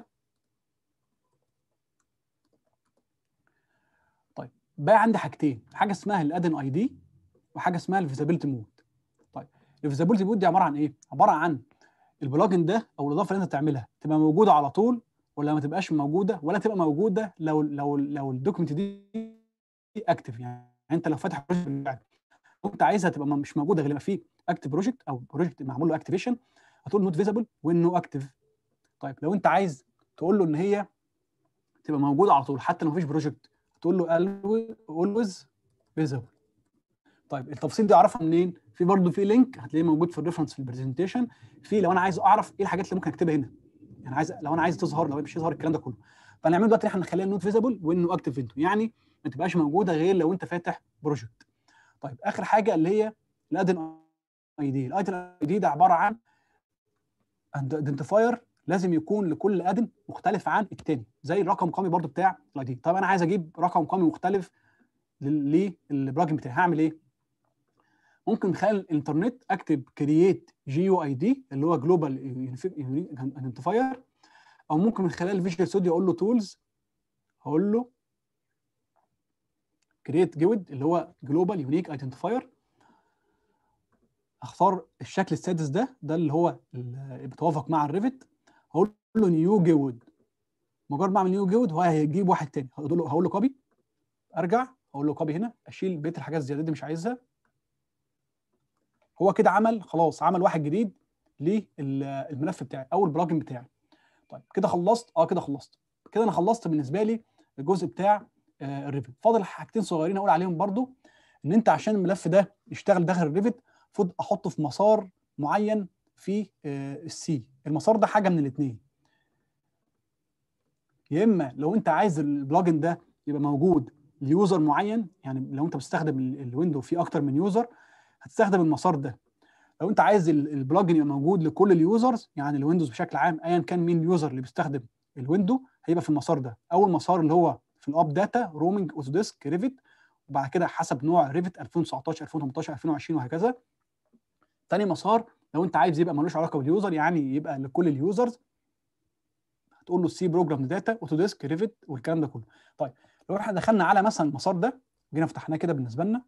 طيب بقى عندي حاجتين حاجه اسمها الادن اي دي وحاجه اسمها الفيزابيلتي مود طيب الفيزابيلتي مود دي عباره عن ايه عباره عن البلجن ده او الاضافه اللي انت تعملها تبقى موجوده على طول ولا ما تبقاش موجوده ولا تبقى موجوده لو لو لو الدوكيمنت دي اكتف يعني انت لو فاتح بروجكت وانت عايزها تبقى مش موجوده غير لما في اكتف بروجكت او بروجكت معمول له اكتيفيشن هتقول نوت فيزبل وين نو اكتف طيب لو انت عايز تقول له ان هي تبقى موجوده على طول حتى لو مفيش بروجكت تقول له اولويز فيزبل طيب التفاصيل دي اعرفها منين في برضه في لينك هتلاقيه موجود في الريفرنس في البرزنتيشن في لو انا عايز اعرف ايه الحاجات اللي ممكن اكتبها هنا يعني عايز لو انا عايز تظهر لو مش يظهر الكلام ده كله فنعمله دلوقتي احنا نخليها نوت فيزبل وانه اكتف فينتو يعني ما تبقاش موجوده غير لو انت فاتح بروجكت طيب اخر حاجه اللي هي الادن اي دي الادن اي دي ده عباره عن ايدنتيفاير لازم يكون لكل ادن مختلف عن الثاني زي الرقم القومي برضو بتاع الاي دي طب انا عايز اجيب رقم قومي مختلف للبراجن بتاعي هعمل ايه ممكن من خلال الانترنت اكتب كرييت جي يو اي دي اللي هو جلوبال ايدنتيفاير او ممكن من خلال فيجوال ستوديو اقول له تولز هقول له كرييت جود اللي هو جلوبال يونيك ايدنتيفاير اختار الشكل السادس ده ده اللي هو اللي بيتوافق مع الريفت هقول له نيو جود مجرد ما اعمل نيو جود هو هيجيب واحد تاني هقول له هقول له كوبي ارجع اقول له كوبي هنا اشيل بقيه الحاجات الزياده دي مش عايزها هو كده عمل خلاص عمل واحد جديد للملف بتاعي او البلاجن بتاعي طيب كده خلصت اه كده خلصت كده انا خلصت بالنسبه لي الجزء بتاع آه الريفت فاضل حاجتين صغيرين اقول عليهم برضو ان انت عشان الملف ده يشتغل داخل الريفت المفروض احطه في مسار معين في آه السي المسار ده حاجه من الاثنين يا اما لو انت عايز البلجن ده يبقى موجود ليوزر معين يعني لو انت بتستخدم الويندو في اكتر من يوزر هتستخدم المسار ده لو انت عايز البلجن يبقى موجود لكل اليوزرز يعني الويندوز بشكل عام ايا كان مين اليوزر اللي بيستخدم الويندو هيبقى في المسار ده اول مسار اللي هو في الاب داتا رومينج اوتوديسك ريفت وبعد كده حسب نوع ريفت 2019 2018 2020 وهكذا تاني مسار لو انت عايز يبقى ملوش علاقه باليوزر يعني يبقى لكل اليوزرز هتقول له سي بروجرام داتا اوتوديسك ريفت والكلام ده كله طيب لو احنا دخلنا على مثلا المسار ده جينا فتحناه كده بالنسبه لنا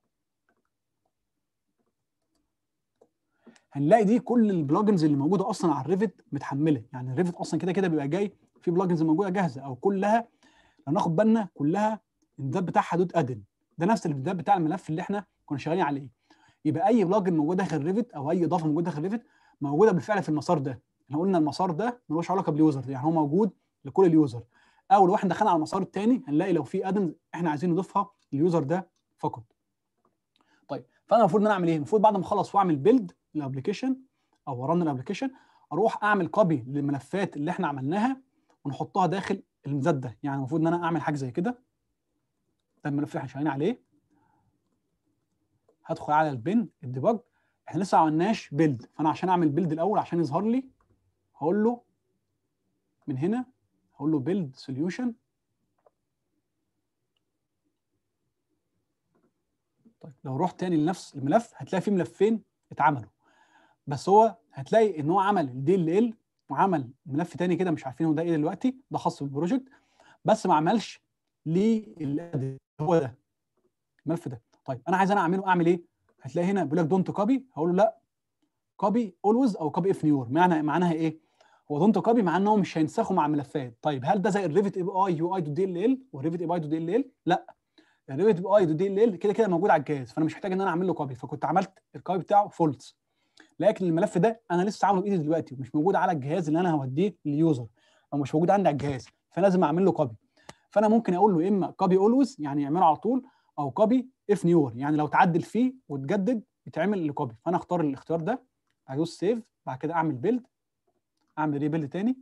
هنلاقي دي كل البلجنز اللي موجوده اصلا على الريفت متحمله يعني الريفت اصلا كده كده بيبقى جاي في بلجنز موجوده جاهزه او كلها لو ناخد بالنا كلها الامداد بتاعها دوت ادن ده نفس الامداد بتاع الملف اللي احنا كنا شغالين عليه يبقى اي بلجن موجود داخل الريفت او اي اضافه موجوده داخل الريفت موجوده بالفعل في المسار ده احنا قلنا المسار ده ملوش علاقه باليوزر يعني هو موجود لكل اليوزر او لو احنا دخلنا على المسار الثاني هنلاقي لو في ادنز احنا عايزين نضيفها لليوزر ده فقط طيب فانا المفروض ان انا اعمل ايه المفروض بعد ما اخلص واعمل بيلد الابلكيشن او رن الابلكيشن اروح اعمل كوبي للملفات اللي احنا عملناها ونحطها داخل المزاد ده يعني المفروض ان انا اعمل حاجه زي كده ده الملف اللي احنا شغالين عليه هدخل على البن الديباج احنا لسه ما عملناش بيلد فانا عشان اعمل بيلد الاول عشان يظهر لي هقول له من هنا هقول له بيلد سوليوشن طيب لو رحت تاني لنفس الملف هتلاقي فيه ملفين اتعملوا بس هو هتلاقي ان هو عمل الدي ال ال وعمل ملف تاني كده مش عارفين هو ده ايه دلوقتي ده خاص بالبروجكت بس ما عملش لل هو ده الملف ده طيب انا عايز انا اعمله اعمل ايه هتلاقي هنا بيقول لك دونت كوبي هقول له لا كوبي اولويز او كوبي اف نيور معنى معناها ايه هو دونت كوبي معناه ان هو مش هينسخه مع ملفات طيب هل ده زي الريفت اي بي اي يو اي دو دي ال ال والريفت اي بي اي دو دي ال ال لا الريفت اي بي اي دو دي ال ال كده كده موجود على الجهاز فانا مش محتاج ان انا اعمل له كوبي فكنت عملت الكوبي بتاعه فولس لكن الملف ده انا لسه عامله بايدي دلوقتي ومش موجود على الجهاز اللي انا هوديه لليوزر او مش موجود عندي على الجهاز فلازم اعمل له كوبي فانا ممكن اقول له اما كوبي اولويز يعني يعمله على طول او كوبي اف نيور يعني لو تعدل فيه وتجدد يتعمل لكوبي فانا اختار الاختيار ده ادوس سيف بعد كده اعمل بيلد اعمل ريبيلد تاني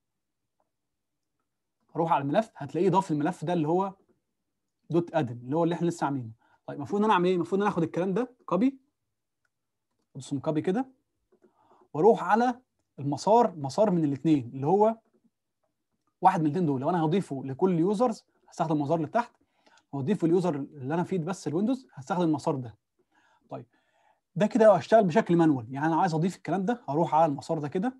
اروح على الملف هتلاقيه ضاف الملف ده اللي هو دوت ادن اللي هو اللي احنا لسه عاملينه طيب المفروض ان انا اعمل ايه المفروض ان انا اخد الكلام ده كوبي ادوس كوبي كده واروح على المسار مسار من الاثنين اللي هو واحد من الاثنين دول لو انا هضيفه لكل اليوزرز هستخدم المسار اللي تحت واضيفه اليوزر اللي انا فيه بس الويندوز هستخدم المسار ده طيب ده كده هشتغل بشكل مانوال يعني انا عايز اضيف الكلام ده هروح على المسار ده كده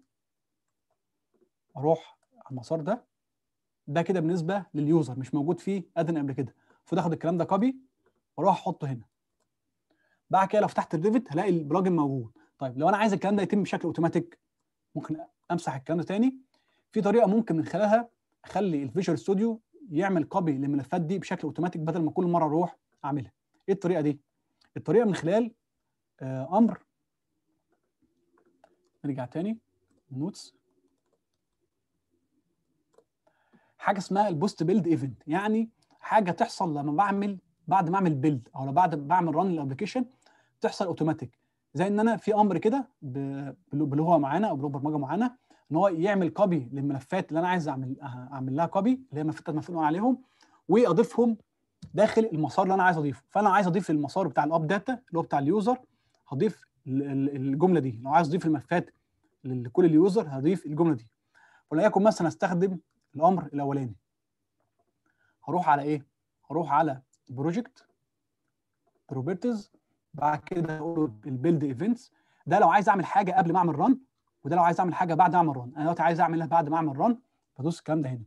اروح على المسار ده ده كده بالنسبه لليوزر مش موجود فيه ادن قبل كده المفروض اخد الكلام ده كوبي واروح احطه هنا بعد كده لو فتحت الريفت هلاقي البلجن موجود طيب لو انا عايز الكلام ده يتم بشكل اوتوماتيك ممكن امسح الكلام ده تاني في طريقه ممكن من خلالها اخلي الفيجوال ستوديو يعمل كوبي للملفات دي بشكل اوتوماتيك بدل ما كل مره اروح اعملها ايه الطريقه دي الطريقه من خلال آه امر نرجع تاني نوتس حاجه اسمها البوست بيلد ايفنت يعني حاجه تحصل لما بعمل بعد ما اعمل بيلد او بعد ما بعمل ران للابلكيشن تحصل اوتوماتيك زي ان انا في امر كده بلغه معينه او بلغه برمجه معينه ان هو يعمل كوبي للملفات اللي انا عايز اعمل اعمل لها كوبي اللي هي الملفات المفروض عليهم واضيفهم داخل المسار اللي انا عايز اضيفه فانا عايز اضيف المسار بتاع الاب داتا اللي هو بتاع اليوزر هضيف الجمله دي لو عايز اضيف الملفات لكل اليوزر هضيف الجمله دي وليكن مثلا استخدم الامر الاولاني هروح على ايه هروح على بروجكت بروبرتيز بعد كده اقول البيلد ايفنتس ده لو عايز اعمل حاجه قبل ما اعمل ران وده لو عايز اعمل حاجه بعد ما اعمل ران انا دلوقتي عايز اعملها بعد ما اعمل ران بدوس الكلام ده هنا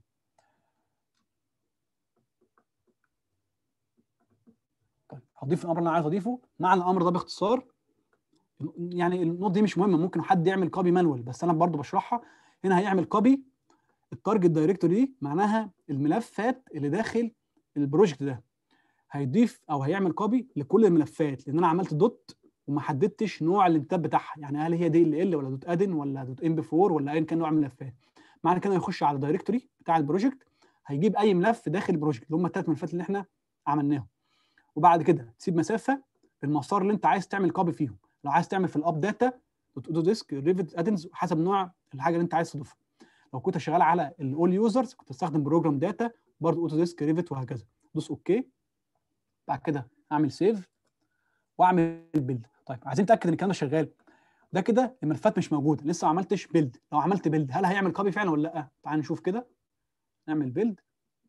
طيب هضيف الامر اللي انا عايز اضيفه معنى الامر ده باختصار يعني النقطه دي مش مهمه ممكن حد يعمل كوبي مانوال بس انا برضو بشرحها هنا هيعمل كوبي التارجت دايركتوري دي معناها الملفات اللي داخل البروجكت ده هيضيف او هيعمل كوبي لكل الملفات لان انا عملت دوت وما حددتش نوع الانتاب بتاعها يعني هل هي دي ال ال ولا دوت ادن ولا دوت ام بي 4 ولا ايا كان نوع الملفات معنى كده هيخش على الدايركتوري بتاع البروجكت هيجيب اي ملف داخل البروجكت اللي هم الثلاث ملفات اللي احنا عملناهم وبعد كده تسيب مسافه المسار اللي انت عايز تعمل كوبي فيهم لو عايز تعمل في الاب داتا دوت اوتو ديسك ريفت ادنز حسب نوع الحاجه اللي انت عايز تضيفها لو كنت شغال على الاول يوزرز كنت استخدم بروجرام داتا برضه اوتو ديسك ريفت وهكذا دوس اوكي بعد كده اعمل سيف واعمل بيلد طيب عايزين نتاكد ان الكلام ده شغال ده كده الملفات مش موجوده لسه ما عملتش بيلد لو عملت بيلد هل هيعمل كوبي فعلا ولا لا تعال نشوف كده نعمل بيلد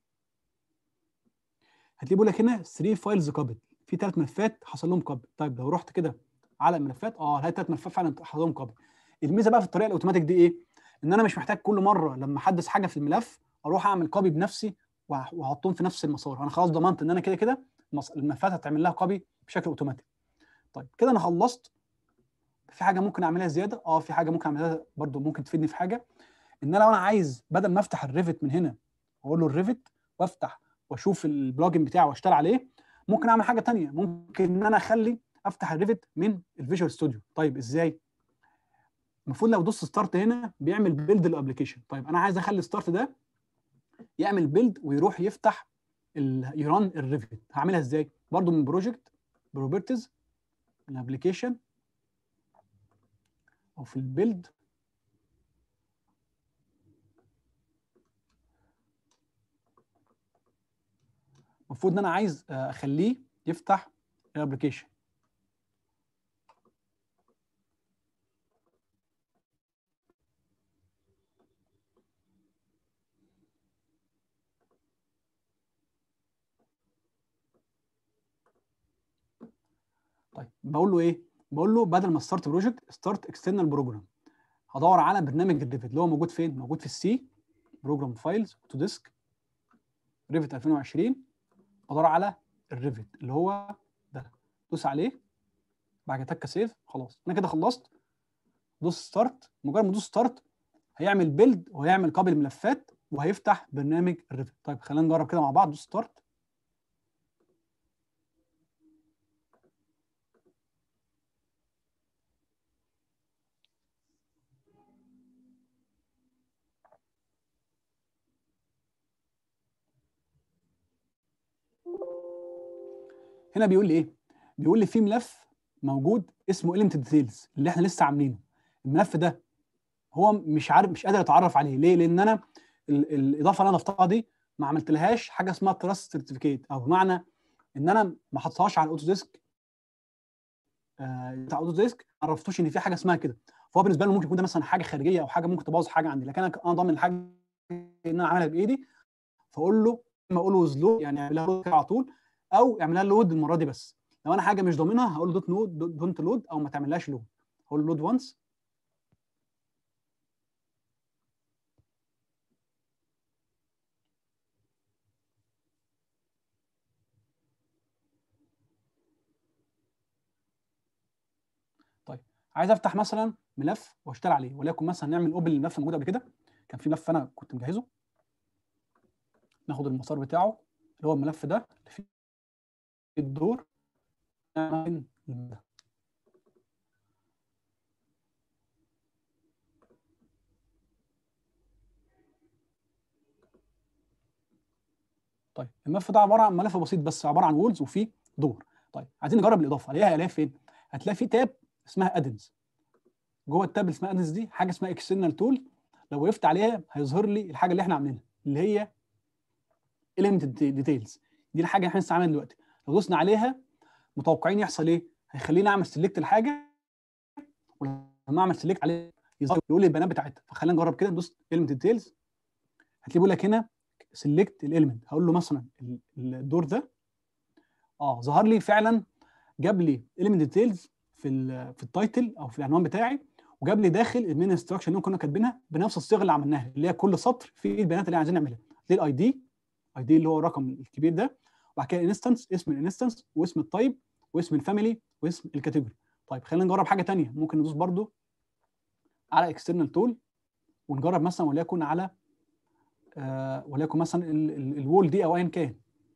هتلاقي بيقول لك هنا 3 فايلز كوبي في ثلاث ملفات حصل لهم كوبي طيب لو رحت كده على الملفات اه هلاقي ثلاث ملفات فعلا حصل لهم كوبي الميزه بقى في الطريقه الاوتوماتيك دي ايه ان انا مش محتاج كل مره لما احدث حاجه في الملف اروح اعمل كوبي بنفسي واحطهم في نفس المسار انا خلاص ضمنت ان انا كده كده الملفات هتعمل لها كوبي بشكل اوتوماتيك طيب كده انا خلصت في حاجه ممكن اعملها زياده اه في حاجه ممكن اعملها برده ممكن تفيدني في حاجه ان انا لو انا عايز بدل ما افتح الريفت من هنا واقول له الريفت وافتح واشوف البلوجن بتاعه واشتغل عليه ممكن اعمل حاجه ثانيه ممكن ان انا اخلي افتح الريفت من الفيجوال ستوديو طيب ازاي المفروض لو دوست ستارت هنا بيعمل بيلد الابلكيشن طيب انا عايز اخلي ستارت ده يعمل بيلد ويروح يفتح يران الريفت هعملها ازاي برضو من بروجكت بروبرتيز الابلكيشن او في البيلد المفروض ان انا عايز اخليه يفتح الابلكيشن طيب بقول له ايه بقول له بدل ما ستارت بروجكت ستارت اكسترنال بروجرام هدور على برنامج الريفت اللي هو موجود فين موجود في السي بروجرام فايلز تو ديسك ريفت 2020 بدور على الريفت اللي هو ده دوس عليه بعد كده تك سيف خلاص انا كده خلصت دوس ستارت مجرد ما ادوس ستارت هيعمل بيلد وهيعمل قابل الملفات وهيفتح برنامج الريفت طيب خلينا نجرب كده مع بعض دوس ستارت هنا بيقول لي ايه بيقول لي في ملف موجود اسمه element details اللي احنا لسه عاملينه الملف ده هو مش عارف مش قادر اتعرف عليه ليه لان انا ال الاضافه اللي انا ضفتها دي ما عملتلهاش حاجه اسمها تراست سيرتيفيكيت او بمعنى ان انا ما حطيتهاش على الاوتو ديسك آه بتاع اوتو ديسك ما عرفتوش ان في حاجه اسمها كده فهو بالنسبه له ممكن يكون ده مثلا حاجه خارجيه او حاجه ممكن تبوظ حاجه عندي لكن انا انا ضامن الحاجه ان انا عاملها بايدي فاقول له اما اقول له وزلو يعني اعملها لود على طول او اعملها لود المره دي بس لو انا حاجه مش ضامنها هقول له دوت نود دونت لود او ما تعملهاش لود هقول له لود وانس طيب عايز افتح مثلا ملف واشتغل عليه وليكن مثلا نعمل اوبن للملف الموجود قبل كده كان في ملف انا كنت مجهزه ناخد المسار بتاعه اللي هو الملف ده اللي فيه الدور نعمل ده. طيب الملف ده عباره عن ملف بسيط بس عباره عن وولز وفيه دور طيب عايزين نجرب الاضافه الاقيها الاقيها فين هتلاقي في تاب اسمها ادنز جوه التاب اللي اسمها ادنز دي حاجه اسمها اكسترنال تول لو وقفت عليها هيظهر لي الحاجه اللي احنا عاملينها اللي هي element ديتيلز دي الحاجه اللي احنا لسه عاملينها دلوقتي لو دوسنا عليها متوقعين يحصل ايه هيخليني اعمل سيلكت الحاجه ولما اعمل سيلكت عليه يظهر يقول لي البيانات بتاعتها فخلينا نجرب كده ندوس element ديتيلز هتلاقيه بيقول لك هنا سيلكت الاليمنت هقول له مثلا الدور ده اه ظهر لي فعلا جاب لي element ديتيلز في ال في التايتل او في العنوان بتاعي وجاب لي داخل المين انستراكشن اللي كنا كاتبينها بنفس الصيغه اللي عملناها اللي هي كل سطر فيه البيانات اللي عايزين نعملها دي الاي دي اي دي اللي هو الرقم الكبير ده وبعد كده الانستنس اسم الانستنس واسم التايب واسم الفاميلي واسم الكاتيجوري طيب خلينا نجرب حاجه ثانيه ممكن ندوس برده على اكسترنال تول ونجرب مثلا وليكن على آه وليكن مثلا الوول دي او ايا كان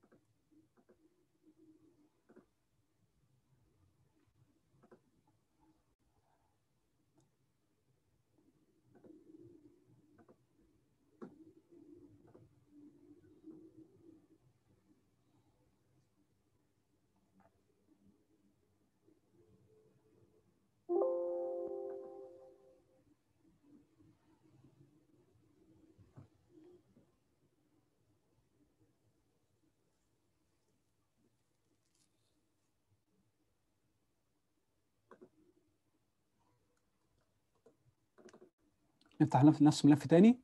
نفتح نفس نفس الملف تاني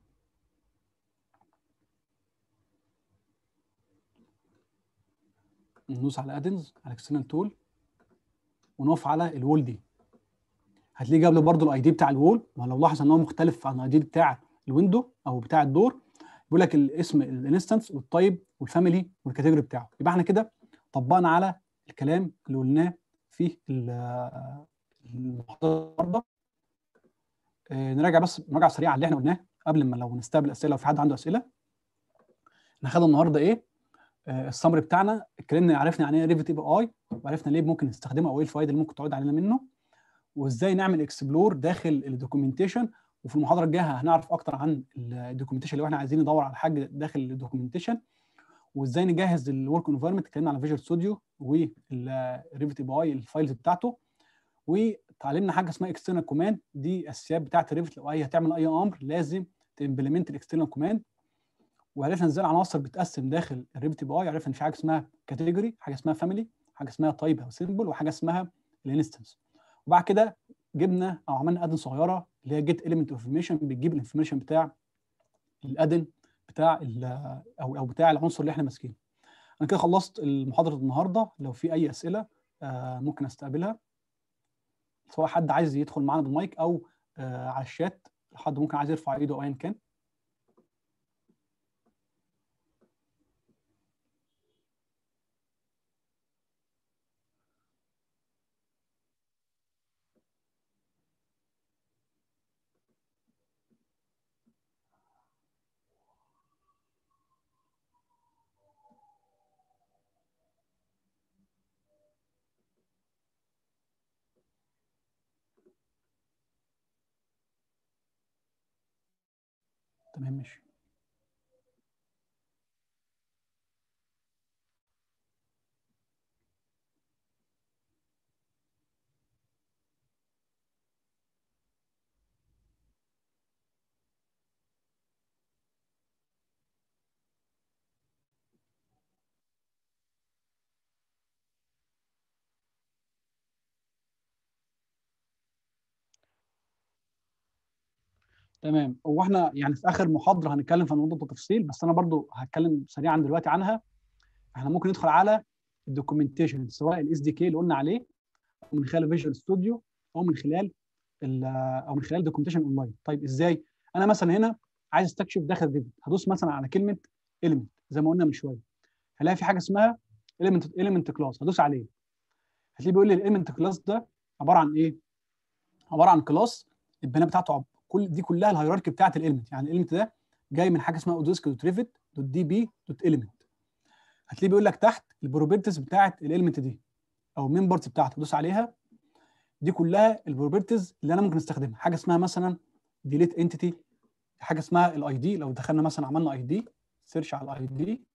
ندوس على ادنز على اكسترنال تول ونقف على الوول دي هتلاقيه جاب لي برضه الاي دي بتاع الوول ولو لاحظ ان هو مختلف عن الاي دي بتاع الويندو او بتاع الدور بيقول لك الاسم الانستنس والتايب والفاميلي والكاتيجوري بتاعه يبقى احنا كده طبقنا على الكلام اللي قلناه في المحاضره نراجع بس مراجعه سريعه على اللي احنا قلناه قبل ما لو نستقبل اسئله لو في حد عنده اسئله احنا خدنا النهارده ايه آه السمري بتاعنا اتكلمنا عرفنا يعني ايه ريفت اي بي اي وعرفنا ليه ممكن نستخدمه او ايه الفوائد اللي ممكن تعود علينا منه وازاي نعمل اكسبلور داخل الدوكيومنتيشن وفي المحاضره الجايه هنعرف اكتر عن الدوكيومنتيشن لو احنا عايزين ندور على حاجه داخل الدوكيومنتيشن وازاي نجهز الورك انفايرمنت اتكلمنا على فيجوال ستوديو والريفت اي بي اي الفايلز بتاعته وتعلمنا حاجه اسمها اكسترنال كوماند دي اساسيات بتاعه الريفت لو اي هتعمل اي امر لازم تمبلمنت الاكسترنال كوماند وعرفنا ازاي العناصر بتقسم داخل الريفت بي اي عرفنا ان في حاجه اسمها كاتيجوري حاجه اسمها فاميلي حاجه اسمها تايب او سيمبل وحاجه اسمها الانستنس وبعد كده جبنا او عملنا ادن صغيره اللي هي جيت اليمنت انفورميشن بتجيب الانفورميشن بتاع الادن بتاع او او بتاع العنصر اللي احنا ماسكينه انا كده خلصت المحاضره النهارده لو في اي اسئله آه ممكن استقبلها سواء حد عايز يدخل معانا بالمايك او آه على الشات حد ممكن عايز يرفع ايده او ايا كان تمام ماشي تمام هو احنا يعني في اخر محاضره هنتكلم في الموضوع بالتفصيل بس انا برضو هتكلم سريعا دلوقتي عنها احنا ممكن ندخل على الدوكيومنتيشن سواء الاس دي كي اللي قلنا عليه او من خلال فيجوال ستوديو او من خلال او من خلال دوكيومنتيشن اونلاين طيب ازاي انا مثلا هنا عايز استكشف داخل ريفت هدوس مثلا على كلمه element زي ما قلنا من شويه هلاقي في حاجه اسمها element element كلاس هدوس عليه هتلاقيه بيقول لي الاليمنت كلاس ده عباره عن ايه عباره عن كلاس البيانات بتاعته كل دي كلها الهيراركي بتاعت الاليمنت يعني الاليمنت ده جاي من حاجه اسمها اوديسك دوت ريفت دوت دي بي دوت اليمنت هتلاقيه بيقول لك تحت البروبرتيز بتاعت الاليمنت دي او الممبرز بتاعته دوس عليها دي كلها البروبرتيز اللي انا ممكن استخدمها حاجه اسمها مثلا ديليت انتيتي حاجه اسمها الاي دي لو دخلنا مثلا عملنا اي دي سيرش على الاي دي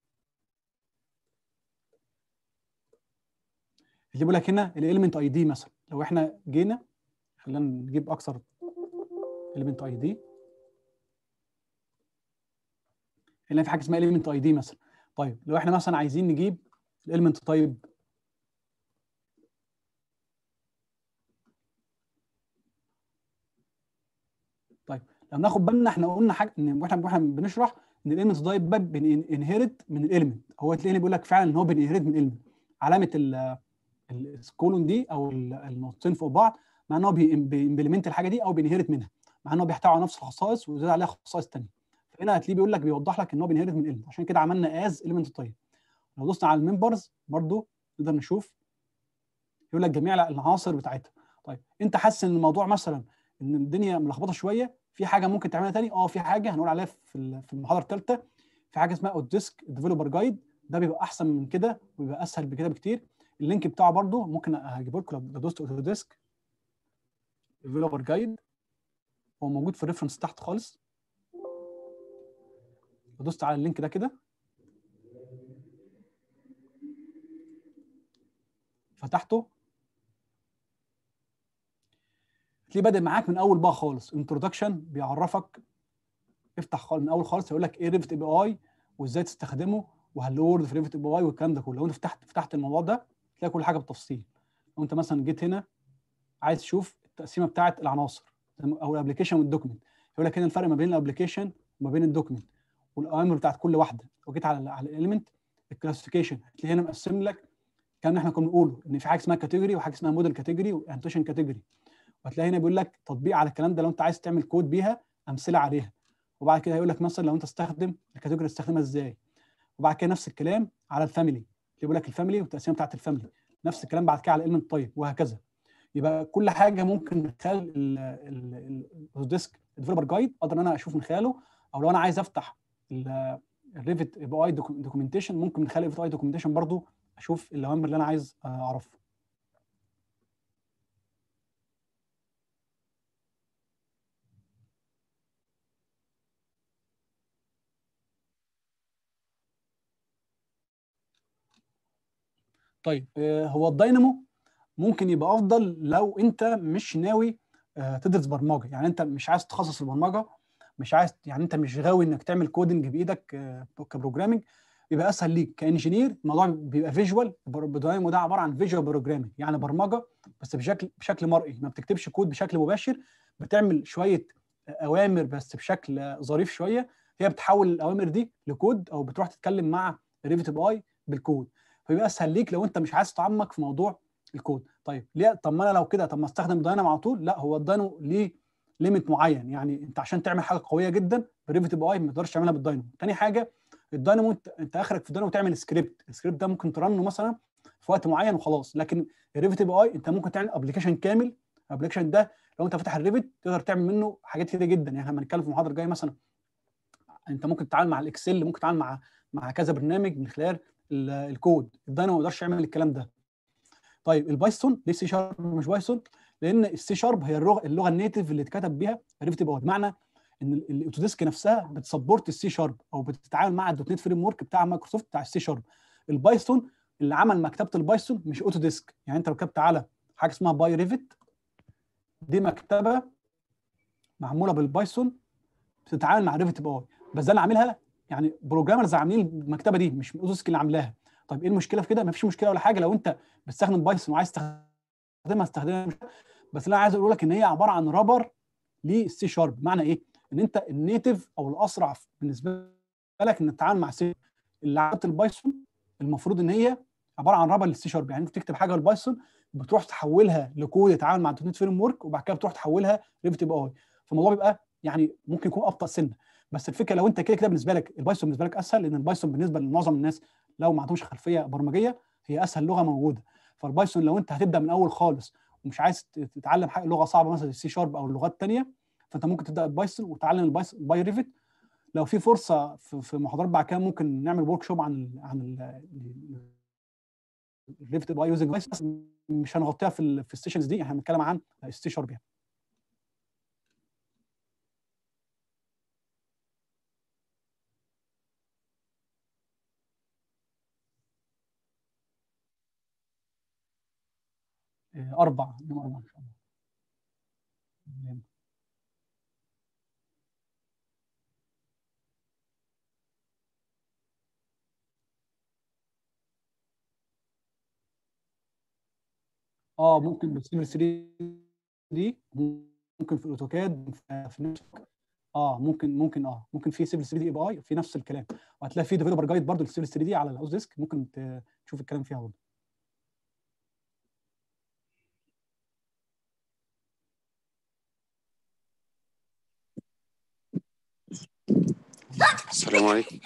يجيب لك هنا الاليمنت اي دي مثلا لو احنا جينا خلينا نجيب اكثر اليمنت اي دي هنا في حاجه اسمها اليمنت اي دي مثلا طيب لو احنا مثلا عايزين نجيب الاليمنت طيب طيب لو ناخد بالنا احنا قلنا حاجه ان واحنا واحنا بنشرح ان الاليمنت تايب ده بننهرت من الاليمنت هو تلاقيني بيقول لك فعلا ان هو بينهرت من الاليمنت علامه الكولون دي او النقطتين فوق بعض مع ان هو بيمبلمنت الحاجه دي او بينهرت منها مع ان هو بيحتوي على نفس الخصائص ويزيد عليها خصائص ثانيه فهنا هتلاقيه بيقول لك بيوضح لك ان هو بينهرت من الاليمنت عشان كده عملنا از اليمنت طيب لو دوسنا على الممبرز برضو نقدر نشوف يقول لك جميع العناصر بتاعتها طيب انت حاسس ان الموضوع مثلا ان الدنيا ملخبطه شويه في حاجه ممكن تعملها تاني اه في حاجه هنقول عليها في في المحاضره الثالثه في حاجه اسمها اوديسك ديفلوبر جايد ده بيبقى احسن من كده وبيبقى اسهل بكده بكتير اللينك بتاعه برضو ممكن هجيبه لكم لو دوست اوديسك ديفلوبر جايد هو موجود في الريفرنس تحت خالص دوست على اللينك ده كده فتحته تلاقيه بادئ معاك من اول بقى خالص انتروداكشن بيعرفك افتح خالص من اول خالص يقول لك ايه ريفت اي بي اي وازاي تستخدمه وهل وورد في ريفت اي بي اي والكلام ده كله لو انت فتحت فتحت الموضوع ده تلاقي كل حاجه بالتفصيل لو انت مثلا جيت هنا عايز تشوف التقسيمه بتاعه العناصر او الابلكيشن والدوكيمنت يقول لك هنا الفرق ما بين الابلكيشن وما بين الدوكيمنت والاوامر بتاعت كل واحده وجيت على على الاليمنت الكلاسيفيكيشن هتلاقي هنا مقسم لك الكلام اللي احنا كنا بنقوله ان في حاجه اسمها كاتيجوري وحاجه اسمها موديل كاتيجوري وانتوشن كاتيجوري وهتلاقي هنا بيقول لك تطبيق على الكلام ده لو انت عايز تعمل كود بيها امثله عليها وبعد كده هيقول لك مثلا لو انت تستخدم الكاتيجوري تستخدمها ازاي وبعد كده نفس الكلام على الفاميلي بيقول لك الفاميلي والتقسيمه بتاعت الفاميلي نفس الكلام بعد كده على الاليمنت طيب وهكذا يبقى كل حاجه ممكن من خلال الديسك ديفلوبر جايد اقدر ان انا اشوف من خلاله او لو انا عايز افتح الريفت اي بي اي دوكيومنتيشن ممكن من خلال الريفت اي دوكيومنتيشن برضو اشوف الاوامر اللي انا عايز اعرفها طيب هو الداينامو ممكن يبقى افضل لو انت مش ناوي تدرس برمجه يعني انت مش عايز تتخصص في البرمجه مش عايز يعني انت مش غاوي انك تعمل كودنج بايدك كبروجرامنج يبقى اسهل ليك كانجينير الموضوع بيبقى فيجوال الداينامو ده عباره عن فيجوال بروجرامنج يعني برمجه بس بشكل بشكل مرئي ما بتكتبش كود بشكل مباشر بتعمل شويه اوامر بس بشكل ظريف شويه هي بتحول الاوامر دي لكود او بتروح تتكلم مع ريفت باي بالكود فيبقى اسهل ليك لو انت مش عايز تتعمق في موضوع الكود طيب ليه طب ما انا لو كده طب ما استخدم داينامو على طول لا هو الداينامو ليه ليميت معين يعني انت عشان تعمل حاجه قويه جدا بريفت باي ما تقدرش تعملها بالداينامو تاني حاجه الداينامو انت, انت اخرك في الداينامو تعمل سكريبت السكريبت ده ممكن ترنه مثلا في وقت معين وخلاص لكن الريفت باي انت ممكن تعمل ابلكيشن كامل الابلكيشن ده لو انت فاتح الريفت تقدر تعمل منه حاجات كتير جدا يعني لما نتكلم في المحاضره الجايه مثلا انت ممكن تتعامل مع الاكسل ممكن تتعامل مع مع كذا برنامج من خلال الكود الداينامو ما يقدرش يعمل الكلام ده طيب البايثون ليه سي شارب مش بايثون لان السي شارب هي اللغه اللغه النيتف اللي اتكتب بيها ريفت باي بمعنى ان الاوتوديسك نفسها بتسبورت السي شارب او بتتعامل مع الدوت نت فريم ورك بتاع مايكروسوفت بتاع السي شارب البايثون اللي عمل مكتبه البايثون مش اوتوديسك يعني انت لو كتبت على حاجه اسمها باي ريفت دي مكتبه معموله بالبايثون بتتعامل مع ريفت باي بس ده اللي عاملها يعني بروجرامرز عاملين المكتبه دي مش اوتوديسك اللي عاملاها طيب ايه المشكله في كده مفيش مشكله ولا حاجه لو انت بتستخدم بايثون وعايز تستخدمها استخدمها بس اللي انا عايز اقول لك ان هي عباره عن رابر للسي شارب معنى ايه ان انت النيتف او الاسرع بالنسبه لك ان تتعامل مع سي اللي عملت البايثون المفروض ان هي عباره عن رابر للسي شارب يعني انت بتكتب حاجه بالبايثون بتروح تحولها لكود يتعامل مع الدوت نت فريم ورك وبعد كده بتروح تحولها ريفت بي اي فالموضوع بيبقى يعني ممكن يكون ابطا سنه بس الفكره لو انت كده كده بالنسبه لك البايثون بالنسبه لك اسهل لان البايثون بالنسبه لمعظم الناس لو ما عندهمش خلفيه برمجيه هي اسهل لغه موجوده فالبايثون لو انت هتبدا من اول خالص ومش عايز تتعلم حاجه لغه صعبه مثلا السي شارب او اللغات الثانيه فانت ممكن تبدا بايثون وتعلم البايثون باي ريفت لو في فرصه في في محاضرات بعد كده ممكن نعمل ورك شوب عن ال عن الريفت باي يوزنج بس مش هنغطيها في ال في السيشنز دي احنا بنتكلم عن ستي شارب يعني إيه، أربعة يوم أربعة إن شاء الله تمام. اه ممكن بالسيفل 3 دي ممكن في الاوتوكاد في في نفس اه ممكن ممكن اه ممكن في سيفل 3 دي اي بي اي في نفس الكلام وهتلاقي في ديفلوبر جايد برضه للسيفل 3 دي على الاوز ديسك ممكن ت- تشوف الكلام فيها برضه السلام عليكم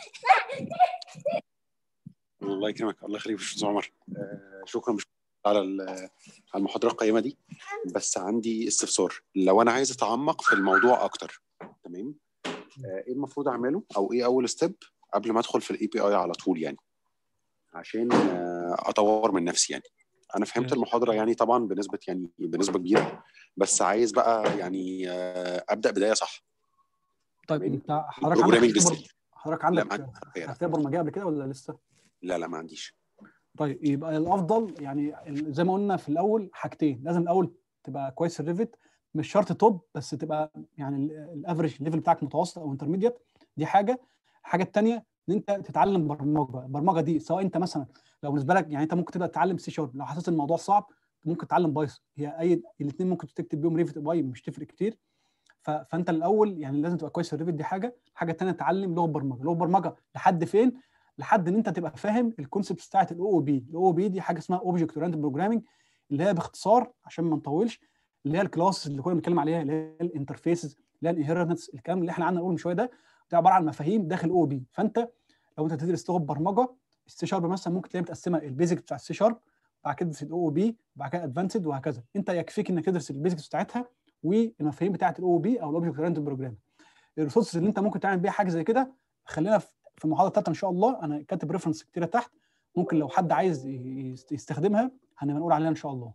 الله يكرمك الله يخليك يا استاذ عمر آه، شكرا مش على ال- على المحاضره القيمه دي بس عندي استفسار لو انا عايز اتعمق في الموضوع اكتر تمام آه، ايه المفروض اعمله او ايه اول ستيب قبل ما ادخل في الاي بي اي على طول يعني عشان آه، اطور من نفسي يعني انا فهمت المحاضره يعني طبعا بنسبه يعني بنسبه كبيره بس عايز بقى يعني آه، ابدا بدايه صح طيب تمام. انت حضرتك عندك البروجرامينج خبرة- ازاي حضرتك لا ما عندك عنديش خلفية، لا. خلفيه برمجيه قبل كده ولا لسه؟ لا لا ما عنديش طيب يبقى الافضل يعني ال- زي ما قلنا في الاول حاجتين لازم الاول تبقى كويس في الريفت مش شرط توب بس تبقى يعني الافريج ليفل بتاعك متوسط او انترميديت دي حاجه الحاجه الثانيه ان انت تتعلم برمجه بقى البرمجه دي سواء انت مثلا لو بالنسبه لك يعني انت ممكن تبدا تتعلم سي شارب لو حسيت الموضوع صعب ممكن تتعلم بايثون هي اي الاثنين ممكن تكتب بيهم ريفت باي مش تفرق كتير ف... فانت الاول يعني لازم تبقى كويس في الريفت دي حاجه الحاجه الثانيه تتعلم لغه برمجه لغه برمجه لحد فين لحد ان انت تبقى فاهم الكونسبت بتاعت الاو او بي الاو او بي دي حاجه اسمها اوبجكت اورينتد بروجرامنج اللي هي باختصار عشان ما نطولش اللي هي الكلاس اللي كنا بنتكلم عليها اللي هي الانترفيسز اللي هي الانهيرتنس الكلام اللي احنا قعدنا نقوله من شويه ده ده عباره عن مفاهيم داخل او بي فانت لو انت تدرس لغه برمجه السي شارب مثلا ممكن تلاقيها متقسمه البيزك بتاع السي شارب بعد كده تدرس الاو او بي بعد كده ادفانسد وهكذا انت يكفيك انك تدرس البيزكس بتاعتها والمفاهيم بتاعت الاو بي او الاوبجكت اورينتد بروجرامنج الريسورسز اللي انت ممكن تعمل بيها حاجه زي كده خلينا في في المحاضره الثالثه ان شاء الله انا كاتب ريفرنس كتيره تحت ممكن لو حد عايز يست- يستخدمها هنبقى نقول عليها ان شاء الله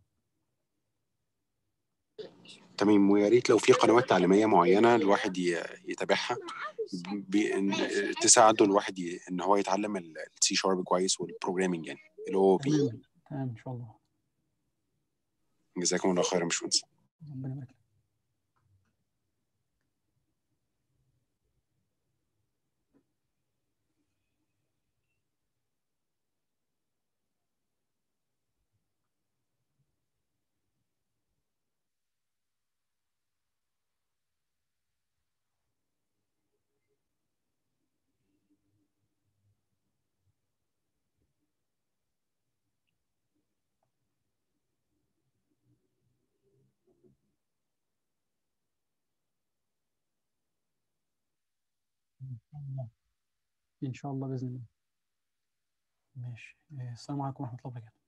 تمام ويا ريت لو في قنوات تعليميه معينه الواحد ي- يتابعها ب- إن- تساعده الواحد ي- ان هو يتعلم السي شارب كويس والبروجرامينج يعني اللي هو بي تمام تمام ان شاء الله جزاكم الله خيرا يا باشمهندس ربنا يبارك لك. ان شاء الله ان شاء الله باذن الله ماشي إيه، السلام عليكم ورحمه الله وبركاته